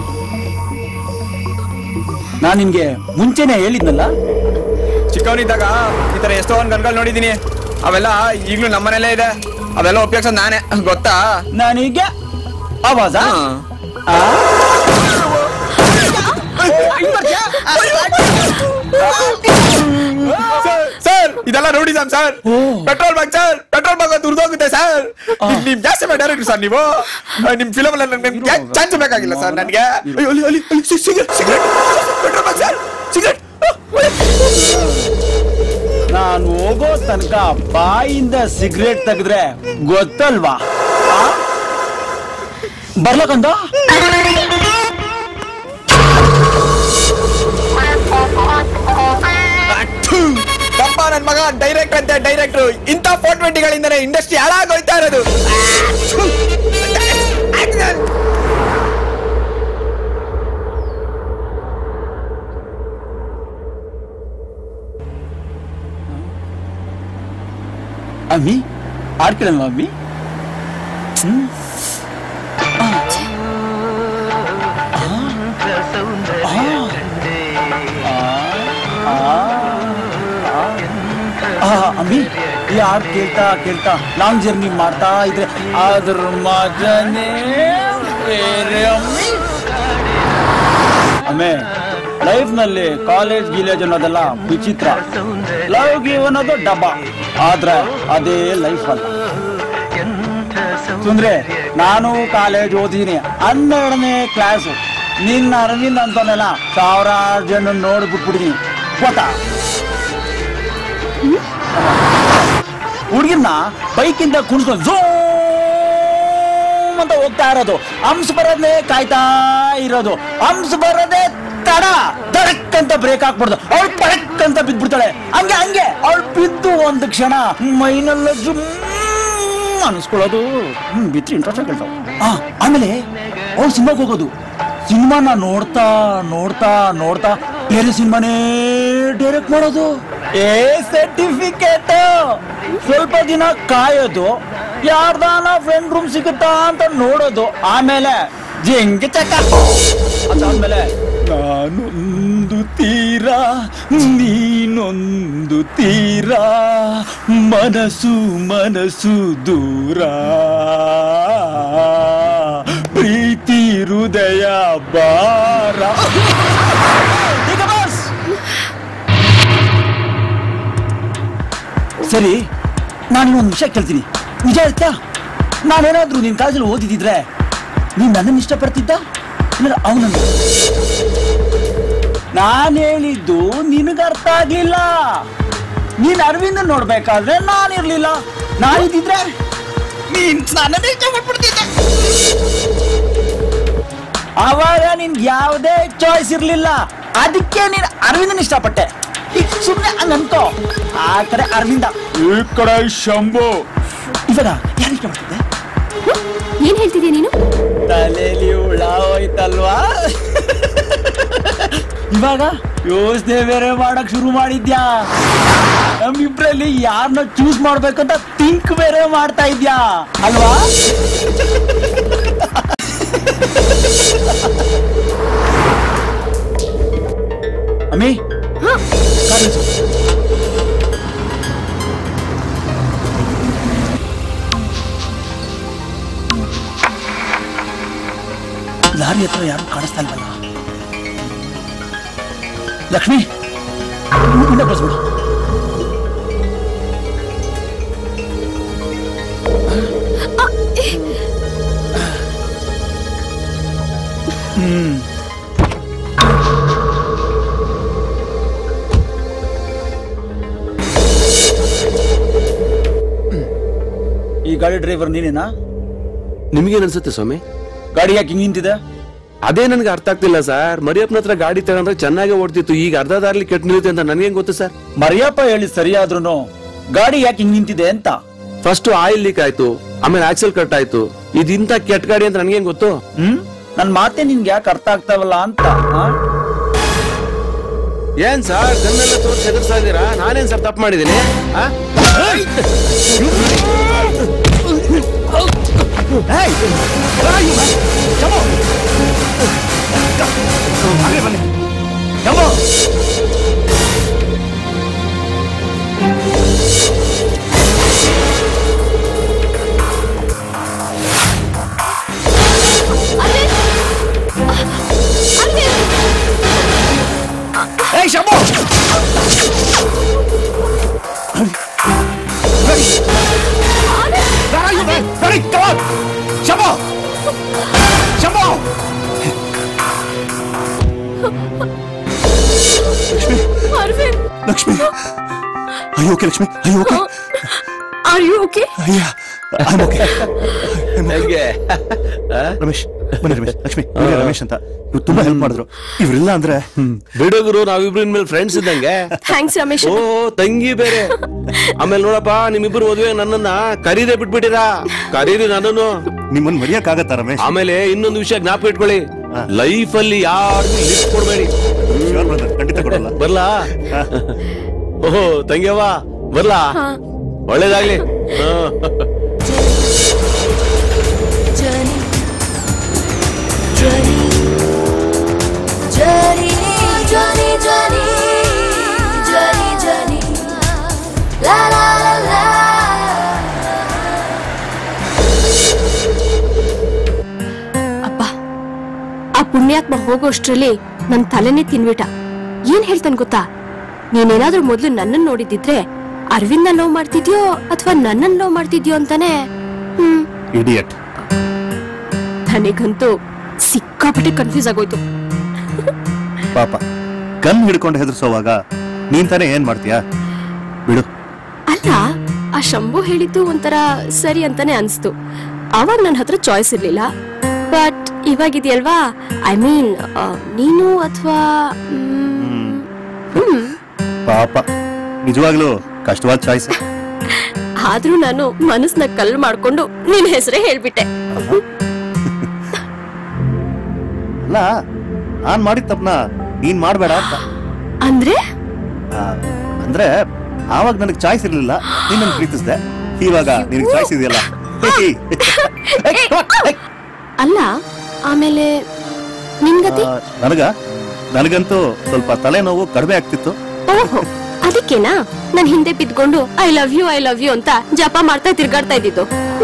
ನಾನ್ ನಿನ್ಗೆ ಮುಂಚೆನೆ ಹೇಳಿದ್ನಲ್ಲ ಚಿಕ್ಕವನಿದ್ದಾಗ ಈ ತರ ಎಷ್ಟೋ ಒಂದ್ ಗನ್ಗಳು ನೋಡಿದೀನಿ ಅವೆಲ್ಲ ಈಗ್ಲೂ ನಮ್ಮನೇಲೇ ಇದೆ ಅವೆಲ್ಲ ಉಪಯೋಗಿಸೋದು ನಾನೇ ಗೊತ್ತಾ ನನಗೆ ಆವಾಜ ಸರ್ ಇದೆಲ್ಲ ನೋಡಿದಾಮ್ sir petrol bunk sir petrol bunk ದುರ್ದೋಗುತ್ತೆ ಸರ್ ನಿಮ್ ಜಾಸ್ತಿ ಡೈರೆಕ್ಟ್ ಸರ್ ನೀವು ನಿಮ್ ಫಿಲಮ್ ಅಲ್ಲಿ ನನ್ಗೆ ಚಾನ್ಸ್ ಬೇಕಾಗಿಲ್ಲ ಸರ್ ನನಗೆ cigarette petrol bunk sir cigarette ನಾನು ಹೋಗೋ ತನಕ ಬಾಯಿಂದ ಸಿಗರೇಟ್ ತೆಗೆದ್ರೆ ಗೊತ್ತಲ್ವಾ ಆ? ಬರ್ಲಕ್ಕಂದ ತಪ್ಪ ನನ್ ಮಗ ಡೈರೆಕ್ಟ್ ಅಂತೆ ಡೈರೆಕ್ಟ್ರು ಇಂಥ ಫೋರ್ ಟ್ವೆಂಟಿಗಳಿಂದನೇ ಇಂಡಸ್ಟ್ರಿ ಹಾಳಾಗೋಯ್ತಾ ಇರೋದು ಅಮ್ಮಿ ಆಡ್ಕೊಳ್ಳಲ್ವಾ ಅಮ್ಮಿ ಹ್ಮ್? ಆ. ಅಮ್ಮಿ ಈ ಹಾಡು ಕೇಳ್ತಾ ಕೇಳ್ತಾ ಲಾಂಗ್ ಜರ್ನಿ ಮಾಡ್ತಾ ಇದ್ರೆ ಅದ್ರ ಮಜನೇ ಬೇರೆ ಅಮ್ಮಿ ಅಮ್ಮೆ ಲೈಫ್ ನಲ್ಲಿ ಕಾಲೇಜ್ ಗೀಲೇಜ್ ಅನ್ನೋದೆಲ್ಲ ವಿಚಿತ್ರ ಲವ್ ಗಿವ್ ಅನ್ನೋದು ಡಬ್ಬ ಆದ್ರೆ ಅದೇ ಲೈಫ್ ಅಲ್ಲ ಸುಂದ್ರೆ ನಾನು ಕಾಲೇಜ್ ಓದಿದೀನಿ ಹನ್ನೆರಡನೇ ಕ್ಲಾಸು ನಿನ್ನ ಅರವಿಂದ್ ಅಂತನೆಲ್ಲ ಸಾವಿರಾರು ಜನ ನೋಡ್ಬಿಟ್ಬಿಟ್ಟಿದೀನಿ ಗೊತ್ತಾ ಹುಡುಗಿನ ಬೈಕಿಂದ ಕುಣಿಸ್ಕೊಂಡು ಝೂಮ್ ಅಂತ ಹೋಗ್ತಾ ಇರೋದು ಹಂಸ ಬರೋದೇ ಕಾಯ್ತಾ ಇರೋದು ಹಂಸ ಬರೋದೇ ತಡ ತಡಕ್ ಅಂತ ಬ್ರೇಕ್ ಹಾಕ್ಬಿಡ್ದು ಅವಳು ಪಡಕ್ ಅಂತ ಬಿದ್ಬಿಡ್ತಾಳೆ ಹಂಗೆ ಹಂಗೆ ಅವಳು ಬಿದ್ದು ಒಂದು ಕ್ಷಣ ಮೈನೆಲ್ಲ ಜುಮ್ ಅನಿಸ್ಕೊಳ್ಳೋದು ಹ್ಮ್ ಬಿತ್ರಿ ಇಂಟ್ರೆಸ್ಟ್ ಕೇಳ್ತಾವ ಆ ಆಮೇಲೆ ಅವ್ಳು ಸಿನಿಮಾಗೆ ಹೋಗೋದು ಸಿನಿಮಾನ ನೋಡ್ತಾ ನೋಡ್ತಾ ನೋಡ್ತಾ ಬೇರೆ ಸಿನಿಮಾನೇ ಡೈರೆಕ್ಟ್ ಮಾಡೋದು ಏ ಸರ್ಟಿಫಿಕೇಟ್ ಸ್ವಲ್ಪ ದಿನ ಕಾಯೋದು ಯಾರ್ದಾನ ಫ್ರೆಂಡ್ ರೂಮ್ ಸಿಗುತ್ತಾ ಅಂತ ನೋಡೋದು ಆಮೇಲೆ ಜಿಂಗೆ ಚಕ ಅದಾದ್ಮೇಲೆ ನಾನೊಂದು ತೀರ ನೀನೊಂದು ತೀರ ಮನಸ್ಸು ಮನಸ್ಸು ದೂರ ಪ್ರೀತಿ ಹೃದಯ ಬಾರ ಈಗ ಬಸ್ ಸರಿ ನಾನು ಒಂದು ವಿಷಯ ಕೇಳ್ತೀನಿ ನಿಜ ಹೇಳ್ತಾ ನಾನೇನಾದ್ರೂ ನಿನ್ ಕಾಲೇಜಲ್ಲಿ ಓದಿದಿದ್ರೆ ನೀನ್ ನನ್ನನ್ನು ಇಷ್ಟಪಡ್ತಿದ್ದ ಇಲ್ಲ ಅವನನ್ನು ನಾನು ಹೇಳಿದ್ದು ನಿನಗೆ ಅರ್ಥ ಆಗ್ಲಿಲ್ಲ ನೀನ್ ಅರವಿಂದ ನೋಡ್ಬೇಕಾದ್ರೆ ನಾನಿರ್ಲಿಲ್ಲ ನಾನಿದ್ದಿದ್ರೆ ನೀನ್ ನನ್ನನ್ನೇ ಇಷ್ಟಪಟ್ಬಿಡ್ತಿದ್ದೆ ಅವಾಗ ನಿನ್ಗೆ ಯಾವುದೇ ಚಾಯ್ಸ್ ಇರ್ಲಿಲ್ಲ ಅದಕ್ಕೆ ನೀನ್ ಅರವಿಂದನ್ ಇಷ್ಟಪಟ್ಟೆ ಈಗ ಸುಮ್ಮನೆ ಹಂಗ ಅನ್ಕೋ ಆ ಕಡೆ ಅರವಿಂದ ಈ ಕಡೆ ಶಂಭು ಇವಾಗ ಯಾರು ಇಷ್ಟಪಡ್ತಿದ್ದೆ ಏನ್ ಹೇಳ್ತಿದ್ಯಾ ನೀನು ತಲೆಯಲ್ಲಿ ಹುಳ ಹೋಯ್ತಲ್ವಾ ಇವಾಗ ಯೋಚನೆ ಬೇರೆ ಮಾಡಕ್ ಶುರು ಮಾಡಿದ್ಯಾ ನಮ್ಮಿಬ್ರಲ್ಲಿ ಯಾರನ್ನ ಚೂಸ್ ಮಾಡ್ಬೇಕಂತ ಥಿಂಕ್ ಬೇರೆ ಮಾಡ್ತಾ ಇದ್ಯಾ ಅಲ್ವಾ ಅಮ್ಮಿ ಕಾಲ್ ನಿಲ್ಸು. ಲಾರಿ ಹತ್ರ ಯಾರು ಕಾಣಿಸ್ತಾ ಇಲ್ವಲ್ಲ ಲಕ್ಷ್ಮಿ ಮುಂದೆ ಕಳಿಸ್ಬಿಡು ಹ್ಮ್ ಈ ಗಾಡಿ ಡ್ರೈವರ್ ನೀನೇನಾ ನಿಮ್ಗೇನ್ ಅನ್ಸುತ್ತೆ ಸ್ವಾಮಿ ಗಾಡಿ ಯಾಕೆ ಹಿಂಗ್ ನಿಂತಿದೆ ಅದೇ ನನ್ಗೆ ಅರ್ಥ ಆಗ್ತಿಲ್ಲ ಸರ್ ಮರಿಯಪ್ಪನ ಹತ್ರ ಗಾಡಿ ತಗೊಂಡ್ರೆ ಚೆನ್ನಾಗೇ ಓಡ್ತಿತ್ತು ಈಗ ಅರ್ಧ ದಾರಿಲಿ ಕೆಟ್ಟ ನಿಲ್ಲುತ್ತೆ ಅಂತ ನನಗೇನ್ ಗೊತ್ತು ಸರ್ ಮರಿಯಪ್ಪ ಹೇಳಿ ಸರಿಯಾದ್ರೂ ಗಾಡಿ ಯಾಕೆ ಹಿಂಗ್ ನಿಂತಿದೆ ಅಂತ ಫಸ್ಟ್ ಆಯಿಲ್ ಲೀಕ್ ಆಯ್ತು ಆಮೇಲೆ ಆಕ್ಸೆಲ್ ಕಟ್ ಆಯ್ತು ಇದಿಂತ ಕೆಟ್ಟ ಗಾಡಿ ಅಂತ ನನಗೇನ್ ಗೊತ್ತು ಹ್ಮ್ ನನ್ ಮಾತೆ ನಿನ್ಗೆ ಯಾಕೆ ಅರ್ಥ ಆಗ್ತಾವಲ್ಲ ಅಂತ ಆ? ಏನ್ ಸರ್ ಗನ್ನೆಲ್ಲ ತೋರಿಸಿ ಹೆದರ್ಸ್ತಾ ಇದೀರಾ ನಾನೇನ್ ಸರ್ ತಪ್ಪು ಮಾಡಿದೀನಿ ಆ? ಏಯ್ ಶಂಭು ಶಂಭು ಶಂಭು ಅರವಿಂದ್ ಲಕ್ಷ್ಮಿ ಅಯ್ಯೋ ಓಕೆ ಲಕ್ಷ್ಮಿ ಅಯ್ಯೋ ಓಕೆ ಆರ್ ಯು ಓಕೆ ಅಯ್ಯ I'm okay. ಹೆಂಗೆ ರಮೇಶ್ ಬನ್ನಿ ರಮೇಶ್ ಲಕ್ಷ್ಮಿ ಇವರೇ ರಮೇಶ್ ಅಂತ ಇವ್ರು ತುಂಬಾ ಹೆಲ್ಪ್ ಮಾಡಿದ್ರು ಇವ್ರಿಲ್ಲ ಅಂದ್ರೆ ಬಿಡುಗರು ನಾವಿಬ್ರು ಇನ್ಮೇಲೆ ಫ್ರೆಂಡ್ಸ್ ಇದ್ದಂಗೆ ಥ್ಯಾಂಕ್ಸ್ ರಮೇಶ್ ಓ ತಂಗಿ ಬೇರೆ ಆಮೇಲೆ ನೋಡಪ್ಪ ನಿಮ್ಮಿಬ್ರು ಮದುವೆ ನನ್ನನ್ನ ಕರೀದೆ ಬಿಟ್ಬಿಟ್ಟಿರಾ ಕರೀರಿ ನನ್ನನ್ನು ನಿಮ್ಮನ್ನ ಮರಿಯಕ್ ಆಗತ್ತಾ ರಮೇಶ್ ಆಮೇಲೆ ಇನ್ನೊಂದು ವಿಷಯ ಜ್ಞಾಪಕ ಇಟ್ಕೊಳ್ಳಿ ಲೈಫ್ ಅಲ್ಲಿ ಯಾರಿಗೂ ಲಿಫ್ಟ್ ಕೊಡ್ಬೇಡಿ Sure brother, ಖಂಡಿತ ಕೊಡಲ್ಲ ಬರ್ಲಾ ಓಹೋ ತಂಗಿಯವ್ವ ಬರ್ಲಾ ಒಳ್ಳೇದಾಗ್ಲಿ ಹಾ. Journey, journey, journey, journey, journey, journey, journey. La la ಪುಣ್ಯಾತ್ಮ ಹೋಗೋಷ್ಟ್ರಲ್ಲಿ ನನ್ ತಲೆನೇ ತಿನ್ಬಿಟ ಏನ್ ಹೇಳ್ತಾನೆ ಗೊತ್ತಾ ನೀನೇನಾದ್ರೂ ಮೊದ್ಲು ನನ್ನನ್ ನೋಡಿದಿದ್ರೆ ಅರವಿಂದ ಲವ್ ಮಾಡ್ತಿದ್ಯೋ ಅಥವಾ ನನ್ನನ್ ಲವ್ ಮಾಡ್ತಿದ್ಯೋ ಅಂತಾನೆ ಹ್ಮ್ ಇಡಿಯಟ್ ನನಗಂತೂ ಸಿಕ್ಕಾಪಟ್ಟೆ ಕನ್ಫ್ಯೂಸ್ ಆಗೋಯ್ತು ಪಾಪ ಗನ್ ಹಿಡ್ಕೊಂಡು ಹೆದರ್ಸೋವಾಗ ನೀನ್ ತಾನೇ ಏನ್ ಮಾಡ್ತೀಯಾ ಬಿಡು ಅಲ್ಲ ಆ ಶಂಭು ಹೇಳಿದ್ದು ಒಂಥರ ಸರಿ ಅಂತಾನೆ ಅನ್ಸ್ತು ಅವಾಗ ನನ್ನ ಹತ್ರ ಚಾಯ್ಸ್ ಇರ್ಲಿಲ್ಲ ಬಟ್ ಇವಾಗಿದೆಯಲ್ವಾ ಐ ಮೀನ್ ನೀನು ಅಥವಾ ಪಾಪ ನಿಜವಾಗ್ಲೂ ಕಷ್ಟವಾದ ಚಾಯ್ಸ್ ಆದ್ರೂ ನಾನು ಮನಸ್ನ ಕಲ್ ಮಾಡ್ಕೊಂಡು ನಿನ್ ಹೆಸರೇ ಹೇಳ್ಬಿಟ್ಟೆ ಅಲ್ಲ ನಾನ್ ಮಾಡಿದ ತಪ್ಪನ ನೀನ್ ಮಾಡ್ಬೇಡ ಅಂತ ಅಂದ್ರೆ ಆ, ಅಂದ್ರೆ ಆವಾಗ ನನಗೆ ಚಾಯ್ಸ್ ಇರ್ಲಿಲ್ಲ ನೀನ್ ನನ್ ಪ್ರೀತಿಸ್ದೆ ಇವಾಗ ನಿನಗೆ ಚಾಯ್ಸ್ ಇದೆಯಲ್ಲ ಹೇ, ಅಲ್ಲ ಆಮೇಲೆ ನಿನ್ಗತಿ ಆ, ನನಗ ನನಗಂತೂ ಸ್ವಲ್ಪ ತಲೆನೋವು ಕಡಿಮೆ ಆಗ್ತಿತ್ತು ಓಹೋ ಅದಕ್ಕೇನಾ ನಾನ್ ಹಿಂದೆ ಬಿದ್ಕೊಂಡು I love you I love you ಅಂತ ಜಪ ಮಾಡ್ತಾ ತಿರ್ಗಾಡ್ತಾ ಇದ್ದಿದ್ದು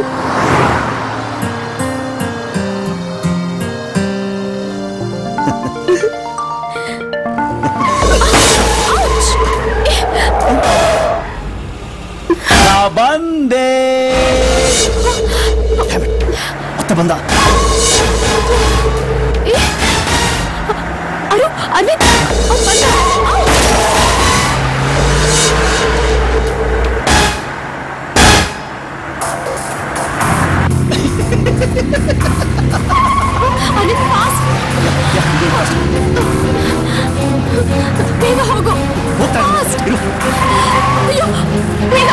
ನಾ ಬಂದೆ ಮತ್ತೆ ಬಂದ ಅರು ಅರವಿಂದ್ ಅವ್ನ್ ಬಂದ. ಅರವಿಂದ್ fast. ಬೇಗ ಹೋಗು Fast. ಅಯ್ಯೋ ಬೇಗ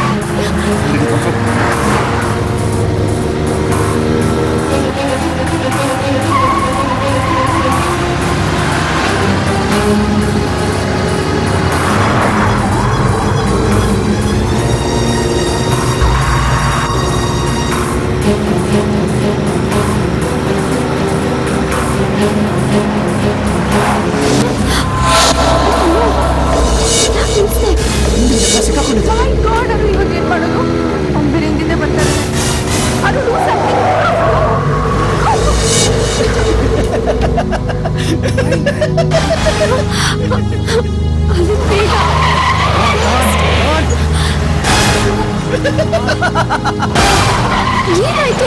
ಏನಾಯ್ತು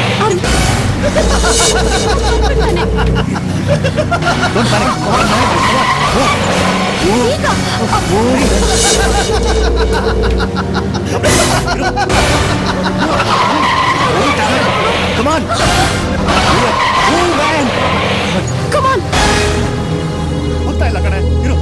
Come on. Come on. ಗೊತ್ತಾ ಇಲ್ಲ ಕಣೆ ಇರು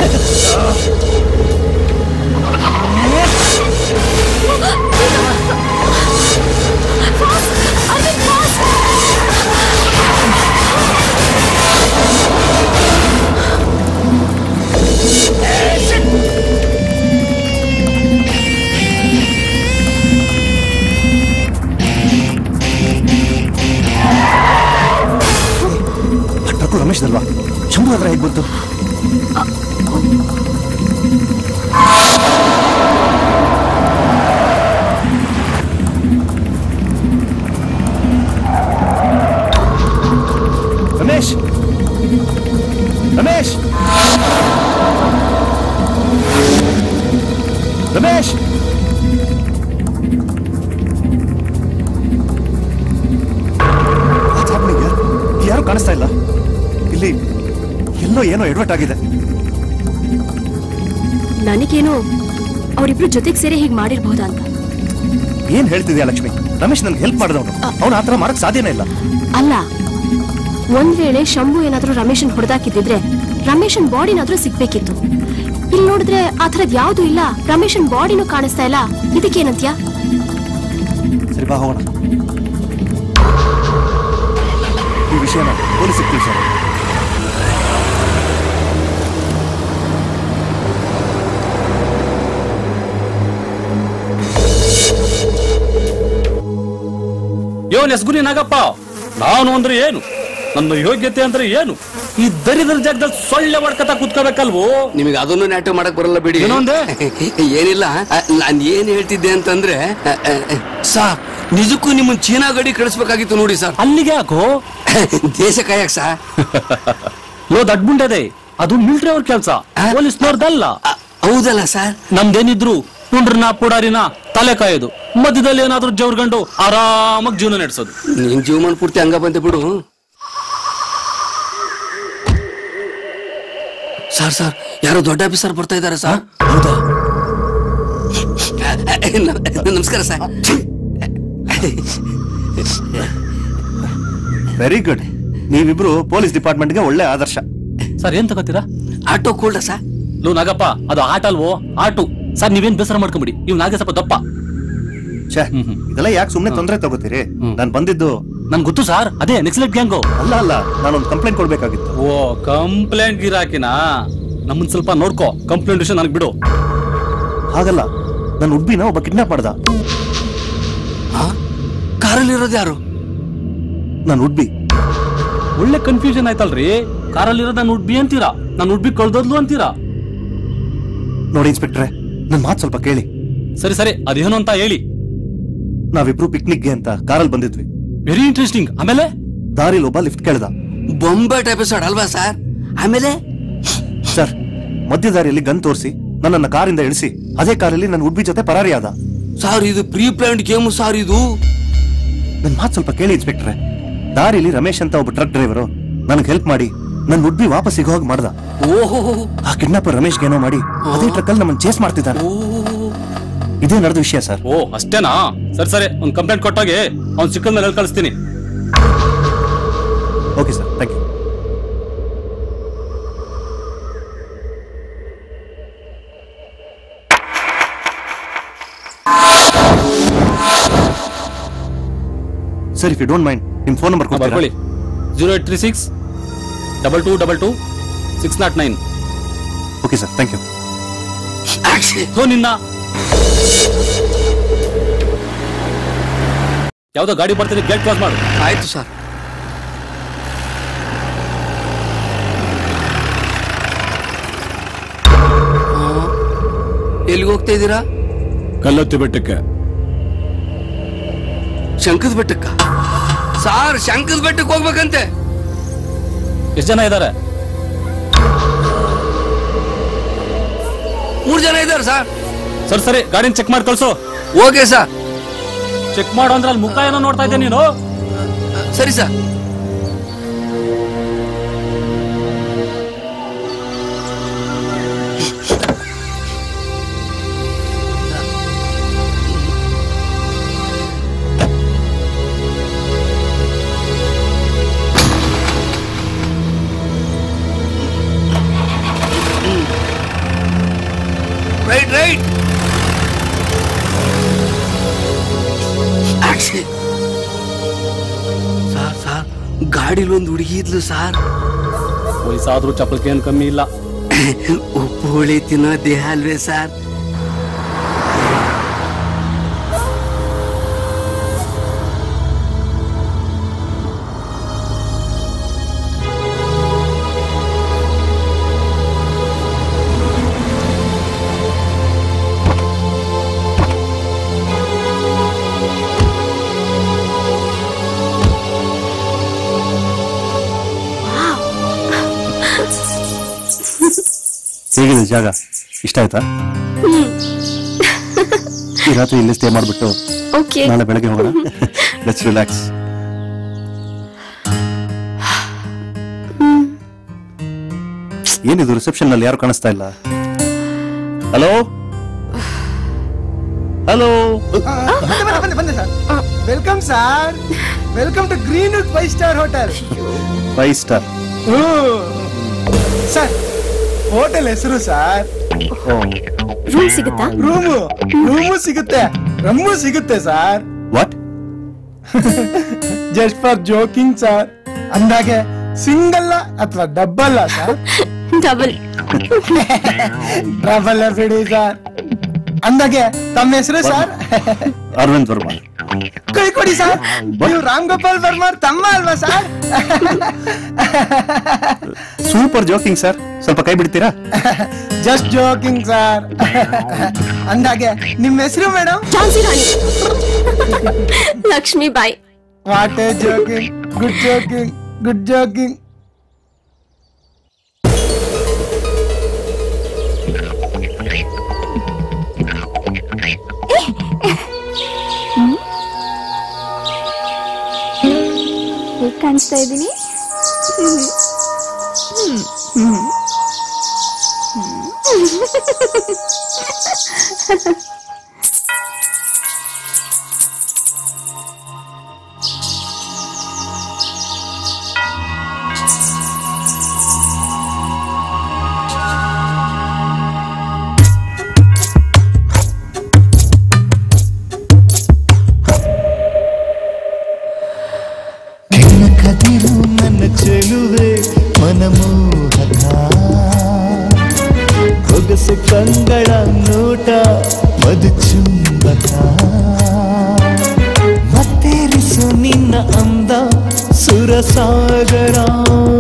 ಟ್ರಕ್ಕು ರಮೇಶ್ ಅಲ್ವಾ ಶಂಭು ಹತ್ರ ಹೇಗೆ ಬಂತು Ramesh Ramesh Ramesh What's happening here? ಯಾರು ಕಾಣಿಸ್ತಾ ಇಲ್ಲ ಇಲ್ಲಿ ಎಲ್ಲೋ ಏನೋ ಎಡವಟ್ ಆಗಿದೆ ನನಗೇನು ಅವರಿಬ್ರು ಜೊತೆಗೆ ಸೇರಿ ಹೀಗೆ ಮಾಡಿರ್ಬಹುದಾ ಅಂತ ಏನ್ ಹೇಳ್ತಿದ್ಯಾ ಲಕ್ಷ್ಮಿ ರಮೇಶ್ ನನ್ಗೆ ಹೆಲ್ಪ್ ಮಾಡಿದವನು ಅವ್ನು ಆತರ ಮಾಡಕ್ ಸಾಧ್ಯನೇ ಇಲ್ಲ ಅಲ್ಲ ಒಂದ್ ವೇಳೆ ಶಂಭು ಏನಾದ್ರೂ ರಮೇಶನ್ ಹೊಡೆದಾಕಿದ್ದಿದ್ರೆ ರಮೇಶನ್ ಬಾಡಿನಾದ್ರೂ ಸಿಗ್ಬೇಕಿತ್ತು ಇಲ್ಲಿ ನೋಡಿದ್ರೆ ಆ ಥರದ್ ಯಾವ್ದು ಇಲ್ಲ ರಮೇಶನ್ ಬಾಡಿನೂ ಕಾಣಿಸ್ತಾ ಇಲ್ಲ ಇದಕ್ಕೇನಂತ್ಯ ಸರಿ ಬಾ ಹೋಗೋಣ ಈ ವಿಷಯನ ಪೊಲೀಸ್ ತಿಳಿಸೋಣ ಯೋ ನೆಸ್ಗುನಿ ನಾಗಪ್ಪ ನಾನು ಅಂದ್ರೆ ಏನು ನನ್ನ ಯೋಗ್ಯತೆ ಅಂದ್ರೆ ಏನು ಈ ದರಿದ್ರ ಜಾಗದಲ್ಲಿ ಸೊಳ್ಳೆ ಹೊಡ್ಕತ ಕುತ್ಕೋಬೇಕಲ್ವೋ ನಿಮಗೆ ಅದನ್ನು ನಾಟಕ ಮಾಡಕ್ ಬರಲ್ಲ ಬಿಡಿ ಏನೊಂದೆ? ಏನಿಲ್ಲ ಅ, ನಾನ್ ಏನ್ ಹೇಳ್ತಿದ್ದೆ ಅಂತಂದ್ರೆ ಅ, ಅ, ಅ, ಸಾರ್ ನಿಜಕ್ಕೂ ನಿಮ್ಮನ್ ಚೀನಾ ಗಡಿ ಕಳಿಸ್ಬೇಕಾಗಿತ್ತು ನೋಡಿ ಸರ್ ಅಲ್ಲಿಗೆ ಯಾಕೋ ದೇಶ ಕಾಯಕ್ ಸಾ ಲೋ ದಡ್ಬುಂಡದೆ ಅದು ಮಿಲಿಟರಿ ಅವ್ರ ಕೆಲ್ಸ ಪೊಲೀಸ್ನವ್ರದಲ್ಲ ಹೌದಲ್ಲ ಸರ್ ನಮ್ದೇನಿದ್ರು ಪುಂಡ್ರನ ಪುಡಾರಿನ ತಲೆ ಕಾಯೋದು ಮಧ್ಯದಲ್ಲಿ ಏನಾದ್ರೂ ಜವ್ರಗಂಡು ಆರಾಮಾಗಿ ಜೀವನ ನಡೆಸೋದು ನಿನ್ ಜೀವಮಾನ ಪೂರ್ತಿ ಹಂಗ ಬಂದೆ ಬಿಡು ಸರ್ ಸರ್ ಯಾರೋ ದೊಡ್ಡ ಆಫೀಸರ್ ಬರ್ತಾ ಇದಾರೆ ಸರ್ ಹೌದಾ ನಮಸ್ಕಾರ ಸರ್ ವೆರಿ ಗುಡ್ ನೀವಿಬ್ರು ಪೊಲೀಸ್ ಡಿಪಾರ್ಟ್ಮೆಂಟ್ಗೆ ಒಳ್ಳೆ ಆದರ್ಶ ಸರ್ ಏನ್ ತಗೋತೀರಾ ಆಟೋ ಕೂಲ್ಡ ಸರ್ ಲೋ ನಾಗಪ್ಪ ಅದು ಆಟ ಅಲ್ವೋ ಆಟು ಸರ್ ನೀವೇನ್ ಬೇಸರ ಮಾಡ್ಕೊಂಬಿಡಿ ಇವ್ ನಾಗೆ ಸ್ವಲ್ಪ ದಪ್ಪ ಛೇ ಇದೆಲ್ಲ ಯಾಕೆ ಸುಮ್ನೆ ತೊಂದರೆ ತಗೋತೀರಿ ನಾನು ಬಂದಿದ್ದು ನನ್ ಗೊತ್ತು ಸರ್ ಅದೇ ನೆಕ್ಸ್ಟ್ ಗ್ಯಾಂಗು ಅಲ್ಲ ಅಲ್ಲ ನಾನೊಂದು ಕಂಪ್ಲೇಂಟ್ ಕೊಡ್ಬೇಕಾಗಿತ್ತು ಓ ಕಂಪ್ಲೇಂಟ್ ಗಿರಾಕಿನ ನಮ್ಮನ್ ಸ್ವಲ್ಪ ನೋಡ್ಕೋ ಕಂಪ್ಲೇಂಟ್ ವಿಷಯ ನನಗೆ ಬಿಡು ಹಾಗಲ್ಲ ನನ್ನ ಉಡ್ಬಿನ ಒಬ್ಬ ಕಿಡ್ನಾಪ್ ಮಾಡ್ದ ಕಾರಲ್ಲಿ ಇರೋದು ಯಾರು ನಾನು ಉಡ್ಬಿ ಒಳ್ಳೆ ಕನ್ಫ್ಯೂಷನ್ ಆಯ್ತಲ್ರಿ ಕಾರಲ್ಲಿ ಇರೋದ್ ನಾನು ಉಡ್ಬಿ ಅಂತೀರಾ ನಾನು ಉಡ್ಬಿ ಕಳ್ದೋದ್ಲು ಅಂತೀರಾ ನೋಡಿ ಇನ್ಸ್ಪೆಕ್ಟ್ರೆ ನನ್ನ ಮಾತು ಸ್ವಲ್ಪ ಕೇಳಿ ಸರಿ ಸರಿ ಅದೇನು ಅಂತ ಹೇಳಿ ನಾವಿಬ್ರು ಪಿಕ್ನಿಕ್ಗೆ ಅಂತ ಕಾರಲ್ಲಿ ಬಂದಿದ್ವಿ ವೆರಿ ಇಂಟ್ರೆಸ್ಟಿಂಗ್ ಆಮೇಲೆ ದಾರಿಲಿ ಒಬ್ಬ ಲಿಫ್ಟ್ ಕೇಳ್ದ ಬೊಂಬಾಟ್ ಎಪಿಸೋಡ್ ಅಲ್ವಾ ಸರ್ ಆಮೇಲೆ ಸರ್ ಮಧ್ಯ ದಾರಿಯಲ್ಲಿ ಗನ್ ತೋರಿಸಿ ನನ್ನನ್ನ ಕಾರಿಂದ ಇಳಿಸಿ ಅದೇ ಕಾರಲ್ಲಿ ನನ್ನ ಉಡ್ಬಿ ಜೊತೆ ಪರಾರಿಯಾದ ಸರ್ ಇದು ಪ್ರೀ ಪ್ಲಾನ್ಡ್ ಗೇಮ್ ಸರ್ ಇದು ನನ್ನ ಮಾತು ಸ್ವಲ್ಪ ಕೇಳಿ ಇನ್ಸ್ಪೆಕ್ಟ್ರೆ ದಾರಿಲಿ ರಮೇಶ್ ಅಂತ ಒಬ್ಬ ಟ್ರಕ್ ಡ್ರೈವರು ನನಗೆ ಹೆಲ್ಪ್ ಮಾಡಿ ನನ್ನ ಉಡ್ಬಿ ವಾಪಸ್ ಸಿಗೋ ಹಾಗೆ ಮಾಡ್ದ ಓಹೋ ಆ ಕಿಡ್ನಾಪರ್ ರಮೇಶ್ ಏನೋ ಮಾಡಿ ಅದೇ ಟ್ರಕ್ ಅಲ್ಲಿ ನಮ್ಮನ್ನ ಚೇಸ್ ಮಾಡ್ತಿದ್ದಾನೆ ಇದೇ ನಡೆದ ವಿಷಯ ಸರ್ ಓ ಅಷ್ಟೇನಾ ಸರಿ ಸರಿ ಒಂದ್ ಕಂಪ್ಲೇಂಟ್ ಕೊಟ್ಟಾಗೆ ಅವ್ನ್ ಸಿಕ್ಕದ ಮೇಲೆ ಎಲ್ಲಿ ಕಳಿಸ್ತೀನಿ okay sir thank you sir if you don't mind ನಿಮ್ ಫೋನ್ ನಂಬರ್ ಕೊಡ್ತೀರಾ ಬರ್ಕೊಳ್ಳಿ zero eight three six double two double two six nought nine okay sir thank you ಹೋ ನಿನ್ನ ಯಾವ್ದೋ ಗಾಡಿ ಬರ್ತೀನಿ ಗೇಟ್ ಕ್ಲೋಸ್ ಮಾಡು ಆಯ್ತು ಸರ್ ಎಲ್ಲಿಗೆ ಹೋಗ್ತಾ ಇದ್ದೀರಾ ಕಲ್ಲತ್ತಿ ಬೆಟ್ಟಕ್ಕೆ ಶಂಕದ ಬೆಟ್ಟಕ್ಕ ಸಾರ್ ಶಂಕದ ಬೆಟ್ಟಕ್ಕೆ ಹೋಗ್ಬೇಕಂತೆ ಎಷ್ಟು ಜನ ಇದಾರೆ ಮೂರ್ ಜನ ಇದ್ದಾರೆ ಸರ್ ಸರಿ ಸರಿ ಗಾಡಿನ ಚೆಕ್ ಮಾಡಿ ಕಳ್ಸು ಓಕೆ ಸರ್ ಚೆಕ್ ಮಾಡು ಅಂದ್ರೆ ಅಲ್ಲಿ ಮುಖ ಏನೋ ನೋಡ್ತಾ ಇದ್ದೆ ನೀನು ಸರಿ sir right right sir sir ಗಾಡಿಲಿ ಒಂದು ಹುಡುಗಿ ಇದ್ಲು ಸಾರ್ ವಯಸ್ಸಾದ್ರೂ ಚಪ್ಪಲ್ಕೆ ಏನ್ ಕಮ್ಮಿ ಇಲ್ಲ ಉಪ್ಪು ಹುಳಿ ತಿನ್ನೋ ದೇಹ ಅಲ್ವೇ ಸಾರ್ ಹೇಗಿದೆ ಜಾಗ ಇಷ್ಟ ಆಯ್ತಾ ಈ ರಾತ್ರಿ ಇಲ್ಲಿ ಸ್ಟೇ ಮಾಡ್ಬಿಟ್ಟು ಓಕೆ ನಾಳೆ ಬೆಳಗ್ಗೆ ಹೋಗೋಣ ಲೆಟ್ಸ್ ರಿಲ್ಯಾಕ್ಸ್ ಏನಿದು ರಿಸೆಪ್ಷನ್ ನಲ್ಲಿ ಯಾರು ಕಾಣಿಸ್ತಾ ಇಲ್ಲ ಹಲೋ ಹಲೋ ಬಂದೆ ಬಂದೆ ಬಂದೆ ಬಂದೆ sir welcome sir welcome to green wood five star hotel five star sir hotel ಹೆಸರು ಸರ್ ರೂಮ್ ಸಿಗುತ್ತಾ ರೂಮು ರೂಮು ಸಿಗುತ್ತೆ ರಮ್ಮು ಸಿಗುತ್ತೆ sir what just for joking sir ಅಂದಾಗೆ ಸಿಂಗಲ್ ಅಥವಾ ಡಬ್ಬಲ್ಲ ಸರ್ ಡಬಲ್ ಡಬಲ್ ಬಿಡಿ ಸರ್ ಅಂದಾಗೆ ತಮ್ಮ ಹೆಸರು ಸರ್ ಅರವಿಂದ್ ವರ್ಮಾ ಕೈ ಕೊಡಿ ಸರ್ ನೀವು ರಾಮ್ ಗೋಪಾಲ್ ವರ್ಮಾ ತಮ್ಮ ಅಲ್ವಾ ಸರ್ ಸೂಪರ್ ಜೋಕಿಂಗ್ ಸರ್ ಸ್ವಲ್ಪ ಕೈ ಬಿಡ್ತೀರಾ ಜಸ್ಟ್ ಜೋಕಿಂಗ್ ಸರ್ ಅಂದಾಗೆ ನಿಮ್ಮ ಹೆಸರು madam Jhansi Rani Lakshmi Bai what a joking good joking good jogging ಹೇಗೆ ಕಾಣಿಸ್ತಾ ಇದ್ದೀನಿ ಕದಿರು ನನ್ನ ಚೆಲುವೆ ಮನಮೋಹಕ ಹೊಗಸು ಕಂಗಳ ನೋಟ ಮಧು ಚುಂಬಕ ಮತ್ತೇರಿಸು ನಿನ್ನ ಅಂದ ಸುರಸಾಗರ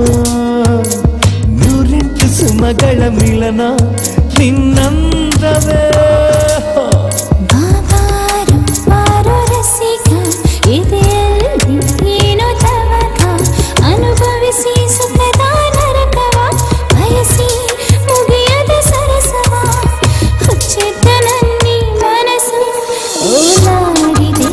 ನೂರೆಂಟು ಸುಮಗಳ ಮಿಲನ ನಿನ್ನಂದವೇ ಬಾಬಾರು ಬಾರೋ ರಸಿಕ ಇದೆಯಲ್ಲಿ ಏನೋ ತವಕ ಅನುಭವಿಸಿ ಸುಖದ ನರಕವ ಬಯಸಿ ಮುಗಿಯದ ಸರಸವ ಹುಚ್ಚಿದ್ದ ನನ್ನಿ ಮನಸ್ಸು ಓಲಾಡಿದೆ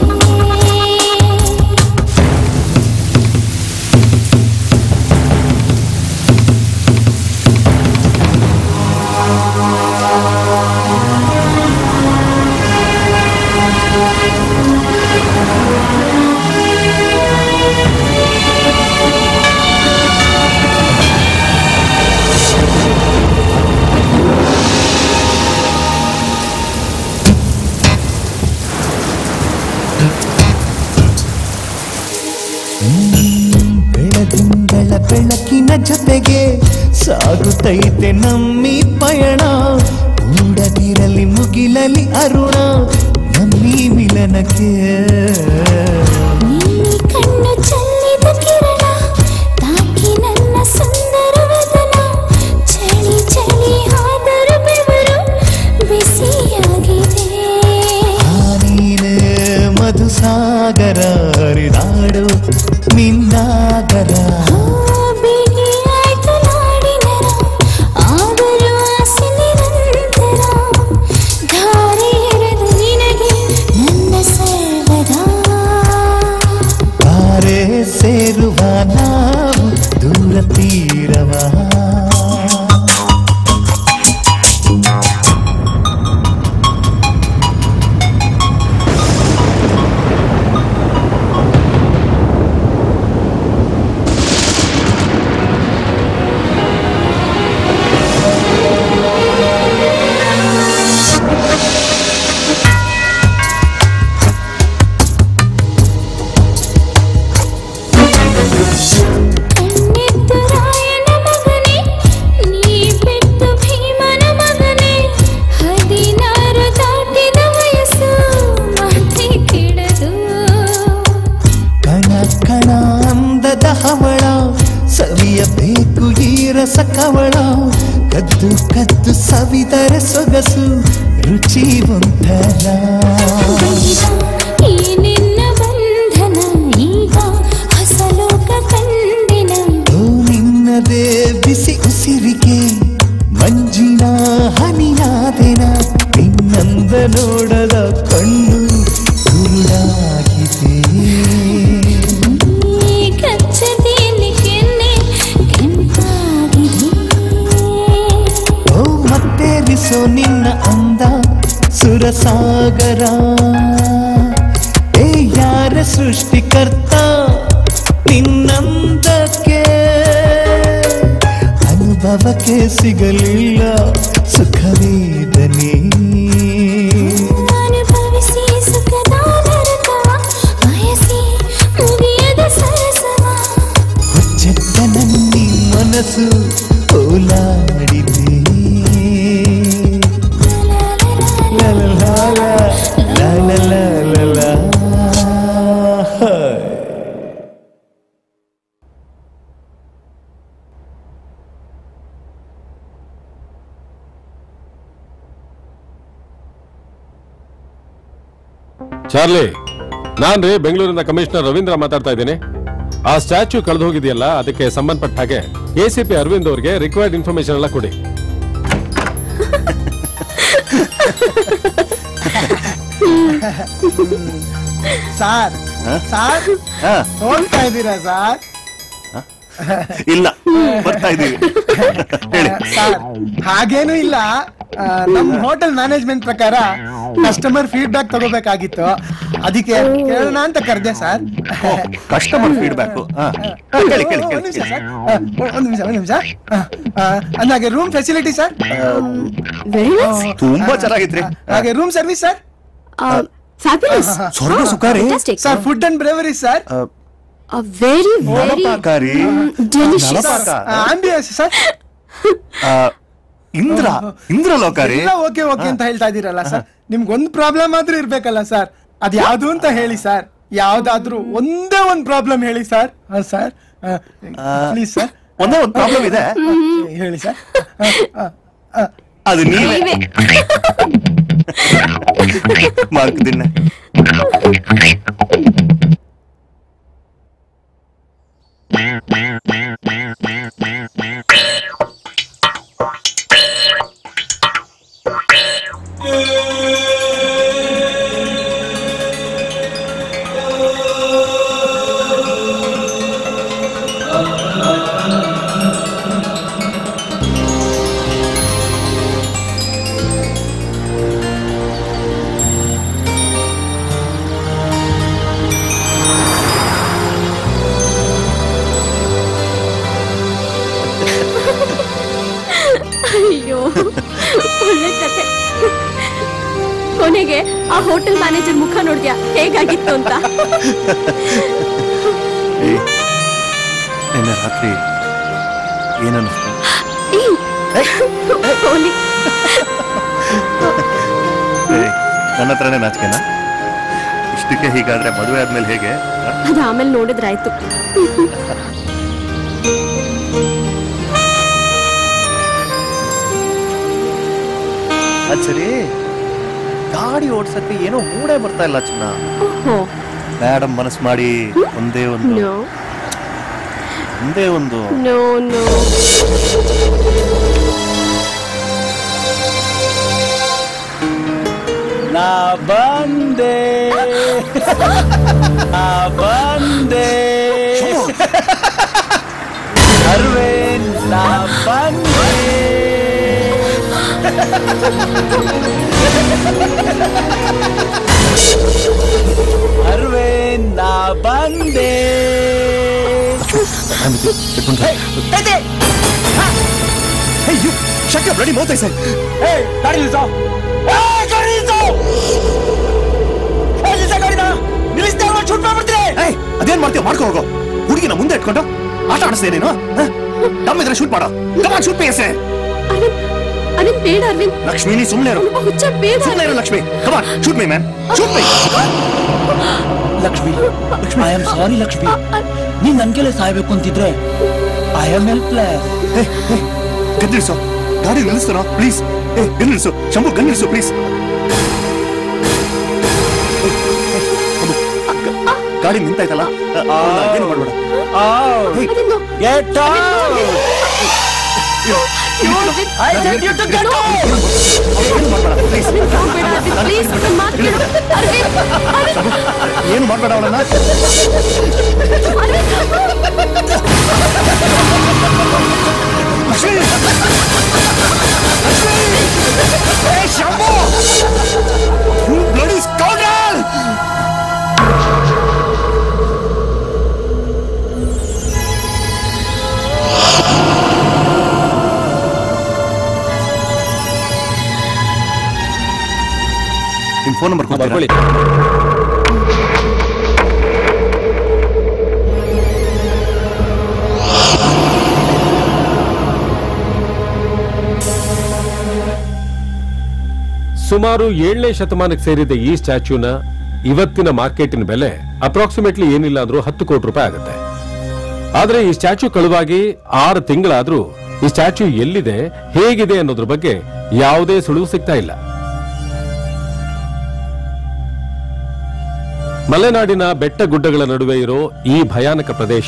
ಬೆಳದಿಂಗಳ ಬೆಳಕಿನ ಜೊತೆಗೆ ಸಾಗುತ್ತೈತೆ ನಮ್ಮಿ ಪಯಣ ಮೂಡದಿರಲಿ ಮುಗಿಲಲಿ ಅರುಣ ನಮ್ಮಿ ಮಿಲನಕ್ಕೆ ನೀಲಿ ಕಣ್ಣು ಚೆಲ್ಲಿದ ಕಿರಣ ತಾಕಿ ನನ್ನ ಸುಂದರ ವದನ ಚಳಿ ಚಳಿ ಆದರೂ ಬೆವರು ಬಿಸಿಯಾಗಿದೆ ನೀನೆ ಮಧುಸಾಗರ ಹರಿದಾಡು ನಿನ್ನಾಗರ ಬಿಗಿ ಆಯ್ತು ನಾಡಿನರ ಆದರೂ ಆಸೆ ನಿರಂತರ ಧಾರೆ ಎರೆದು ನಿನಗೆ ನನ್ನ ಸರ್ವದಾ ಬಾರೆ ಸೇರುವ ನಾವು ದೂರ ತೀರವಾ ಕಣ್ಣಿತ್ತು ರಾಯನ ಮಗನೇ ನೀ ಬಿಟ್ಟು ಭೀಮನ ಮಗನೇ ಹದಿನಾರು ದಾಟಿದ ವಯಸ್ಸು ಮಾತೆ ಕೆಡದು ಕಣ ಕಣ ಅಂದದ ಹವಳ ಸವಿಯಬೇಕು ಈ ರಸ ಕವಳ ಕದ್ದು ಕದ್ದು ಸವಿದರೆ ಸೊಗಸು ರುಚಿ ಒಂಥರ ಈ ನಿನ್ನ ಬಂಧನ ಈಗ ಹೊಸ ಲೋಕ ಕಂಡಿನ ಓ ನಿನ್ನದೇ ಬಿಸಿ ಉಸಿರಿಗೆ ಮಂಜಿನ ಹನಿಯಾದೆನ ನಿನ್ನಂದ ನೋಡದ ಕಣ್ಣು ಕುರುಡಾಗಿದೆ ಈ ಕಚ್ಚದೇನೆ ಕೆನ್ನೆ ಕೆಂಪಾಗಿದೆ ಓ ಮತ್ತೇರಿಸೋ ನಿನ್ನ ಅಂದ ಸುರಸಾಗರ ಏ ಯಾರ ಸೃಷ್ಟಿಕರ್ತ ನಿನ್ನಂದಕ್ಕೆ ಅನುಭವಕ್ಕೆ ಸಿಗಲಿಲ್ಲ ಸುಖವೇದನೆ ಅನುಭವಿಸಿ ಸುಖದ ನರಕವ ಬಯಸಿ ಮುಗಿಯದ ಸರಸವ ಹುಚ್ಚೆತ್ತ ನನ್ನಿ ಮನಸ್ಸು ಓಲಾಡಿದೆ ಲ ಲ ಲ ಲ, ಲ ಲ ಲ ಲ ಲ. ಹಾಯ್. ಚಾರ್ಲಿ ನಾನ್ ರೀ ಬೆಂಗಳೂರಿಂದ ಕಮಿಷನರ್ ರವೀಂದ್ರ ಮಾತಾಡ್ತಾ ಇದ್ದೀನಿ ಆ ಸ್ಟ್ಯಾಚ್ಯೂ ಕಳೆದು ಹೋಗಿದೆಯಲ್ಲ ಅದಕ್ಕೆ ಸಂಬಂಧಪಟ್ಟ ಹಾಗೆ ಎಸಿಪಿ ಅರವಿಂದ್ ಅವರಿಗೆ ರಿಕ್ವೈರ್ಡ್ ಇನ್ಫಾರ್ಮೇಶನ್ ಎಲ್ಲ ಕೊಡಿ ಸಾರ್ ಸಾರ್ ಹಾ. ಹೋಗ್ತಾ ಇದ್ದೀರಾ ಸಾರ್ ಇಲ್ಲ ಬರ್ತಾ ಇದೀವಿ ಹೇಳಿ ಸರ್ ಹಾಗೇನು ಇಲ್ಲ ಆ, ನಮ್ ಹೋಟೆಲ್ ಮ್ಯಾನೇಜ್ಮೆಂಟ್ ಪ್ರಕಾರ ಕಸ್ಟಮರ್ ಫೀಡ್ಬ್ಯಾಕ್ ತಗೋಬೇಕಾಗಿತ್ತು ಅದಕ್ಕೆ ಕೇಳೋಣ ಅಂತ ಕರೆದೆ ಸರ್ ಕಸ್ಟಮರ್ ಫೀಡ್ಬ್ಯಾಕ್ ಕೇಳಿ ಕೇಳಿ ಒಂದ್ ನಿಮಿಷ ಕೇಳಿ ಸರ್ ಆ, ಒಂದ್ ನಿಮಿಷ ಒಂದ್ ನಿಮಿಷ ಆ, ಆ, ಅಂದಾಗೆ ರೂಮ್ ಫೆಸಿಲಿಟಿ ಸರ್ ತುಂಬಾ ಚೆನ್ನಾಗಿದ್ರಿ ಹಾಗೆ ರೂಮ್ ಸರ್ವಿಸ್ ಸರ್ ಫ್ಯಾಬ್ಯುಲಸ್ ಸ್ವರ್ಗ ಸುಖಾರಿ sir food and bravery sir very very ನಲಪಾಕಾರಿ ಡೆಲಿಷಿಯಸ್ ನಲಪಾಕ ಆಂಬಿಯನ್ಸ್ ಸರ್ ಆ, ಇಂದ್ರ ಇಂದ್ರಲೋಕಾರಿ ಎಲ್ಲ ಓಕೆ ಓಕೆ ಅಂತ ಹೇಳ್ತಾ ಇದೀರಲ್ಲ ಸರ್ ನಿಮ್ಗೊಂದ್ ಪ್ರಾಬ್ಲಮ್ ಆದ್ರೂ ಇರ್ಬೇಕಲ್ಲ ಸರ್ ಅದ್ ಯಾವ್ದು ಅಂತ ಹೇಳಿ ಸರ್ ಯಾವ್ದಾದ್ರೂ ಒಂದೇ ಒಂದ್ ಪ್ರಾಬ್ಲಮ್ ಹೇಳಿ ಸರ್ ಸರ್ ಪ್ಲೀಸ್ ಸರ್ ಒಂದೇ ಒಂದು ಪ್ರಾಬ್ಲಮ್ ಇದೆ ಹೇಳಿ ಸರ್ ಅದು ನೀವೇ ಮಾರ್ಕ್ ದಿನ ಅಯ್ಯೋ ಒಳ್ಳೆ ಕತೆ ಕೊನೆಗೆ ಆ ಹೋಟೆಲ್ ಮ್ಯಾನೇಜರ್ ಮುಖ ನೋಡ್ದ್ಯಾ ಹೇಗಾಗಿತ್ತು ಅಂತ ನಿನ್ನೆ ರಾತ್ರಿ ಏನನ್ನಿಸ್ತು ಏಯ್, ಹೋಲಿ ಏ, ನನ್ನ ಹತ್ರನೇ ನಾಚಿಕೆನಾ ಇಷ್ಟಕ್ಕೆ ಹೀಗಾದ್ರೆ ಮದುವೆ ಆದ್ಮೇಲೆ ಹೇಗೆ ಆ? ಅದ ಆಮೇಲೆ ನೋಡಿದ್ರಾಯ್ತು ಅದ್ ಸರಿ ಗಾಡಿ ಓಡ್ಸಕ್ಕೆ ಏನೋ ಮೂಡೇ ಬರ್ತಾ ಇಲ್ಲ ಚಿನ್ನ ಓಹೋ ಮೇಡಮ್ ಮನಸ್ ಮಾಡಿ ಒಂದೇ ಒಂದು ನೋ ಒಂದೇ ಒಂದು ನೋ ನೋ ನಾ ಬಂದೆ ನಾ ಬಂದೆ ಅರ್ವೇನ್ ನಾ ಬಂದೆ ಅರ್ವೇನ್ ನಾ ಬಂದೆ ಅಯ್ಯೋ ಶಕ್ಕ ಬ್ಲಡಿ ಮೌತೈ ಸರ್ ಏಯ್ ಗಾಡಿ ನಿಲ್ಸೋ ಏಯ್ ಗಾಡಿ ನಿಲ್ಸೋ ಏಯ್ ನಿಲ್ಸ ಗಾಡಿನ ನಿಲ್ಲಿಸ್ದೆ ಅವ್ನು ಶೂಟ್ ಮಾಡ್ಬಿಡ್ತೀನಿ ಏಯ್ ಅದೇನ್ ಮಾಡ್ತೀಯ ಮಾಡ್ಕೊ ಹೋಗೋ ಹುಡುಗಿನ ಮುಂದೆ ಇಟ್ಕೊಂಡು ಆಟ ಆಡಿಸ್ದೆ ನೀನು ನಮ್ಮ ಇದ್ರೆ ಶೂಟ್ ಮಾಡೋ ಕಮಾನ್ ಶೂಟ್ ಪೇಸೆ ಅರವಿಂದ್ ಅರವಿಂದ್ ಬೇಡ ಅರವಿಂದ್ ಲಕ್ಷ್ಮಿ ನೀ ಸುಮ್ಮನೆ ಇರು ಸ್ವಲ್ಪ ಹುಚ್ಚ ಬೇಡ ಸುಮ್ಮನೆ ಇರು Lakshmi come on shoot me man shoot me Lakshmi Lakshmi I am sorry Lakshmi ನೀನ್ ನನ್ಗೆಲೆ ಸಾಯ್ಬೇಕು ಅಂತಿದ್ರೆ ಐ ಆಮ್ ಹೆಲ್ಪ್ಲೆಸ್ ಗನ್ನಿಳಿಸು ಗಾಡಿ ನಿಲ್ಲಿಸ್ತಾನೋ ಪ್ಲೀಸ್ ಏ ಗನ್ ನಿಲ್ಲಿಸು ಶಂಭು ಗನ್ ನಿಲ್ಲಿಸು ಪ್ಲೀಸ್ ಗಾಡಿ ನಿಂತಾಯ್ತಲ್ಲ ಏನು ಮಾಡ್ಬೇಡ get out I tell you to get out please ನನ್ನ ಮಾತು ಕೇಳು ಅರವಿಂದ್ ಅರವಿಂದ್ ಏನು ಮಾಡ್ಬೇಡ ಅವಳನ್ನ ಲಕ್ಷ್ಮಿ ಏ ಶಂಭು You bloody scoundrel! ನಿಮ್ ಫೋನ್ ನಂಬರ್ ಬರ್ಕೊಳ್ಳಿ ಸುಮಾರು ಏಳನೇ ಶತಮಾನಕ್ಕೆ ಸೇರಿದ ಈ ಸ್ಟ್ಯಾಚ್ಯೂನ ಇವತ್ತಿನ ಮಾರ್ಕೆಟಿನ ಬೆಲೆ ಅಪ್ರಾಕ್ಸಿಮೇಟ್ಲಿ ಏನಿಲ್ಲ ಅಂದ್ರೂ ಹತ್ತು ಕೋಟಿ ರೂಪಾಯಿ ಆಗುತ್ತೆ ಆದ್ರೆ ಈ ಸ್ಟ್ಯಾಚ್ಯೂ ಕಳುವಾಗಿ ಆರು ತಿಂಗಳಾದ್ರೂ ಈ ಸ್ಟ್ಯಾಚ್ಯೂ ಎಲ್ಲಿದೆ ಹೇಗಿದೆ ಅನ್ನೋದ್ರ ಬಗ್ಗೆ ಯಾವುದೇ ಸುಳಿವು ಸಿಗ್ತಾ ಇಲ್ಲ ಮಲೆನಾಡಿನ ಬೆಟ್ಟ ಗುಡ್ಡಗಳ ನಡುವೆ ಇರೋ ಈ ಭಯಾನಕ ಪ್ರದೇಶ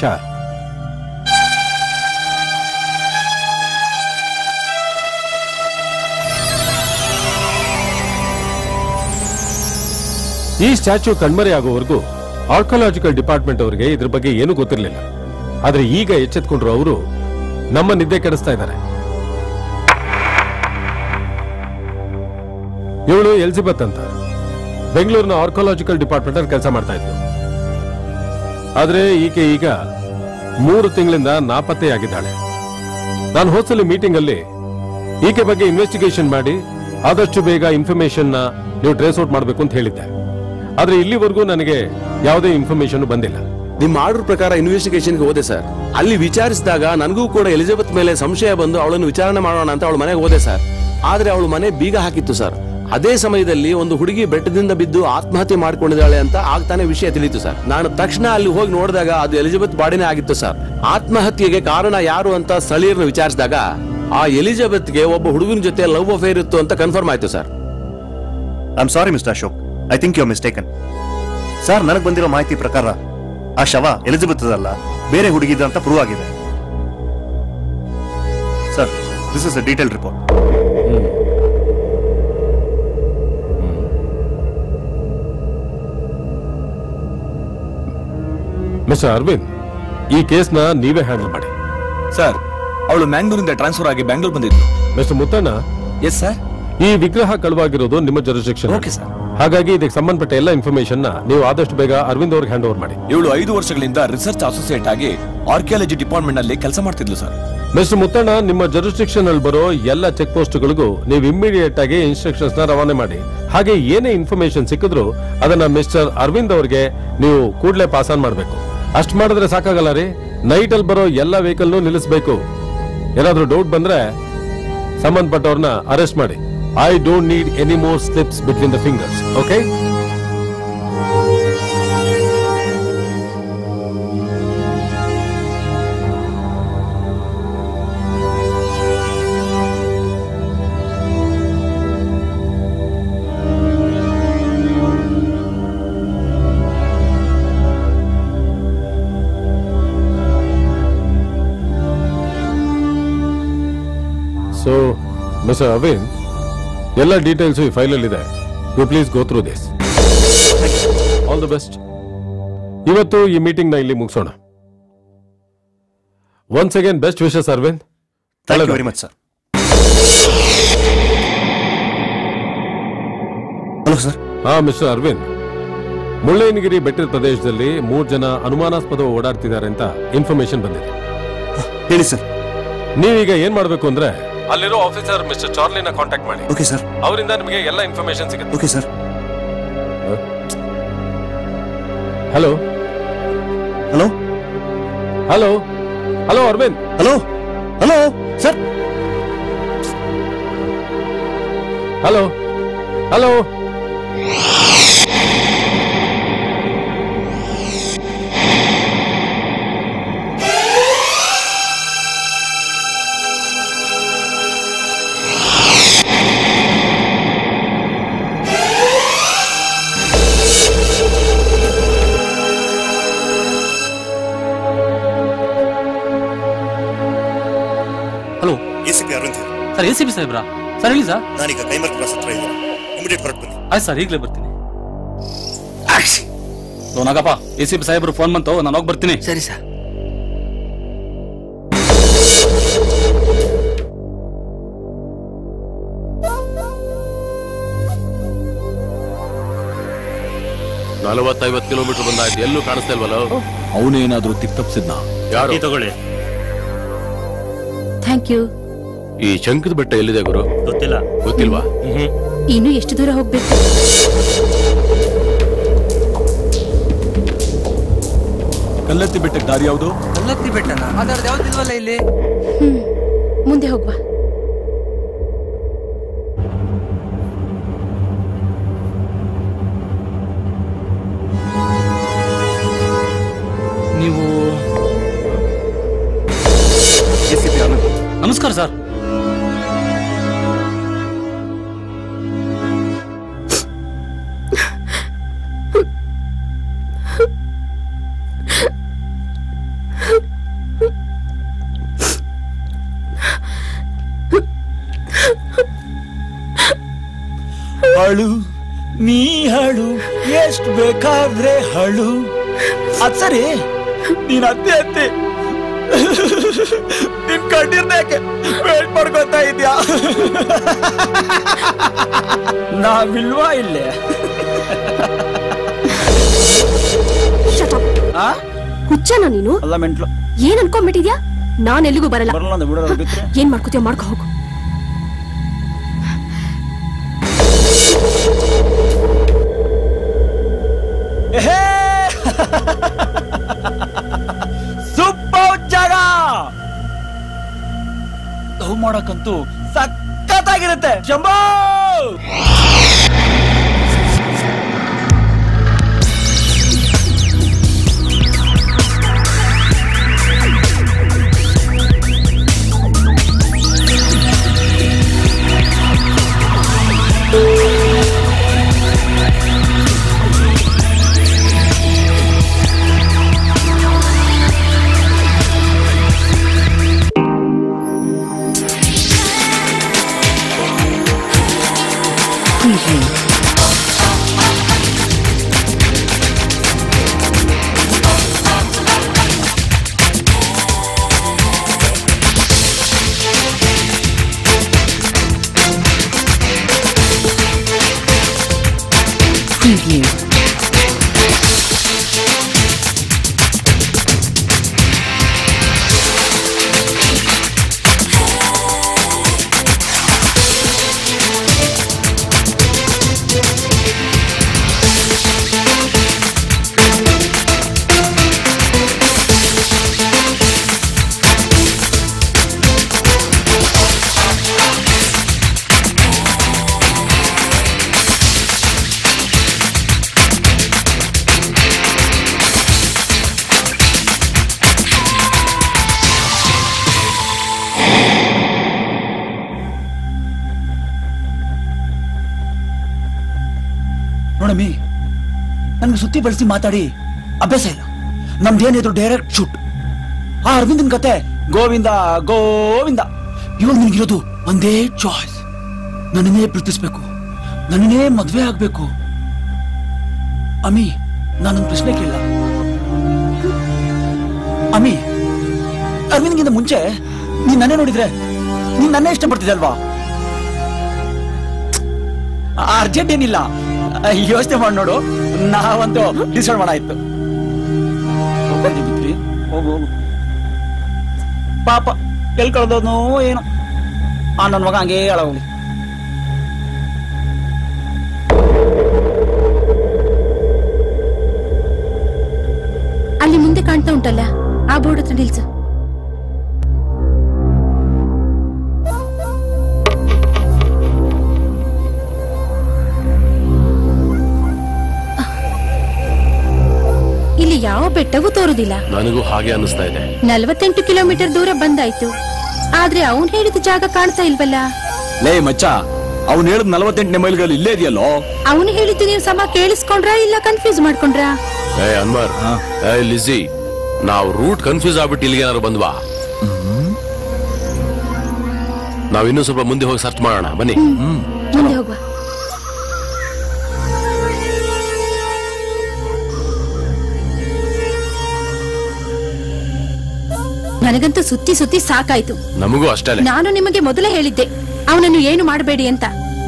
ಈ ಸ್ಟ್ಯಾಚ್ಯೂ ಕಣ್ಮರೆಯಾಗುವವರೆಗೂ ಆರ್ಕೊಲಾಜಿಕಲ್ ಡಿಪಾರ್ಟ್ಮೆಂಟ್ ಅವರಿಗೆ ಇದ್ರ ಬಗ್ಗೆ ಏನೂ ಗೊತ್ತಿರಲಿಲ್ಲ ಆದ್ರೆ ಈಗ ಎಚ್ಚೆತ್ಕೊಂಡ್ರು ಅವರು ನಮ್ಮ ನಿದ್ದೆ ಕೆಡಿಸ್ತಾ ಇದ್ದಾರೆ ಇವಳು ಎಲ್ಜಿಬತ್ ಅಂತ ಬೆಂಗಳೂರಿನ ಆರ್ಕೊಲಾಜಿಕಲ್ ಡಿಪಾರ್ಟ್ಮೆಂಟ್ ಅಲ್ಲಿ ಕೆಲಸ ಮಾಡ್ತಾ ಇದ್ಲು ಆದ್ರೆ ಈಕೆ ಈಗ ಮೂರು ತಿಂಗಳಿಂದ ನಾಪತ್ತೆಯಾಗಿದ್ದಾಳೆ ನಾನು ಹೋದ್ಸಲಿ ಮೀಟಿಂಗ್ ಅಲ್ಲಿ ಈಕೆ ಬಗ್ಗೆ ಇನ್ವೆಸ್ಟಿಗೇಷನ್ ಮಾಡಿ ಆದಷ್ಟು ಬೇಗ ಇನ್ಫಾರ್ಮೇಶನ್ ನ ನೀವು ಟ್ರೇಸ್ ಔಟ್ ಮಾಡಬೇಕು ಅಂತ ಹೇಳಿದ್ದೆ ಆದ್ರೆ ಇಲ್ಲಿವರೆಗೂ ನನಗೆ ಯಾವುದೇ ಇನ್ಫಾರ್ಮೇಶನ್ ಬಂದಿಲ್ಲ ನಿಮ್ಮ ಆರ್ಡರ್ ಪ್ರಕಾರ ಇನ್ವೆಸ್ಟಿಗೇಷನ್ಗೆ ಹೋದೆ ಸರ್ ಅಲ್ಲಿ ವಿಚಾರಿಸಿದಾಗ ನನಗೂ ಕೂಡ ಎಲಿಜಬೆತ್ ಮೇಲೆ ಸಂಶಯ ಬಂದು ಅವಳನ್ನು ವಿಚಾರಣೆ ಮಾಡೋಣ ಅಂತ ಅವಳ ಮನೆಗೆ ಹೋದೆ ಸರ್ ಆದ್ರೆ ಅವಳು ಮನೆ ಬೀಗ ಹಾಕಿತ್ತು ಸರ್ ಅದೇ ಸಮಯದಲ್ಲಿ ಒಂದು ಹುಡುಗಿ ಬೆಟ್ಟದಿಂದ ಬಿದ್ದು ಆತ್ಮಹತ್ಯೆ ಮಾಡ್ಕೊಂಡಿದ್ದಾಳೆ ಅಂತ ಆಗ್ತಾನೆ ವಿಷಯ ತಿಳಿಯಿತು ಸರ್ ನಾನು ತಕ್ಷಣ ಅಲ್ಲಿ ಹೋಗಿ ನೋಡಿದಾಗ ಅದು ಎಲಿಜಬೆತ್ ಬಾಡಿನೇ ಆಗಿತ್ತು ಸರ್ ಆತ್ಮಹತ್ಯೆಗೆ ಕಾರಣ ಯಾರು ಅಂತ ಸ್ಥಳೀಯರನ್ನು ವಿಚಾರಿಸಿದಾಗ ಆ ಎಲಿಜಬೆತ್ಗೆ ಒಬ್ಬ ಹುಡುಗನ ಜೊತೆ ಲವ್ ಅಫೇರ್ ಇತ್ತು ಅಂತ ಕನ್ಫರ್ಮ್ ಆಯ್ತು sir I am sorry mister Ashok I think you mistaken sir ನನಗೆ ಬಂದಿರೋ ಮಾಹಿತಿ ಪ್ರಕಾರ ಆ ಶವ ಎಲಿಜಬೆತ್ ಅಲ್ಲ ಬೇರೆ ಹುಡುಗಿದ ಅಂತ ಪ್ರೂವ್ ಆಗಿದೆ sir this is a detail report mister Aravind ಈ ಕೇಸ್ನ ನೀವೇ ಹ್ಯಾಂಡಲ್ ಮಾಡಿ ಸರ್ ಅವಳು ಮ್ಯಾಂಗ್ಳೂರಿಂದ ಟ್ರಾನ್ಸ್ಫರ್ ಆಗಿ ಬ್ಯಾಂಗ್ಳೂರ್ ಬಂದಿದ್ಲು ಮಿಸ್ಟರ್ ಮುತ್ತಣ್ಣ ಎಸ್ ಸರ್ ಈ ವಿಗ್ರಹ ಕಳುವಾಗಿರೋದು ನಿಮ್ಮ ಜುರಿಸ್ಡಿಕ್ಷನ್ ಓಕೆ ಸರ್ ಹಾಗಾಗಿ ಇದಕ್ಕೆ ಸಂಬಂಧಪಟ್ಟ ಎಲ್ಲ ಇನ್ಫಾರ್ಮೇಶನ್ ನ ನೀವು ಆದಷ್ಟು ಬೇಗ ಅರವಿಂದ್ ಅವ್ರಿಗೆ ಹ್ಯಾಂಡ್ ಓವರ್ ಮಾಡಿ ಇವಳು ಐದು ವರ್ಷಗಳಿಂದ ರಿಸರ್ಚ್ ಅಸೋಸಿಯೇಟ್ ಆಗಿ ಆರ್ಕಿಯಾಲಜಿ ಡಿಪಾರ್ಟ್ಮೆಂಟ್ ನಲ್ಲಿ ಕೆಲಸ ಮಾಡ್ತಿದ್ಲು ಸರ್ ಮಿಸ್ಟರ್ ಮುತ್ತಣ್ಣ ನಿಮ್ಮ ಜುರಿಸ್ಡಿಕ್ಷನ್ ಅಲ್ಲಿ ಬರೋ ಎಲ್ಲ ಚೆಕ್ ಪೋಸ್ಟ್ಗಳಿಗೂ ನೀವು ಇಮ್ಮಿಡಿಯೇಟ್ ಆಗಿ ಇನ್ಸ್ಟ್ರಕ್ಷನ್ಸ್ ನ ರವಾನೆ ಮಾಡಿ ಹಾಗೆ ಏನೇ ಇನ್ಫಾರ್ಮೇಶನ್ ಸಿಕ್ಕಿದ್ರು ಅದನ್ನ ಮಿಸ್ಟರ್ ಅರವಿಂದ್ ಅವ್ರಿಗೆ ನೀವು ಕೂಡಲೇ ಪಾಸ್ ಆನ್ ಮಾಡಬೇಕು ಅಷ್ಟ್ ಮಾಡಿದ್ರೆ ಸಾಕಾಗಲ್ಲ ರೀ ನೈಟ್ ಅಲ್ಲಿ ಬರೋ ಎಲ್ಲ ವೆಹಿಕಲ್ ನಿಲ್ಲಿಸಬೇಕು ಏನಾದ್ರೂ ಡೌಟ್ ಬಂದ್ರೆ ಸಂಬಂಧಪಟ್ಟವ್ರನ್ನ ಅರೆಸ್ಟ್ ಮಾಡಿ I don't need any more slips between the fingers okay so Mister Aravind ಎಲ್ಲ ಡೀಟೇಲ್ಸ್ ಈ ಫೈಲಲ್ಲಿ ಇದೆ you please go through this all the best ಇವತ್ತು ಈ ಮೀಟಿಂಗ್ ನ ಇಲ್ಲಿ ಮುಗಿಸೋಣ once again best wishes Aravind thank you very much sir hello sir ಹಾ ಮಿಸ್ಟರ್ ಅರವಿಂದ್ ಮುಳ್ಳಯ್ಯನಗಿರಿ ಬೆಟ್ಟದ ಪ್ರದೇಶದಲ್ಲಿ ಮೂರ್ ಜನ ಅನುಮಾನಾಸ್ಪದ ಓಡಾಡ್ತಿದ್ದಾರೆ ಅಂತ ಇನ್ಫಾರ್ಮೇಶನ್ ಬಂದಿದೆ ಹೇಳಿ ಸರ್ ನೀವೀಗ ಏನ್ ಮಾಡ್ಬೇಕು ಅಂದ್ರೆ ಅಲ್ಲಿರೋ ಆಫೀಸರ್ ಮಿಸ್ಟರ್ ಚಾರ್ಲಿನ ಕಾಂಟ್ಯಾಕ್ಟ್ ಮಾಡಿ ಓಕೆ ಸರ್ ಅವರಿಂದ ನಿಮಗೆ ಎಲ್ಲ ಇನ್ಫಾರ್ಮೇಶನ್ ಸಿಗುತ್ತೆ okay sir hello hello hello hello Aravind hello hello sir hello hello hello A C P Aravind sir A C B ಸಾಹೇಬ್ರಾ ಸರ್ ಹೇಳಿ ಸರ್ ನಾನೀಗ ಕೈಮರ್ ಕ್ರಾಸ್ ಹತ್ರ ಇದ್ದೀನಿ ಇಮಿಡಿಯೇಟ್ ಹೊರಟು ಬನ್ನಿ ಆಯ್ತು ಸರ್ ಈಗಲೇ ಬರ್ತೀನಿ ಲೋ ನಾಗಪ್ಪ ಎ ಸಿ ಬಿ ಸಾಹೇಬ್ರು ಫೋನ್ ಬಂತು ನಾನು ಹೋಗಿ ಬರ್ತೀನಿ ಸರಿ ಸರ್ ನಲವತ್ತೈವತ್ತು ಕಿಲೋಮೀಟರ್ ಬಂದಾಯ್ತು ಎಲ್ಲೂ ಕಾಣಿಸ್ತಾ ಇಲ್ವಲ್ಲ ಅವನೇನಾದ್ರೂ ತಿಕ್ ತಪ್ಸಿದ್ನ ಯಾರು ತಗೊಳ್ಳಿ ಥ್ಯಾಂಕ್ ಯು ಈ ಶಂಕದ ಬೆಟ್ಟ ಎಲ್ಲಿದೆ ಗುರು ಗೊತ್ತಿಲ್ಲ ಗೊತ್ತಿಲ್ವಾ ಇನ್ನು ಎಷ್ಟು ದೂರ ಹೋಗ್ಬೇಕು ಕಲ್ಲತ್ತಿ ಬೆಟ್ಟಕ್ಕೆ ದಾರಿ ಯಾವುದು ಕಲ್ಲತ್ತಿ ಬೆಟ್ಟನ ಅದರದ್ದು ಯಾವ್ದಿಲ್ವಲ್ಲ ಇಲ್ಲಿ ಹ್ಮ್ ಮುಂದೆ ಹೋಗ್ವಾ ನೀವು ಎ ಸಿ ಪಿ ಆನಂದ್ ನಮಸ್ಕಾರ ಸರ್ ಹಳು ನೀ ಹಳು ಎಷ್ಟು ಬೇಕಾದ್ರೆ ಹಳು ಅದ್ ಸರಿ ನೀನ್ ಅತ್ತೆ ಅತ್ತೆ ನಿನ್ ಕಣ್ಣಿರ್ದೇಕೆ ವೇಟ್ ಮಾಡ್ಕೊತಾ ಇದ್ಯಾ ನಾವಿಲ್ವಾ ಇಲ್ಲೇ ಆ? ಹುಚ್ಚನ ನೀನು ಅಲ್ಲ ಮೆಂಟ್ಲು ಏನ್ ಅನ್ಕೊಂಡ್ಬಿಟ್ಟಿದ್ಯಾ ನಾನ್ ಎಲ್ಲಿಗೂ ಬರಲ್ಲ ಬರಲ್ಲ ಅಂದ್ರೆ ಬಿಡೋದು ಬಿಟ್ರೆ ಏನ್ ಮಾಡ್ಕೋತೀಯ ಮಾಡ್ಕೊ ಹೋಗು ಸೂಪರ್ ಜಾಗ ಲವ್ ಮಾಡಕ್ಕಂತೂ ಸಖತ್ತಾಗಿರುತ್ತೆ ಜಂಬೋ Preview. ನೋಡಮ್ಮಿ ನನ್ಗೆ ಸುತ್ತಿ ಬಳಸಿ ಮಾತಾಡಿ ಅಭ್ಯಾಸ ಇಲ್ಲ ನಮ್ದೇನಿದ್ರು ಡೈರೆಕ್ಟ್ ಶೂಟ್ ಆ ಅರವಿಂದನ್ ಕತೆ ಗೋವಿಂದ ಗೋವಿಂದ ಇವಾಗ ನಿನ್ಗಿರೋದು ಒಂದೇ ಚಾಯ್ಸ್ ನನ್ನನ್ನೇ ಪ್ರೀತಿಸ್ಬೇಕು ನನ್ನನ್ನೇ ಮದ್ವೆ ಆಗ್ಬೇಕು ಅಮ್ಮಿ ನಾನೊಂದು ಪ್ರಶ್ನೆ ಕೇಳ ಅಮ್ಮಿ ಅರವಿಂದ್ಗಿಂತ ಮುಂಚೆ ನೀನ್ ನನ್ನೇ ನೋಡಿದ್ರೆ ನೀನ್ ನನ್ನೇ ಇಷ್ಟಪಡ್ತಿದ್ದೆ ಅಲ್ವಾ ಅರ್ಜೆಂಟ್ ಏನಿಲ್ಲ ಯೋಚನೆ ಮಾಡಿ ನೋಡು ನಾವಂತೂ ಡಿಸೈಡ್ ಮಾಡಾಯ್ತು ಹೋಗಿ ಬಿತ್ರಿ ಹೋಗು ಹೋಗು ಪಾಪ ಎಲ್ ಕಳ್ದೋದ್ನೋ ಏನೋ ಆ ನನ್ನ ಮಗ ಹಂಗೇ ಅಳಗೋಗ್ಲಿ ಅಲ್ಲಿ ಮುಂದೆ ಕಾಣ್ತಾ ಉಂಟಲ್ಲ ಆ ಬೋರ್ಡ್ ಹತ್ರ ನಿಲ್ಸು ಇಲ್ಲಿ ಯಾವ ಬೆಟ್ಟವೂ ತೋರುದಿಲ್ಲ ನನಗೂ ಹಾಗೆ ಅನಿಸ್ತಾ ಇದೆ ನಲವತ್ತೆಂಟು ಕಿಲೋಮೀಟರ್ ದೂರ ಬಂದಾಯ್ತು ಆದ್ರೆ ಅವನ್ ಹೇಳಿದ ಜಾಗ ಕಾಣ್ತಾ ಇಲ್ವಲ್ಲ ಲೇ ಮಚ್ಚ ಅವ್ನು ಹೇಳಿದ್ ನಲವತ್ತೆಂಟನೇ ಮೈಲ್ಗಳು ಇಲ್ಲೇ ಇದೆಯಲ್ಲೋ ಅವನು ಹೇಳಿದ್ದು ನೀವು ಸಮ ಕೇಳಿಸ್ಕೊಂಡ್ರಾ ಇಲ್ಲ ಕನ್ಫ್ಯೂಸ್ ಮಾಡ್ಕೊಂಡ್ರಾ ಏ ಅನ್ವರ್ ಏ ಲಿಸಿ ನಾವು ರೂಟ್ ಕನ್ಫ್ಯೂಸ್ ಆಗ್ಬಿಟ್ಟು ಇಲ್ಲಿಗೆ ಏನಾದ್ರು ಬಂದ್ವಾ ನಾವ್ ಇನ್ನೂ ಸ್ವಲ್ಪ ಮುಂದೆ ಹೋಗಿ ಸರ್ಚ್ ಮಾಡೋಣ ಬನ್ನಿ ಮುಂದೆ ಹೋಗುವ ನನಗಂತೂ ಸುತ್ತಿ ಸುತ್ತಿ ಸಾಕಾಯ್ತು ನಮಗೂ ಅಷ್ಟೇ ನಾನು ನಿಮಗೆ ಮೊದಲೇ ಹೇಳಿದ್ದೆ ಅವನನ್ನು ಏನು ಮಾಡಬೇಡಿ ಅಂತ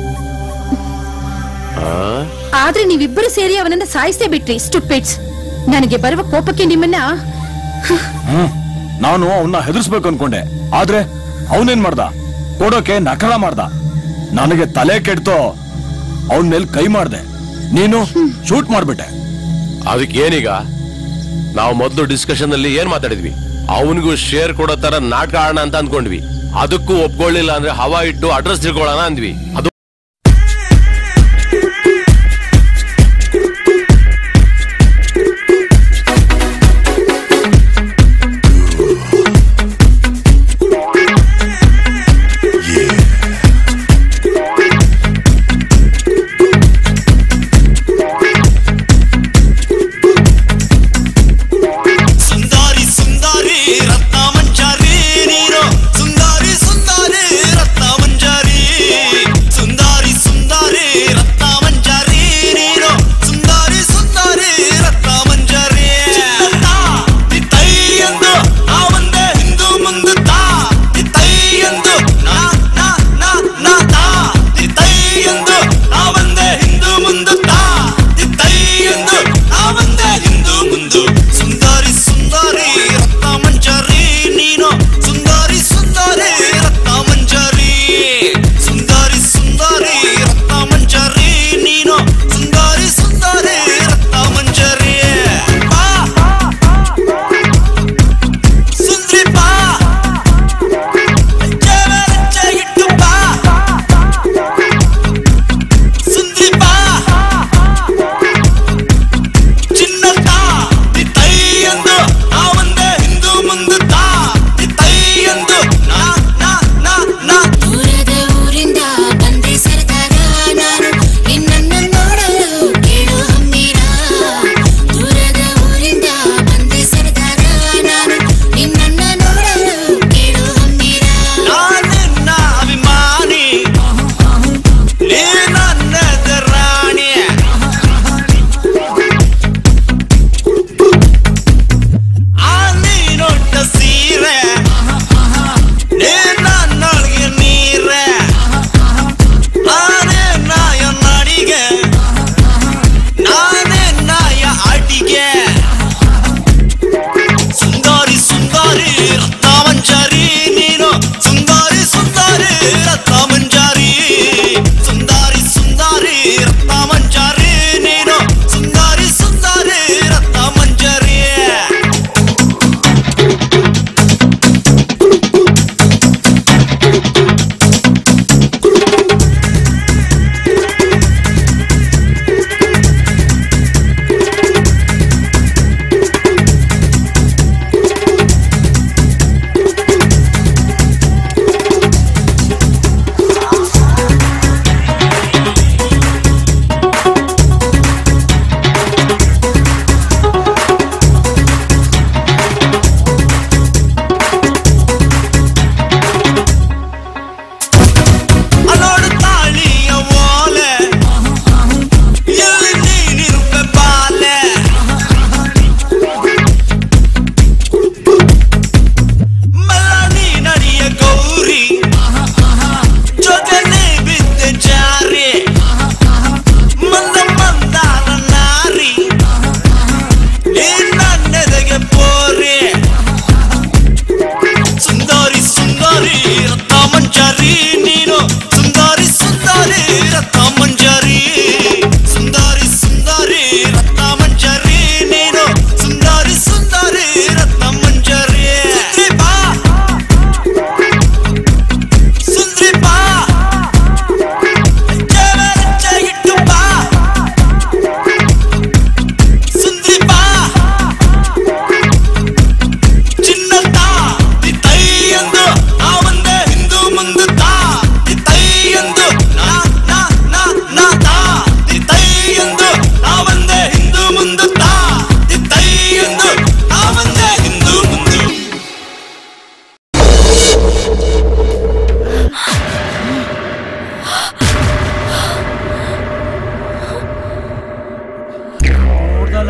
ಆ? ಆದ್ರೆ ನೀವಿಬ್ಬರು ಸೇರಿ ಅವನನ್ನ ಸಾಯಿಸೇ ಬಿಟ್ರಿ ಸ್ಟುಪಿಡ್ಸ್ ನನಗೆ ಬರುವ ಕೋಪಕ್ಕೆ ನಿಮ್ಮನ್ನ ಹ್ಮ್ ನಾನು ಅವನ್ನ ಹೆದರ್ಸ್ಬೇಕು ಅನ್ಕೊಂಡೆ ಆದ್ರೆ ಅವನೇನ್ ಮಾಡ್ದ ಕೊಡೋಕೆ ನಕಲ ಮಾಡ್ದ ನನಗೆ ತಲೆ ಕೆಡ್ತೋ ಅವನ ಮೇಲೆ ಕೈ ಮಾಡ್ದೆ ನೀನು ಶೂಟ್ ಮಾಡ್ಬಿಟ್ಟೆ ಅದಕ್ಕೆ ಏನೀಗ ನಾವು ಮೊದಲು ಡಿಸ್ಕಷನ್ ಅಲ್ಲಿ ಏನ್ ಮಾತಾಡಿದ್ವಿ ಅವನಿಗೂ ಶೇರ್ ಕೊಡೋ ತರ ನಾಟಕ ಆಡೋಣ ಅಂತ ಅನ್ಕೊಂಡ್ವಿ ಅದಕ್ಕೂ ಒಪ್ಕೊಳ್ಳಿಲ್ಲ ಅಂದ್ರೆ ಹವಾ ಇಟ್ಟು ಅಡ್ರೆಸ್ ತಿಳ್ಕೊಳ್ಳೋಣ ಅಂದ್ವಿ ಅದು ಸುಂದಾರಿ ಸುಂದಾರಿ ರತ್ನ ಮಂಜಾರಿ ನೀನು ಸುಂದಾರಿ ಸುಂದಾರಿ ರತ್ನ ಮಂಜಾರಿ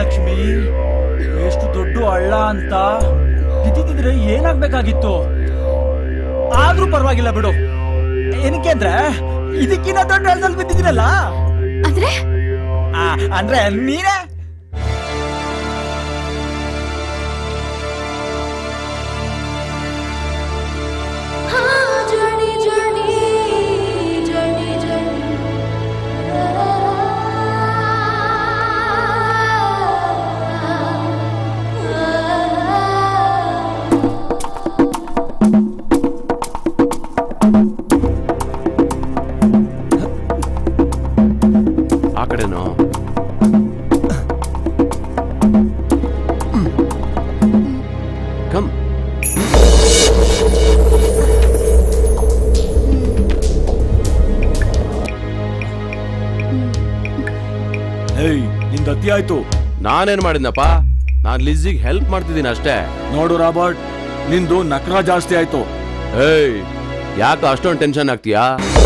ಲಕ್ಷ್ಮಿ ಎಷ್ಟು ದೊಡ್ಡ ಹಳ್ಳ ಅಂತ ಬಿದ್ದಿದ್ರೆ ಏನಾಗ್ಬೇಕಾಗಿತ್ತು ಆದ್ರೂ ಪರವಾಗಿಲ್ಲ ಬಿಡು ಏನಕ್ಕೆ ಅಂದ್ರೆ ಇದಕ್ಕಿನ್ನ ದೊಡ್ಡ ಹಳ್ಳದಲ್ಲಿ ಬಿದ್ದಿದ್ದೀನಲ್ಲ ಅಂದ್ರೆ ಅಂದ್ರೆ ನೀನೇ journey, journey, journey, journey. ಆ ಕಡೆನೋ ಕಮ್ ಏಯ್ ನಿಂದ ಅತಿ ಆಯ್ತು ನಾನೇನ್ ಮಾಡಿದ್ನಪ್ಪ ನಾನ್ ಲಿಜ್ಜಿಗೆ ಹೆಲ್ಪ್ ಮಾಡ್ತಿದ್ದೀನಿ ಅಷ್ಟೇ ನೋಡು ರಾಬರ್ಟ್ ನಿಂದು ನಕ್ರ ಜಾಸ್ತಿ ಆಯ್ತು ಏಯ್ ಯಾಕೆ ಅಷ್ಟೊಂದು ಟೆನ್ಷನ್ ಆಗ್ತೀಯಾ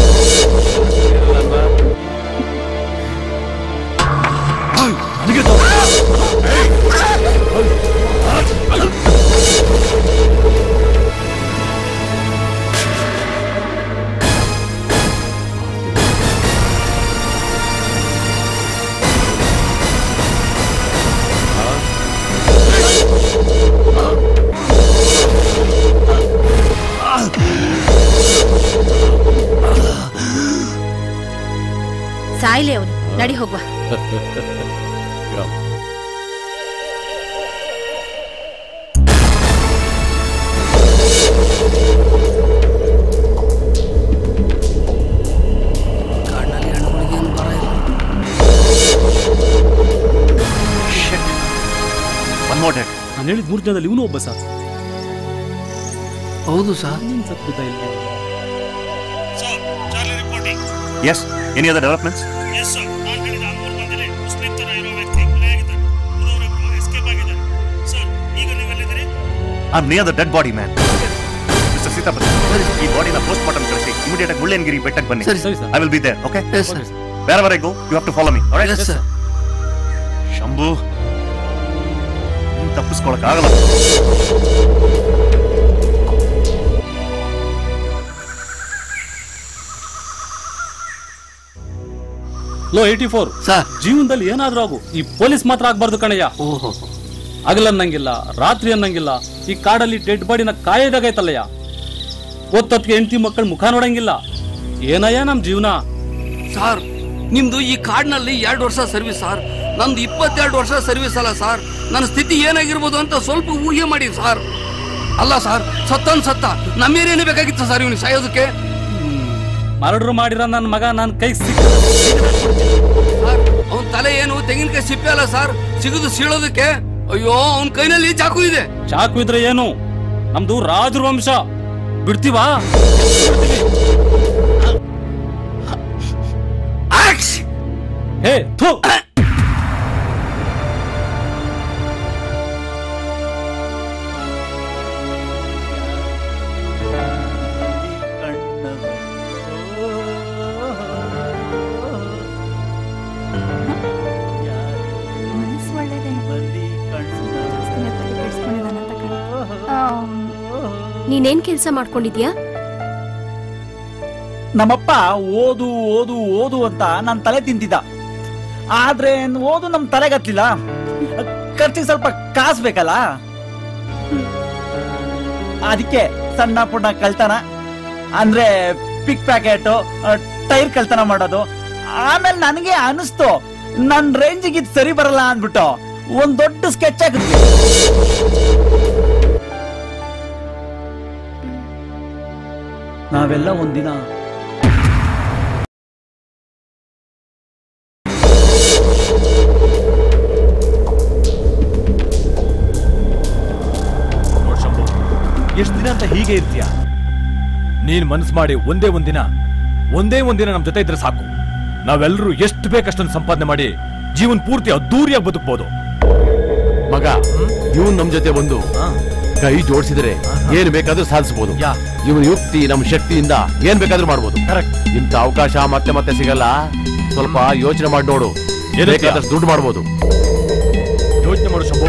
ಸಾಯ್ಲೆ ಅವನು ನಡಿ ಹೋಗುವ ಒನ್ ಮೋರ್ ಡೆಡ್ ನಾನು ಹೇಳಿದ ಮೂರು ಜನದಲ್ಲಿ ಇವನು ಒಬ್ಬ ಸರ್ ಹೌದು sir yes any other developments I am near the dead body man Mister Sitapati ಈ ಬಾಡಿನ ಪೋಸ್ಟ್ ಮಾರ್ಟಮ್ ಕಳಿಸಿ ಇಮಿಡಿಯೇಟ್ ಆಗಿ ಮುಳ್ಳಯ್ಯನಗಿರಿ ಬೆಟ್ಟಕ್ಕೆ ಬನ್ನಿ ಸರಿ, ಸರಿ, sir. I will be there okay Yes, sir. ಬೇರೆ ವರೆ go you have to follow me Yes, sir. Shambhu ತಪ್ಪಿಸ್ಕೊಳಕ್ ಆಗಲ್ಲ ಲೋ ಏಯ್ಟಿ ಫೋರ್ ಜೀವನದಲ್ಲಿ ಏನಾದ್ರೂ ಆಗು ಈ ಪೊಲೀಸ್ ಮಾತ್ರ ಆಗ್ಬಾರ್ದು ಕಣಯ್ಯ ಹಗಲನ್ನಂಗಿಲ್ಲ ರಾತ್ರಿ ಅನ್ನಂಗಿಲ್ಲ ಈ ಕಾಡಲ್ಲಿ ಡೆಡ್ ಬಾಡಿನ ಕಾಯೋದಾಗೈತಲ್ಲಯ್ಯ ಒತ್ತೊತ್ತಿಗೆ ಹೆಂಡತಿ ಮಕ್ಕಳ ಮುಖ ನೋಡಂಗಿಲ್ಲ ಏನಯ್ಯ ನಮ್ ಜೀವನ ಸರ್ ನಿಮ್ದು ಈ ಕಾರ್ಡ್ನಲ್ಲಿ ಎರಡು ವರ್ಷ ಸರ್ವಿಸ್ ಸರ್ ನಂದು ಇಪ್ಪತ್ತೆರಡು ವರ್ಷ ಸರ್ವಿಸ್ ಅಲ್ಲ ಸರ್ ನನ್ನ ಸ್ಥಿತಿ ಏನಾಗಿರ್ಬೋದು ಅಂತ ಸ್ವಲ್ಪ ಊಹೆ ಮಾಡಿ ಸರ್ ಅಲ್ಲ ಸರ್ ಸತ್ತನ್ ಸತ್ತ ನಮ್ಮೇನೇನು ಬೇಕಾಗಿತ್ತು ಸರ್ ಇವನಿಗೆ ಸಾಯೋದಕ್ಕೆ ಮರಡ್ರು ಮಾಡಿರೋ ನನ್ನ ಮಗ ನನ್ನ ಕೈ ಸಿಕ್ಕ ಅವನ ತಲೆ ಏನು ತೆಂಗಿನಕಾಯಿ ಸಿಪ್ಪೆ ಅಲ್ಲ ಸರ್ ಸಿಗುದು ಸೀಳೋದಕ್ಕೆ ಅಯ್ಯೋ ಅವನ ಕೈನಲ್ಲಿ ಚಾಕು ಇದೆ ಚಾಕು ಇದ್ರೆ ಏನು ನಮ್ದು ರಾಜರ ವಂಶ ಬಿಡ್ತೀವಾ ಹೇ ಥು ಮನಸ್ಸು ಒಳ್ಳೇದೇ ಜಾಸ್ತಿನೇ ತಲೆ ಕೆಡ್ಸ್ಕೊಂಡಿದಾನಂತ ಕಾಣುತ್ತೆ. ಆಮ್, ನೀನೇನ್ ಕೆಲ್ಸ ಮಾಡ್ಕೊಂಡಿದ್ಯಾ ನಮ್ಮಪ್ಪ ಓದು ಓದು ಓದು ಅಂತ ನನ್ ತಲೆ ತಿಂತಿದ್ದ ಆದ್ರೆ ಓದು ನಮ್ ತಲೆಗತ್ತಿಲ್ಲ ಖರ್ಚಿಗೆ ಸ್ವಲ್ಪ ಕಾಸು ಬೇಕಲ್ಲ ಅದಕ್ಕೆ ಸಣ್ಣ ಪುಣ್ಣ ಕಳ್ತನ ಅಂದ್ರೆ ಪಿಕ್ ಪ್ಯಾಕೆಟ್ ಟೈರ್ ಕಳ್ತನ ಮಾಡೋದು ಆಮೇಲೆ ನನಗೆ ಅನಿಸ್ತು ನನ್ ರೇಂಜಿಗೆ ಇದು ಸರಿ ಬರಲ್ಲ ಅಂದ್ಬಿಟ್ಟು ಒಂದ್ ದೊಡ್ಡ ಸ್ಕೆಚ್ ಆಗುತ್ತೆ ನಾವೆಲ್ಲ ಒಂದಿನ ನೋಡ್ ಶಂಭು ಎಷ್ಟು ದಿನ ಅಂತ ಹೀಗೆ ಇರ್ತೀಯ ನೀನ್ ಮನ್ಸ್ ಮಾಡಿ ಒಂದೇ ಒಂದಿನ ಒಂದೇ ಒಂದಿನ ನಮ್ ಜೊತೆ ಇದ್ರೆ ಸಾಕು ನಾವೆಲ್ಲರೂ ಎಷ್ಟು ಬೇಕಷ್ಟೊಂದು ಸಂಪಾದನೆ ಮಾಡಿ ಜೀವನ್ ಪೂರ್ತಿ ಅದ್ದೂರಿಯಾಗಿ ಬದುಕ್ಬೋದು ಮಗ ಇವನ್ ನಮ್ ಜೊತೆ ಬಂದು ಕೈ ಜೋಡಿಸಿದ್ರೆ ಏನ್ ಬೇಕಾದ್ರೂ ಸಾಧಿಸಬಹುದು ಇವನ್ ಯುಕ್ತಿ ನಮ್ ಶಕ್ತಿಯಿಂದ ಏನ್ ಬೇಕಾದ್ರೂ ಮಾಡ್ಬೋದು ಇಂಥ ಅವಕಾಶ ಮತ್ತೆ ಮತ್ತೆ ಸಿಗಲ್ಲ ಸ್ವಲ್ಪ ಯೋಚನೆ ಮಾಡಿ ನೋಡು ಏನಂತೀಯ? ಬೇಕಾದಷ್ಟು ದುಡ್ಡು ಮಾಡ್ಬೋದು ಮಾಡು ಶಂಭು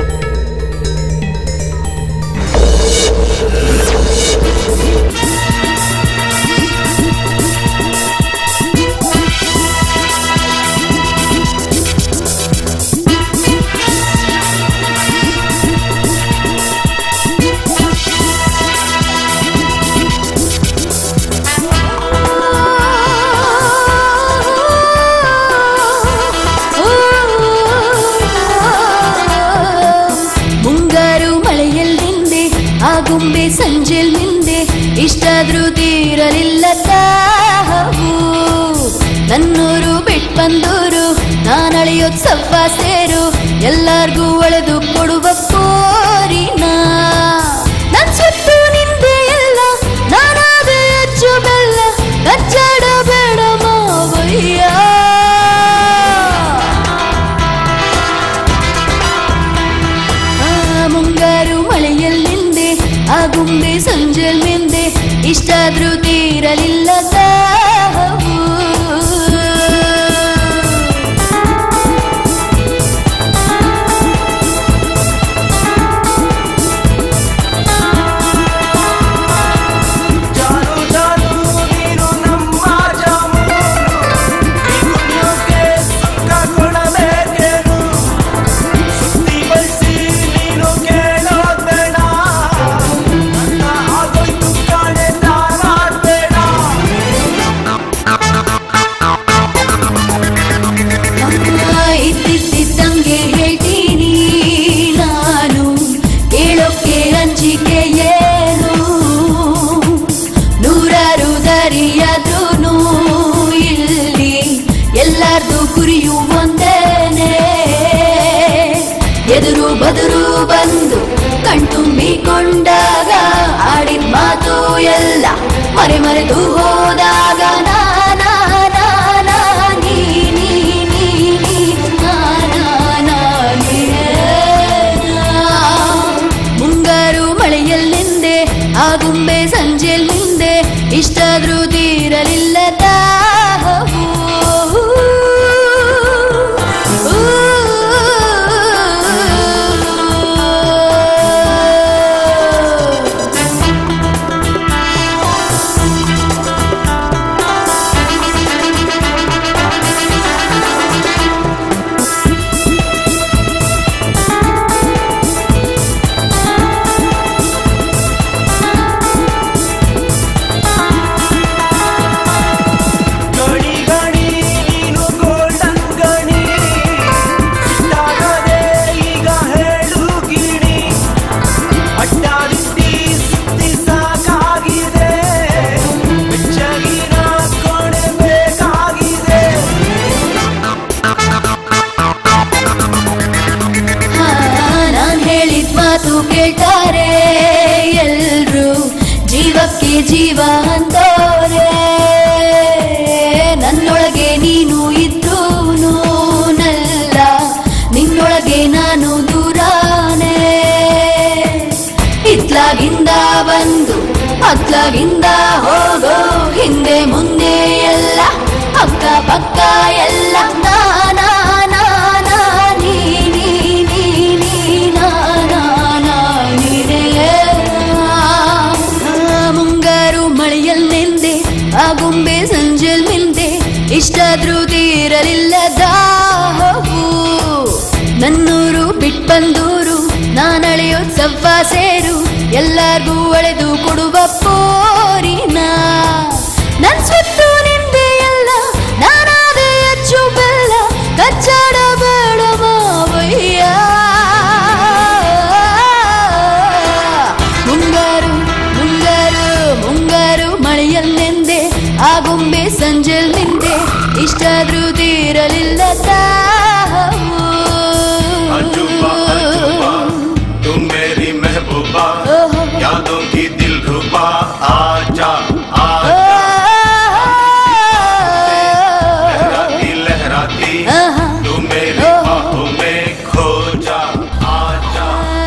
ಮುಂಗಾರು ಮಳೆಯಲ್ ನಿಂದೆ ಆ ಗುಂಬೆ ಸಂಜೆಲ್ ನಿಂದೆ ಇಷ್ಟಾದ್ರೂ ತೀರಲಿಲ್ಲ ತಾವು ನನ್ನೂರು ಬಿಟ್ ಬಂದೂರು ನಾನಳೆಯೋದ್ ಸವ್ವ ಸೇರು ಎಲ್ಲಾರ್ಗೂ ಒಳೆದು ಕೊಡುವ ಕೋರಿನ ನನ್ ಸುತ್ತು ನಿಂದೆ ಎಲ್ಲ ನಾನಾದೆ ಅಚ್ಚು ಬೆಲ್ಲ ಕಚ್ಚಾಡ ಬೇಡ ಮಾವಯ್ಯ ಆ ಮುಂಗಾರು ಮಳೆಯಲ್ ನಿಂದೆ ಆ ಗುಂಬೆ ಸಂಜೆಲ್ ಮಿಂದೆ ಇಷ್ಟಾದ್ರೂ ತೀರಲಿಲ್ಲ ತಾವು ಜಾನು ಜಾನು ನೀನು ನಮ್ಮ ಜಾಮೂನು ಈ ಕುಣಿಯೋಕೆ ಸುಕ್ಕ ಕೊಡಬೇಕೇನು ಸುತ್ತಿ ಬಳಸಿ ನೀನು ಕೇಳೋದ್ ಬೇಡ ನನ್ನ ಆಗೋಯ್ತು ಕಾಣೆ ತಾನಾಡ್ಬೇಡ ಇದ್ದಿದ್ದಂಗೆ ಹೇಳ್ತೀನಿ ನಾನು ಕೇಳೋಕೆ ಅಂಜಿಕೆ ಏನು ನೂರಾರು ದಾರಿಯಾದ್ರೂ ಇಲ್ಲಿ ಎಲ್ಲಾರ್ದು ಗುರಿಯು ಒಂದೇನೆ ಎದುರು ಬದುರು ಬಂದು ಕಣ್ತುಂಬಿಕೊಂಡಾಗ ಆಡಿದ ಮಾತು ಎಲ್ಲ ಮರೆ ಮರೆತು ಹೋದಾಗ ನಾ ನಾ ನಾ ನಾ ನೀ ನೀ ನೀ ನೀ ನಾ ನಾ ನಾ ನೀನೇ ನಾ. ಮುಂಗಾರು ಮಳೆಯಲ್ಲಿಂದೆ ಆ ಗುಂಬೆ ಸಂಜೆಲ್ ನಿಂದೆ ಇಷ್ಟಾದ್ರೂ ತೀರಲಿಲ್ಲ ತಾವು ಗಣಿ ಗಣಿ ನೀನು ಗೋಲ್ಡನ್ ಗಣಿ ಸಿಟ್ಟಾಗದೆ ಈಗ ಹೇಳು ಗಿಣಿ ಅಡ್ಡಾಡಿದ್ದಿ ಸುತ್ತಿ ಸಾಕಾಗಿದೆ ಬೆಚ್ಚಗಿನ ಕೊನೆ ಬೇಕಾಗಿದೆ ಹಾ, ನಾನ್ ಹೇಳಿದ ಮಾತು ಕೇಳ್ತಾರೆ ಎಲ್ರು ಜೀವಕ್ಕೆ ಜೀವ ಅಂತೋರೆ ನನ್ನೊಳಗೆ ನೀನು ಇದ್ರೂನು ನಲ್ಲ ನಿನ್ನೊಳಗೆ ನಾನು ದೂರಾನೆ ಇತ್ಲಾಗಿಂದ ಬಂದು ಅತ್ಲಾಗಿಂದ ಹೋಗೋ ಹಿಂದೆ ಮುಂದೆ ಎಲ್ಲ ಅಕ್ಕ ಪಕ್ಕ ಎಲ್ಲ ನಾ ನಾ ನಾ ನಾ ನೀ ನೀ ನೀ ನೀ ನಾ ನಾ ನಾ ನೀನೇ ನಾ. ಮುಂಗಾರು ಮಳೆಯಲ್ ನಿಂದೆ ಆ ಗುಂಬೆ ಸಂಜೆಲ್ ಮಿಂದೆ ಇಷ್ಟಾದ್ರೂ ತೀರಲಿಲ್ಲ ದಾಹವು ನನ್ನೂರು ಬಿಟ್ ಬಂದೂರು ನಾನಳೆಯೋದ್ ಸವ್ವ ಸೇರು ಎಲ್ಲಾರ್ಗೂ ಒಳೆದು ಕೊಡುವ ಪೋರಿನ ನನ್ ಸುತ್ತು ನಿಂದೆ ಎಲ್ಲ ನಾನಾದೆ ಅಚ್ಚು ಬೆಲ್ಲ ಕಚ್ಚಾಡ ಬೇಡ ಮಾವಯ್ಯ ಮುಂಗಾರು ಮುಂಗಾರು ಮುಂಗಾರು ಮಳೆಯಲ್ಲೆಂದೆ ಆ ಗುಂಬೆ ಸಂಜೆಲ್ ನಿಂದೆ ಇಷ್ಟಾದ್ರೂ ತೀರಲಿಲ್ಲ ತಾವು अजूबा अजूबा तुम मेरी महबूबा यादों की दिल रुबा आजा आजा लहराती लहराती तू मेरी बाहों में खो जा आजा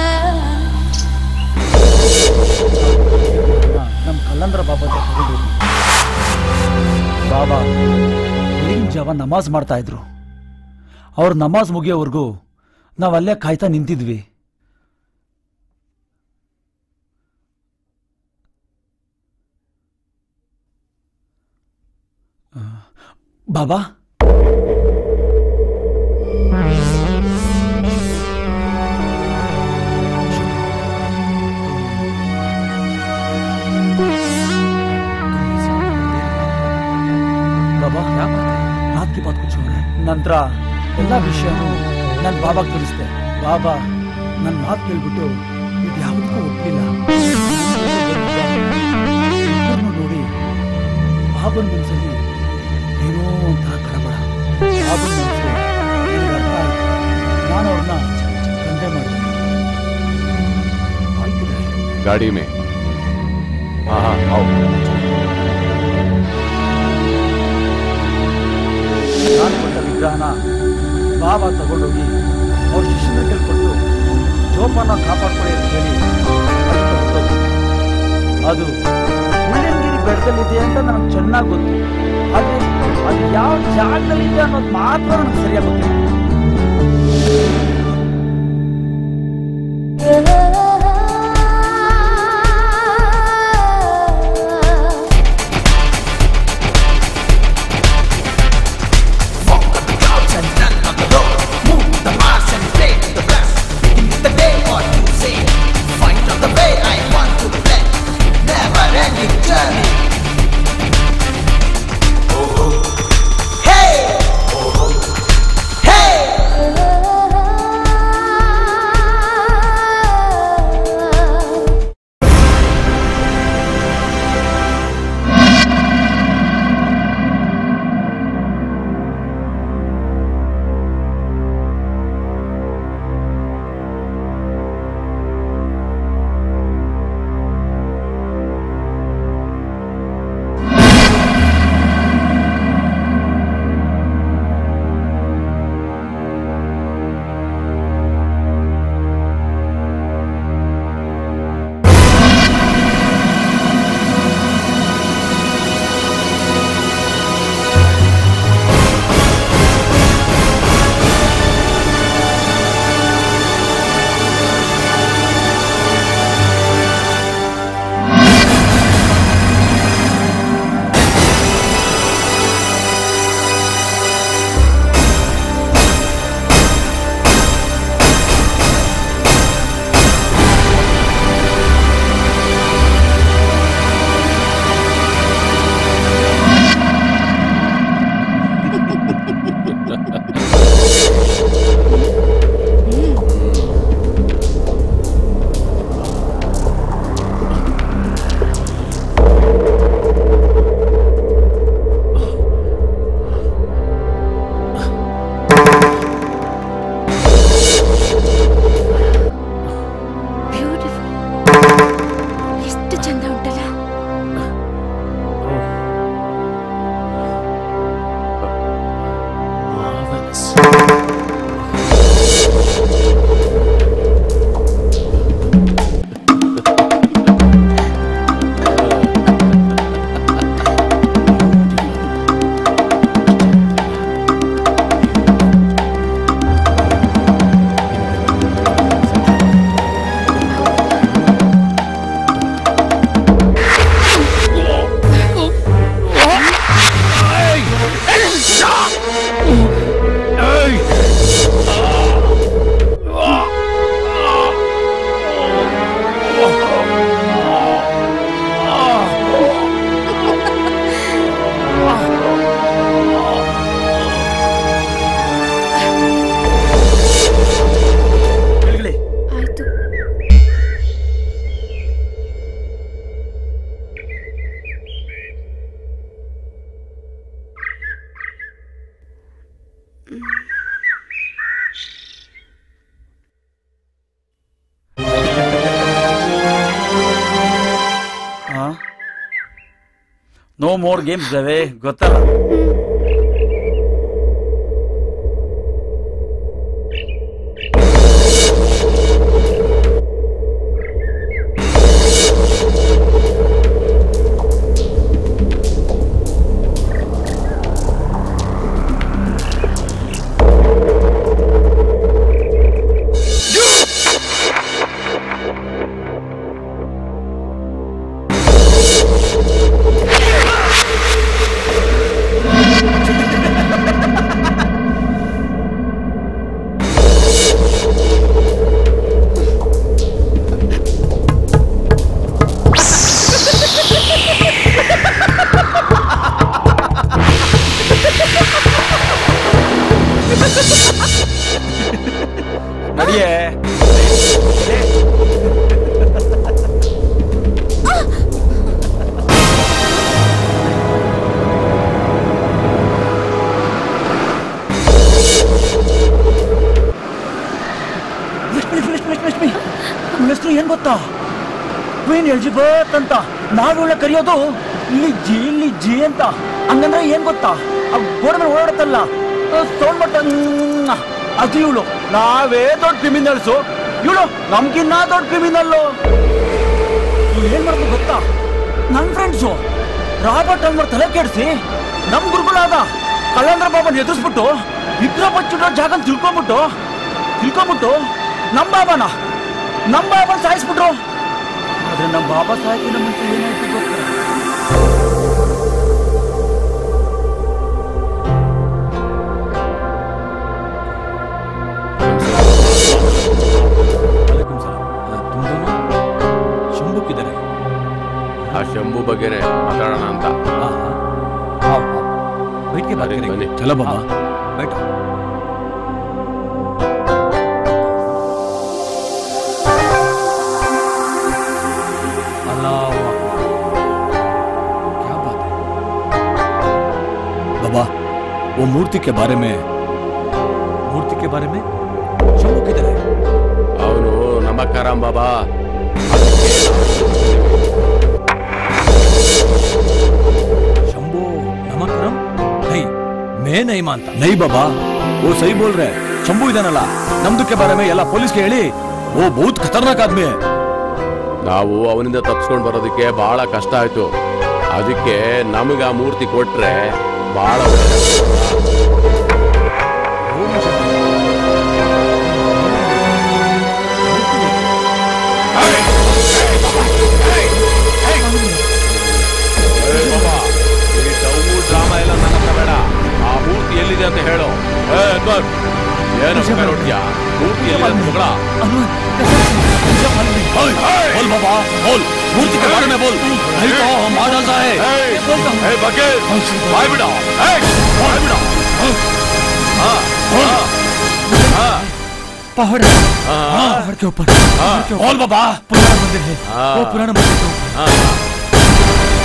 ನಮ್ಮ ಕಲ್ಲಂದ್ರ ಬಾಬಾ ಹತ್ರ ತಗೊಂಡು ಹೋಗಿ. ಬಾಬಾ ಬೆಳಗಿನ ಜಾವ ನಮಾಜ್ ಮಾಡ್ತಾ ಇದ್ರು ಅವ್ರ ನಮಾಜ್ ಮುಗಿಯೋವರೆಗೂ ನಾವ್ ಅಲ್ಲೇ ಕಾಯ್ತಾ ನಿಂತಿದ್ವಿ ಆ, ಬಾಬಾ ಬಾಬಾ ರಾತ್ ಕಿ ಬಾತ್ ಕುಚ್ ನಂತರ ಎಲ್ಲ ವಿಷಯನೂ ನನ್ ಬಾಬಾಗ್ ತಿಳಿಸ್ದೆ ಬಾಬಾ ನನ್ ಮಾತು ಕೇಳ್ಬಿಟ್ಟು ಇದು ಯಾವುದಕ್ಕೂ ಒಪ್ಪಿಲ್ಲ ಇಬ್ಬರನ್ನು ನೋಡಿ ಬಾಬನ್ ಮನ್ಸಲ್ಲಿ ಏನೋ ಒಂಥರ ಕಳಬಳ ಬಾಬನ್ ಮನ್ಸು ನನಗೆ ಅರ್ಥ ಆಯ್ತು ನಾನು ಅವ್ರನ್ನ ತಂದೆ ಮಾಡಿದೆ गाड़ी में हाँ हाँ आओ ನಾನು ಕೊಟ್ಟ ವಿಗ್ರಹನ ಬಾಬಾ ತಗೊಂಡೋಗಿ ಅವ್ರ ಶಿಷ್ಯನ ಕೊಟ್ಟು ಜೋಪಾನ ಕಾಪಾಡ್ಕೊಳ್ಳಿ ಅಂತ ಹೇಳಿ ಅಲ್ಲಿಂದ ಹೊರ್ಟೋದ್ರು. ಅದು ಮುಳ್ಳಯ್ಯನಗಿರಿ ಬೆಟ್ಟದಲ್ಲಿದೆ ಅಂತ ನನಗೆ ಚೆನ್ನಾಗಿ ಗೊತ್ತು ಆದ್ರೆ ಅದು ಯಾವ ಜಾಗದಲ್ಲಿದೆ ಅನ್ನೋದು ಮಾತ್ರ ನನಗೆ ಸರಿಯಾಗಿ ಗೊತ್ತಿಲ್ಲ ಎಷ್ಟು ಚಂದ ಉಂಟಲ್ಲ ಆಯ್ತು ನೋ ಮೋರ್ ಗೇಮ್ಸ್ ಇದಾವೆ ಗೊತ್ತಲ್ಲ ನಡಿಯೇ ಲಕ್ಷ್ಮಿ ಲಕ್ಷ್ಮಿ ಲಕ್ಷ್ಮಿ ಲಕ್ಷ್ಮಿ ನನ್ನ ಹೆಸರು ಏನ್ ಗೊತ್ತಾ ಕ್ವೀನ್ ಎಲಿಜಬೆತ್ ಅಂತ ನಾವಿವಳ ಕರೆಯೋದು ಲಿಜ್ಜಿ ಲಿಜ್ಜಿ ಅಂತ ಹಂಗಂದ್ರೆ ಏನ್ ಗೊತ್ತಾ ಆ ಗೋಡೆ ಮೇಲೆ ಓಡಾಡುತ್ತಲ್ಲ ಸೌಂಡ್ ಮಾಡ್ತಾ ನ್ಮ್, ಅದು ಇವಳು ನಾವೇ ದೊಡ್ಡ ಕ್ರಿಮಿನಲ್ಸು ಇವಳು ನಮ್ಗಿನ್ನ ದೊಡ್ಡ ಕ್ರಿಮಿನಲ್ಲು ಏನ್ ಮಾಡ್ಬೇಕು ಗೊತ್ತಾ ನನ್ ಫ್ರೆಂಡ್ಸು ರಾಬರ್ಟ್ ಅನ್ವರ್ ತಲೆ ಕೆಡಿಸಿ ನಮ್ ಗುರುಗಳಾದ ಕಳ್ಳಂದ್ರ ಬಾಬನ್ ಎದುರಿಸ್ಬಿಟ್ಟು ವಿಗ್ರಹ ಬಚ್ಚಿಡೋ ಜಾಗ ತಿಳ್ಕೊಂಬಿಟ್ಟು ತಿಳ್ಕೊಂಬಿಟ್ಟು ನಮ್ ಬಾಬಾನ ನಮ್ ಬಾಬನ್ ಸಾಯಿಸ್ಬಿಟ್ರು ಆದ್ರೆ ನಮ್ ಬಾಬಾ ಸಾಯ್ಕಿನ ಮುಂಚೆ ಏನಾಯ್ತು ಗೊತ್ತಾ ಶಂಭುಕ್ಕಿದ್ದಾರೆ ಆ ಶಂಭು ಬಗ್ಗೆನೆ ಮಾತಾಡೋಣ ಅಂತ ಬೈಟ್ಗೆ ಬನ್ನಿ ಚಲೋ ಬಾಬಾ ಬೈಟ್ बाबा वो मूर्ति के बारे में मूर्ति के बारे में शंभू किधर है ಅವನು ನಮಕ್ಕರಾಮ್ ಬಾಬಾ शंभू नमकरम नहीं मैं नहीं मानता नहीं बाबा वो सही बोल रहे हैं शंभू इदानಲ್ಲ ನಮ್ದಕ್ಕೆ ಬಾರೆ में ಎಲ್ಲ ಪೊಲೀಸ್ಗೆ ಹೇಳಿ वो बहुत खतरनाक आदमी है ನಾವು ಅವನಿಂದ ತಪ್ಸ್ಕೊಂಡು ಬರೋದಕ್ಕೆ ಬಹಳ ಕಷ್ಟ ಆಯ್ತು ಅದಕ್ಕೆ ನಮಗೆ ಆ ಮೂರ್ತಿ ಕೊಟ್ರೆ ಬಹಳ ಡ್ರಾಮಾ ಎಲ್ಲ ನನ್ನ ಹತ್ರ ಬೇಡ ಆ ಮೂರ್ತಿ ಎಲ್ಲಿದೆ ಅಂತ ಹೇಳು ಏ, ಅನ್ವರ್, ಏನು ಮುಖ ನೋಡ್ತೀಯಾ ಮೂರ್ತಿ ಎಲ್ಲಿದೆ ಅಂತ ಮಗಳ बोल बोल बाबा बोल मूर्ति के बारे में बोल नहीं तो हम मार डालता है ए बके बाय बिड़ा ए बाय बिड़ा हां हां पहाड़ हाँ। पहाड़ के ऊपर पहाड़ के ऊपर। बोल बाबा पुराना मंदिर है हाँ। वो पुराना मंदिर के ऊपर।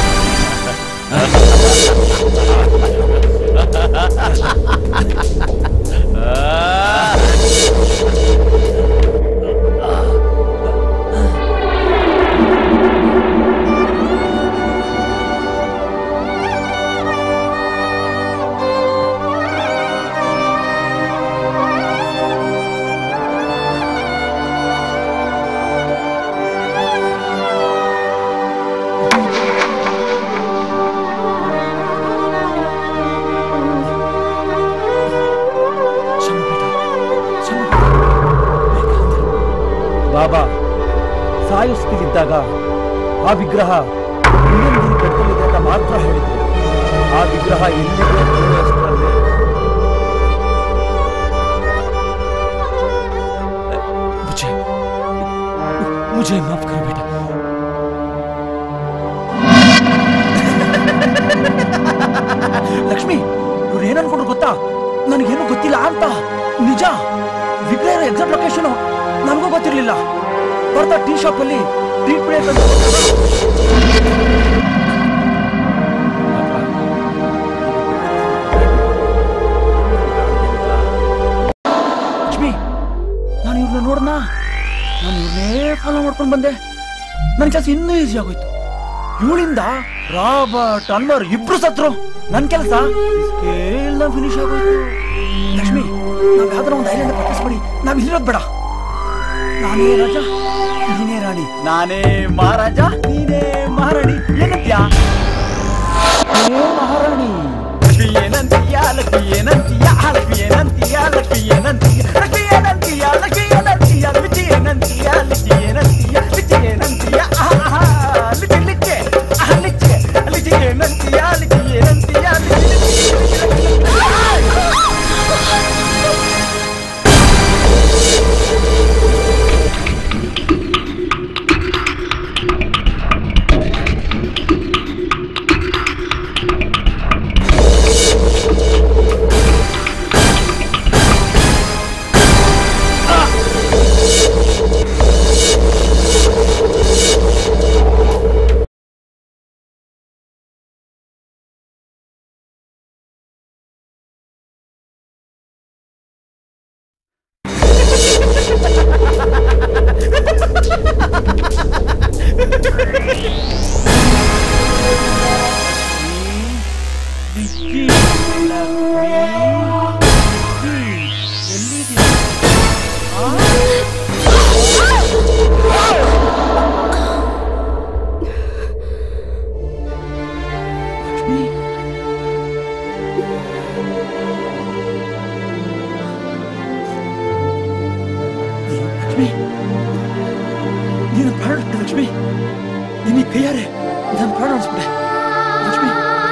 ಬಾಬಾ ಸಾಯಿಸ್ತಿದ್ದಾಗ ಆ ವಿಗ್ರಹ ಇನ್ನೊಂದು ಕಟ್ಟಲಿದೆ ಅಂತ ಮಾತ್ರ ಹೇಳಿದ್ರು ಆ ವಿಗ್ರಹ ಎಲ್ಲಿದೆ ಅನ್ನೋಷ್ಟರಲ್ಲಿ मुझे मुझे माफ करो बेटा ಲಕ್ಷ್ಮಿ ಇವ್ರು ಏನ್ ಅನ್ಕೊಂಡ್ರು ಗೊತ್ತಾ ನನಗೇನು ಗೊತ್ತಿಲ್ಲ ಅಂತ ನಿಜ ವಿಗ್ರಹ ಎಕ್ಸಾಕ್ಟ್ ಲೊಕೇಶನ್ ನನಗೂ ಗೊತ್ತಿರ್ಲಿಲ್ಲ ಬರ್ತಾ ಟೀ ಶಾಪ್ ಅಲ್ಲಿ ಟೀ ಕುಡಿಯಕ್ಕೆ ಅಂತ ಲಕ್ಷ್ಮಿ ನಾನು ಇವ್ರನ್ನ ನೋಡ್ನಾ ನಾನು ಇವ್ರನ್ನೇ ಫಾಲೋ ಮಾಡ್ಕೊಂಡು ಬಂದೆ ನನ್ನ ಕೆಲಸ ಇನ್ನೂ ಈಸಿ ಆಗೋಯ್ತು ಇವಳಿಂದ ರಾಬರ್ಟ್ ಅನ್ವರ್ ಇಬ್ರು ಸತ್ರು ನನ್ ಕೆಲಸ ಇಲ್ದ ಫಿನಿಶ್ ಆಗೋಯ್ತು ಲಕ್ಷ್ಮಿ ನಾವ್ ಯಾವ್ದಾರ ಒಂದು ಐಲ್ಯಾಂಡ್ ಪರ್ಚೇಸ್ ಮಾಡಿ ನಾವ್ ಇಲ್ಲಿರೋದ್ ಬೇಡ ನಾನೇ ರಾಜ ನೀನೇ ರಾಣಿ ನಾನೇ ಮಹಾರಾಜ ನೀನೇ ಮಹಾರಾಣಿ ಏನಂತ್ಯಾ ಏ ಮಹಾರಾಣಿ ಲಕ್ಷ್ಮಿ ಏನಂತೀಯ ಲಕ್ಷ್ಮಿ ಏನಂತೀಯ ಲಕ್ಷ್ಮಿ ಏನಂತೀಯ ಲಕ್ಷ್ಮಿ ಏನಂತೀಯ ಲಕ್ಷ್ಮಿ ಏನಂತೀಯ ಲಕ್ಷ್ಮಿ ಏನಂತೀಯ ಲಿಚಿ ಏನಂತೀಯ ಲಿಚಿ ಏನಂತೀಯ ಲಿಚಿ ಏನಂತೀಯ ಆಹಾ ಲಿಚಿ ಲಿಚಿ ಆಹಾ ಲಿಚಿ ಲಿಚಿ ಏನಂತೀಯ ಲಿಚಿ ಏನಂತೀಯ ಲಿಚಿ ಲಕ್ಷ್ಮಿ ನೀನು ಪ್ರಾಣ ಬಿಟ್ಟೆ ಲಕ್ಷ್ಮಿ ನಿನ್ನ ಕೈಯಾರೆ ನಾನು ಪ್ರಾಣ ಉಳಿಸ್ಬಿಟ್ಟೆ ಲಕ್ಷ್ಮಿ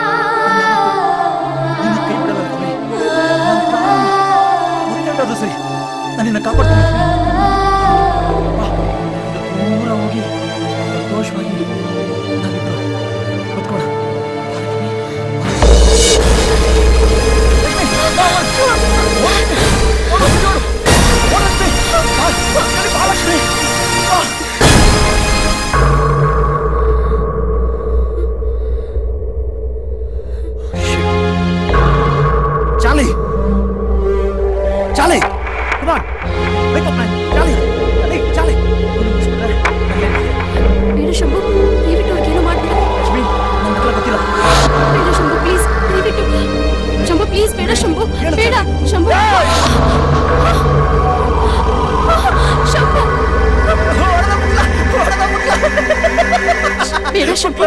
ನಿನ್ನ ಕೈ ಬಿಡಲ್ಲ ಲಕ್ಷ್ಮಿ ನನ್ನ ಪ್ರಾಣ ಹೊರಟಾದ್ರು ಸರಿ ನಾನು ನಿನ್ನ ಕಾಪಾಡ್ತೀನಿ ಲಕ್ಷ್ಮಿ ಬಾ, ದೂರ ಹೋಗಿ ಸಂತೋಷವಾಗಿ ನಾವಿಬ್ರು ಬದುಕೋಣ Charlie! Charlie! Come on! Wake up, man! Charlie! Hey, Charlie! ಬೇಡ ಶಂಭು ದಯವಿಟ್ಟು ಅವ್ರಿಗೇನು ಮಾಡ್ಬೇಡ ಲಕ್ಷ್ಮಿ ನನ್ನ ಹತ್ರ ಗೊತ್ತಿಲ್ಲ ಬೇಡ ಶಂಭು ಪ್ಲೀಸ್ ದಯವಿಟ್ಟು ಶಂಭು ಪ್ಲೀಸ್ ಬೇಡ ಶಂಭು ಬೇಡ ಶಂಭು ಶಂಭು ಬೇಡ ಶಂಭು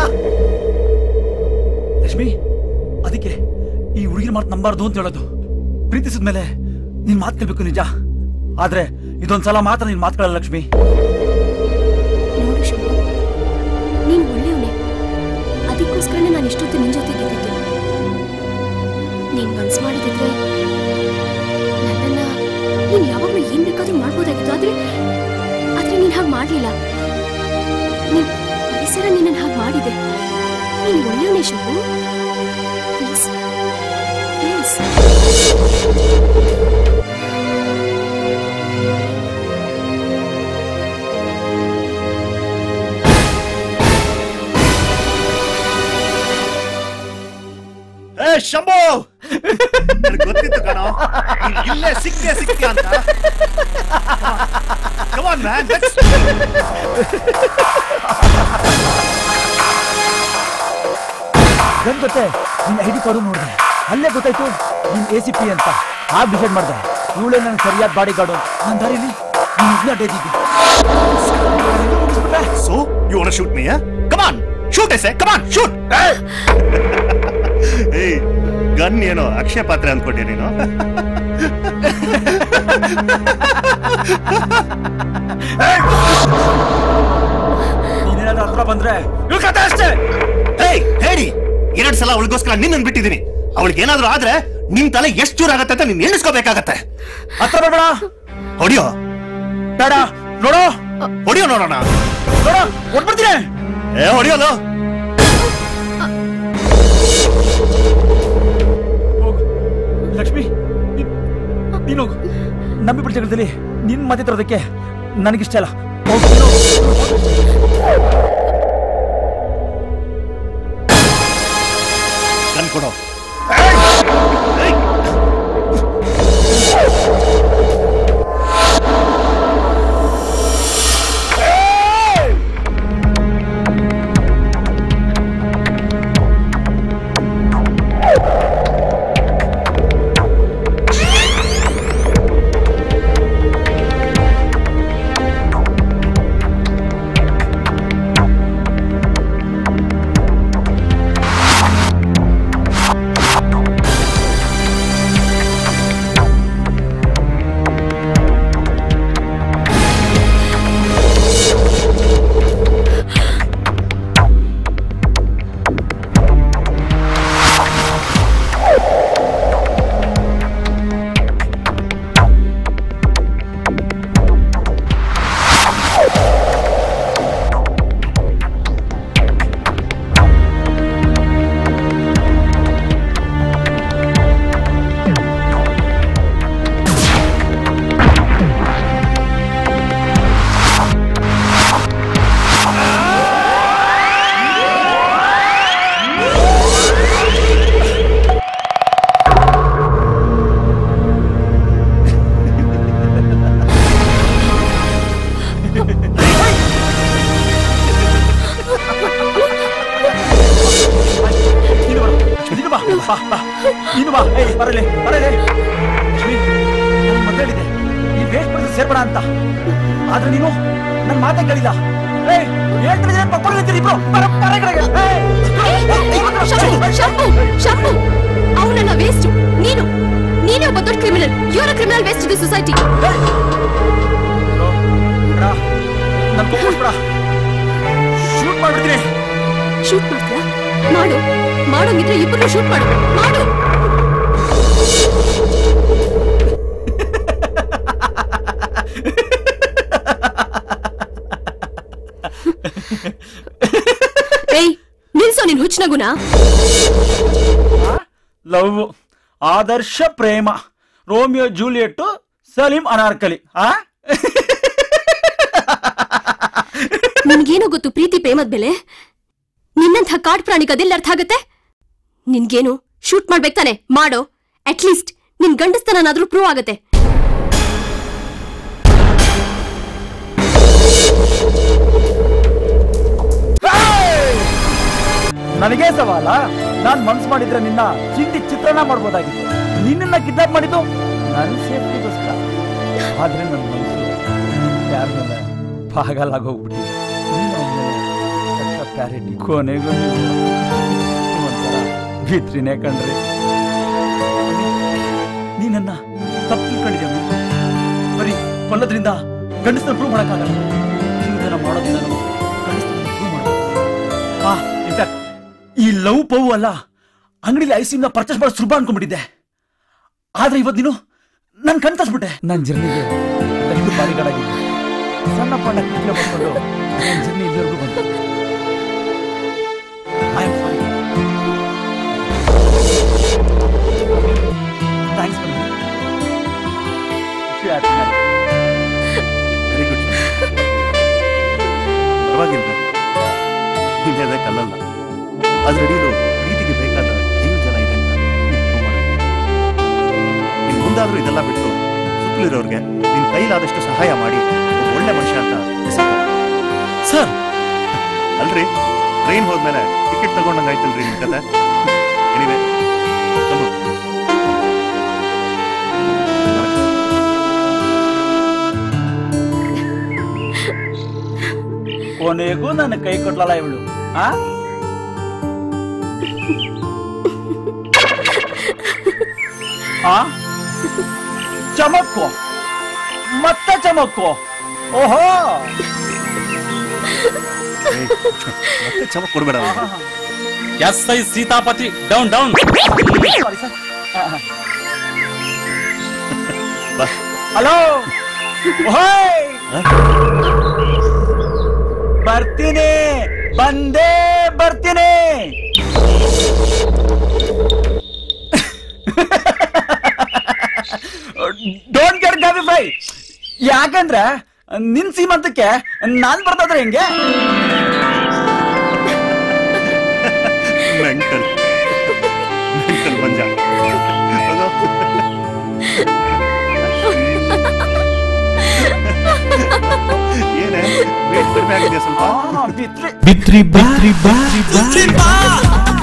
ಲಕ್ಷ್ಮಿ ಅದಕ್ಕೆ ಈ ಹುಡುಗಿನ ಮಾತು ನಂಬಾರ್ದು ಅಂತ ಹೇಳೋದು ಪ್ರೀತಿಸಿದ ಮೇಲೆ ನೀನ್ ಮಾತು ಕೇಳ್ಬೇಕು ನಿಜ ಆದ್ರೆ ಇದೊಂದ್ಸಲ ಮಾತ್ರ ನೀನ್ ಮಾತ್ಕೊಳ್ಳಲ್ಲ ಲಕ್ಷ್ಮಿ ನೋಡು ಶಂಭು ನೀನ್ ಒಳ್ಳೆಯವನೇ ಅದಕ್ಕೋಸ್ಕರನೇ ನಾನು ಇಷ್ಟೊತ್ತು ನಿನ್ ಜೊತೆಗಿದ್ದಿದ್ದು ನೀನ್ ಮನ್ಸ್ ಮಾಡಿದಿದ್ರೆ ನನ್ನನ್ನ ನೀನ್ ಯಾವಾಗ್ಲೂ ಏನ್ ಬೇಕಾದ್ರೂ ಮಾಡ್ಬೋದಾಗಿತ್ತು ಆದ್ರೆ ಆದ್ರೆ ನೀನ್ ಹಾಗೆ ಮಾಡ್ಲಿಲ್ಲ ನೀನ್ ಪರಿಸರ ನಿನ್ನ ಹಾಗೆ ಮಾಡಿದೆ ನೀನ್ ಒಳ್ಳೆಯವನೇ ಶಂಭು ಪ್ಲೀಸ್ ಪ್ಲೀಸ್ ಏ ಶಂಭು ನನಗ್ ಗೊತ್ತಿತ್ತು ಕಣೋ ನೀನ್ ಇಲ್ಲೇ ಸಿಕ್ಕೆ ಸಿಕ್ಕೆ ಅಂತ Come on, man. Let's- ನನ್ ಗೊತ್ತೆ ನಿನ್ ಐ ಡಿ ಕಾರ್ಡು ನೋಡಿದೆ ಅಲ್ಲೇ ಗೊತ್ತಾಯ್ತು ನೀನ್ ಎ ಸಿ ಪಿ ಅಂತ ಆಗ ಡಿಸೈಡ್ ಮಾಡಿದೆ ಇವಳೇ ನನ್ ಸರಿಯಾದ ಬಾಡಿ ಗಾರ್ಡು ನನ್ನ ದಾರಿಲಿ ನೀನ್ ಇದ್ನ ಅಡ್ಡಾದಿದ್ದಿ So, you wanna shoot me, huh? Come on! Shoot, I say! Come on, shoot! ಏಯ್ ಗನ್ ಏನೋ ಅಕ್ಷಯ ಪಾತ್ರೆ ಅಂದ್ಕೊಂಡೆ ನೀನು ನೀನೇನಾದ್ರೂ ಹತ್ರ ಬಂದ್ರೆ ಇವ್ಳ್ ಕತೆ ಅಷ್ಟೇ ಏಯ್ ಹೇಳಿ ಎರಡ್ ಸಲ ಅವಳಿಗೋಸ್ಕರ ನಿನ್ನನ್ ಬಿಟ್ಟಿದ್ದೀನಿ ಅವಳಿಗೆ ಏನಾದ್ರೂ ಆದ್ರೆ ನಿಮ್ ತಲೆ ಎಷ್ಟು ಚೂರ್ ಆಗತ್ತೆ ಅಂತ ನೀನ್ ಎಣಿಸ್ಕೋಬೇಕಾಗತ್ತೆ ಹತ್ರ ಬರ್ಬೇಡ ಹೊಡಿಯೋ ಬೇಡ ನೋಡು ಹೊಡಿಯೋ ನೋಡೋಣ ನೋಡು ಹೊಡ್ಬಿಡ್ತೀನಿ ಏ ಹೊಡಿಯೋದು ಲಕ್ಷ್ಮಿ ನೀ- ನೀನು ಹೋಗು ನಮ್ಮಿಬ್ಬರ ಜಗಳದಲ್ಲಿ ನಿನ್ ಮಧ್ಯೆ ತರೋದಕ್ಕೆ ನನಗಿಷ್ಟ ಇಲ್ಲ ಹೋಗು, ನೀನು ಹೋಗು. ಗನ್ ಕೊಡೋ ಆ ಸೇರ್ಬೇಡ ಅಂತ ಆದ್ರೆ ನೀನು ನನ್ ಮಾತೇ ಕೇಳಿಲ್ಲ ಏಯ್ ಹೇಳ್ತಿದ್ರೆ ಪಕ್ಕೊಂಡು ನಿಂತಿರಿ ಇಬ್ರು ಬರ ಬರ ಈ ಕಡೆಗೆ. ಏಯ್! ಶಂಭು ಶಂಭು ಅವನನ್ನ ವೇಸ್ಟ್ ನೀನು ನೀನೇ ಒಬ್ಬ ದೊಡ್ಡ criminal your criminal waste the society ನನ್ ಕೋಪಿಸ್ಬೇಡ ಶೂಟ್ ಮಾಡ್ಬಿಡ್ತೀನಿ ಶೂಟ್ ಮಾಡ್ತೀರಾ ಮಾಡು ಮಾಡೋಂಗಿದ್ರೆ ಇಬ್ಬರು ಶೂಟ್ ಮಾಡು ಮಾಡು ಏಯ್ ನಿಲ್ಸೋ ನಿನ್ ಹುಚ್ಚನಗುನ ಲವ್ ಆದರ್ಶ ಪ್ರೇಮ ರೋಮಿಯೋ ಜೂಲಿಯಟ್ ಸಲೀಂ ಅನಾರ್ಕಲಿ ಆ ನಿನ್ಗೇನೋ ಗೊತ್ತು ಪ್ರೀತಿ ಪ್ರೇಮದ ಬೆಲೆ ನಿನ್ನಂಥ ಕಾಡ್ ಪ್ರಾಣಿಗೆ ಅದೆಲ್ಲ ಅರ್ಥ ಆಗತ್ತೆ ನಿನ್ಗೇನು ಶೂಟ್ ಮಾಡ್ಬೇಕು ತಾನೆ ಮಾಡೋ ಅಟ್ಲೀಸ್ಟ್ ನಿನ್ ಗಂಡಸ್ತನಾದ್ರೂ ಪ್ರೂವ್ ಆಗತ್ತೆ ನನಗೆ ಸವಾಲ ನಾನ್ ಮನ್ಸ್ ಮಾಡಿದ್ರೆ ನಿನ್ನ ಚಿಂದಿ ಚಿತ್ರಣ ಮಾಡ್ಬೋದಾಗಿತ್ತು ನಿನ್ನನ್ನ ಕಿಡ್ನಾಪ್ ಮಾಡಿದ್ದು ನನ್ನ ಸೇಫ್ಟಿಗೋಸ್ಕರ ಆದ್ರೆ ನನ್ನ ಮನಸ್ಸು ಯಾರ ಮೇಲೆ ಪಾಗಲಾಗೋಗ್ಬಿಟ್ಟಿದೆ ಕ್ಲಾರಿಟಿ ಕೊನೆಗೂ ನೀವು ಒಂಥರ ಬಿತ್ರಿನೇ ಕಣ್ರಿ ನೀನನ್ನ ತಪ್ಪು ತಿಳ್ಕೊಂಡಿದ್ಯ ಬರೀ ಕೊಲ್ಲದ್ರಿಂದ ಗಂಡಸನ್ನ ಪ್ರೂವ್ ಮಾಡಕ್ಕಾಗಲ್ಲ ಜೀವನ ಮಾಡೋದ್ರಿಂದ ನಾವು ಗಂಡಸನ್ನ ಪ್ರೂವ್ ಮಾಡೋದು ಆ ಇನ್ಫ್ಯಾಕ್ಟ್ ಈ ಲವ್ ಪವ್ ಅಲ್ಲ ಅಂಗಡಿಲಿ ಐಸಿನ ಪರ್ಚೇಸ್ ಮಾಡೋ ಸುಲಭ ಅನ್ಕೊಂಡ್ಬಿಟ್ಟಿದ್ದೆ ಆದ್ರೆ ಇವತ್ತು ನೀನು ನನ್ ಕಣ್ ತರ್ಸ್ಬಿಟ್ಟೆ ನನ್ನ ಜರ್ನಿಗೆ ದಯವಿಟ್ಟು ಬಾರಿಗಾಡಾಗಿದ್ದೆ ಸಣ್ಣ ಪಣ್ಣ ಕಿಟ್ಲೆ ಮಾಡ್ಕೊಂಡು ನನ್ನ ಜರ್ನಿ ಇಲ್ಲಿವರೆಗೂ ಬಂತು I am sorry thanks very good ಪರವಾಗಿಲ್ಲ ನೀನ್ ಹೇಳ್ದೆ ಕಲ್ಲಲ್ಲ ಅದ್ರ ಅಡಿಲು ಪ್ರೀತಿಗೆ ಬೇಕಾದ ಜೀವ ಜನ ಇದೆ ಅಂತ ನೀನ್ prove ಮಾಡಿದ್ಯ. ಇನ್ ಮುಂದಾದ್ರೂ ಇದೆಲ್ಲ ಬಿಟ್ಟು ಸುತ್ತಲಿರೋರ್ಗೆ ನಿನ್ ಕೈಲಾದಷ್ಟು ಸಹಾಯ ಮಾಡಿ ಒಬ್ಬ ಒಳ್ಳೆ ಮನುಷ್ಯ ಅಂತ ಸರ್ ಅಲ್ರಿ ಟ್ರೈನ್ ಹೋದ್ಮೇಲೆ ಟಿಕೆಟ್ ತಗೊಂಡಂಗ್ ಆಯ್ತಲ್ರಿ ನಿಮ್ ಕತೆ ಎನಿವೆ ಕೊನೆಗೂ ನನ್ನ ಕೈ ಕೊಟ್ಲಲ್ಲ ಇವಳು ಆ ಆ ಚಮಕ್ಕು ಮತ್ತೆ ಚಮಕ್ಕು ಓಹೋ ಮತ್ತೆ ಚಮಕ್ ಕೊಡ್ಬೇಡ ಅವ್ನಿಗೆ. Yes I Sitapati down down sorry sir ಬಾ ಹಲೋ ಓಹೋಯ್ ಬರ್ತೀನಿ ಬಂದೇ ಬರ್ತೀನಿ ಡೋಂಟ್ ಗೆಟ್ ಗಾಬಿ ಫ್ರೈ ಯಾಕಂದ್ರೆ ನಿನ್ ಸೀಮಂತಕ್ಕೆ ನಾನ್ ಬರ್ತಾದ್ರೆ ಹೆಂಗೆ ಮೆಂಟಲ್ ಮೆಂಟಲ್ ಮಂಜ ಹೋಗೋ. ಏನೇ ವೇಟ್ ಕಡಿಮೆ ಆಗಿದೆ ಸ್ವಲ್ಪ ಬಿತ್ರಿ ಬಿತ್ರಿ ಬಾ ಬಿತ್ರಿ ಬಾ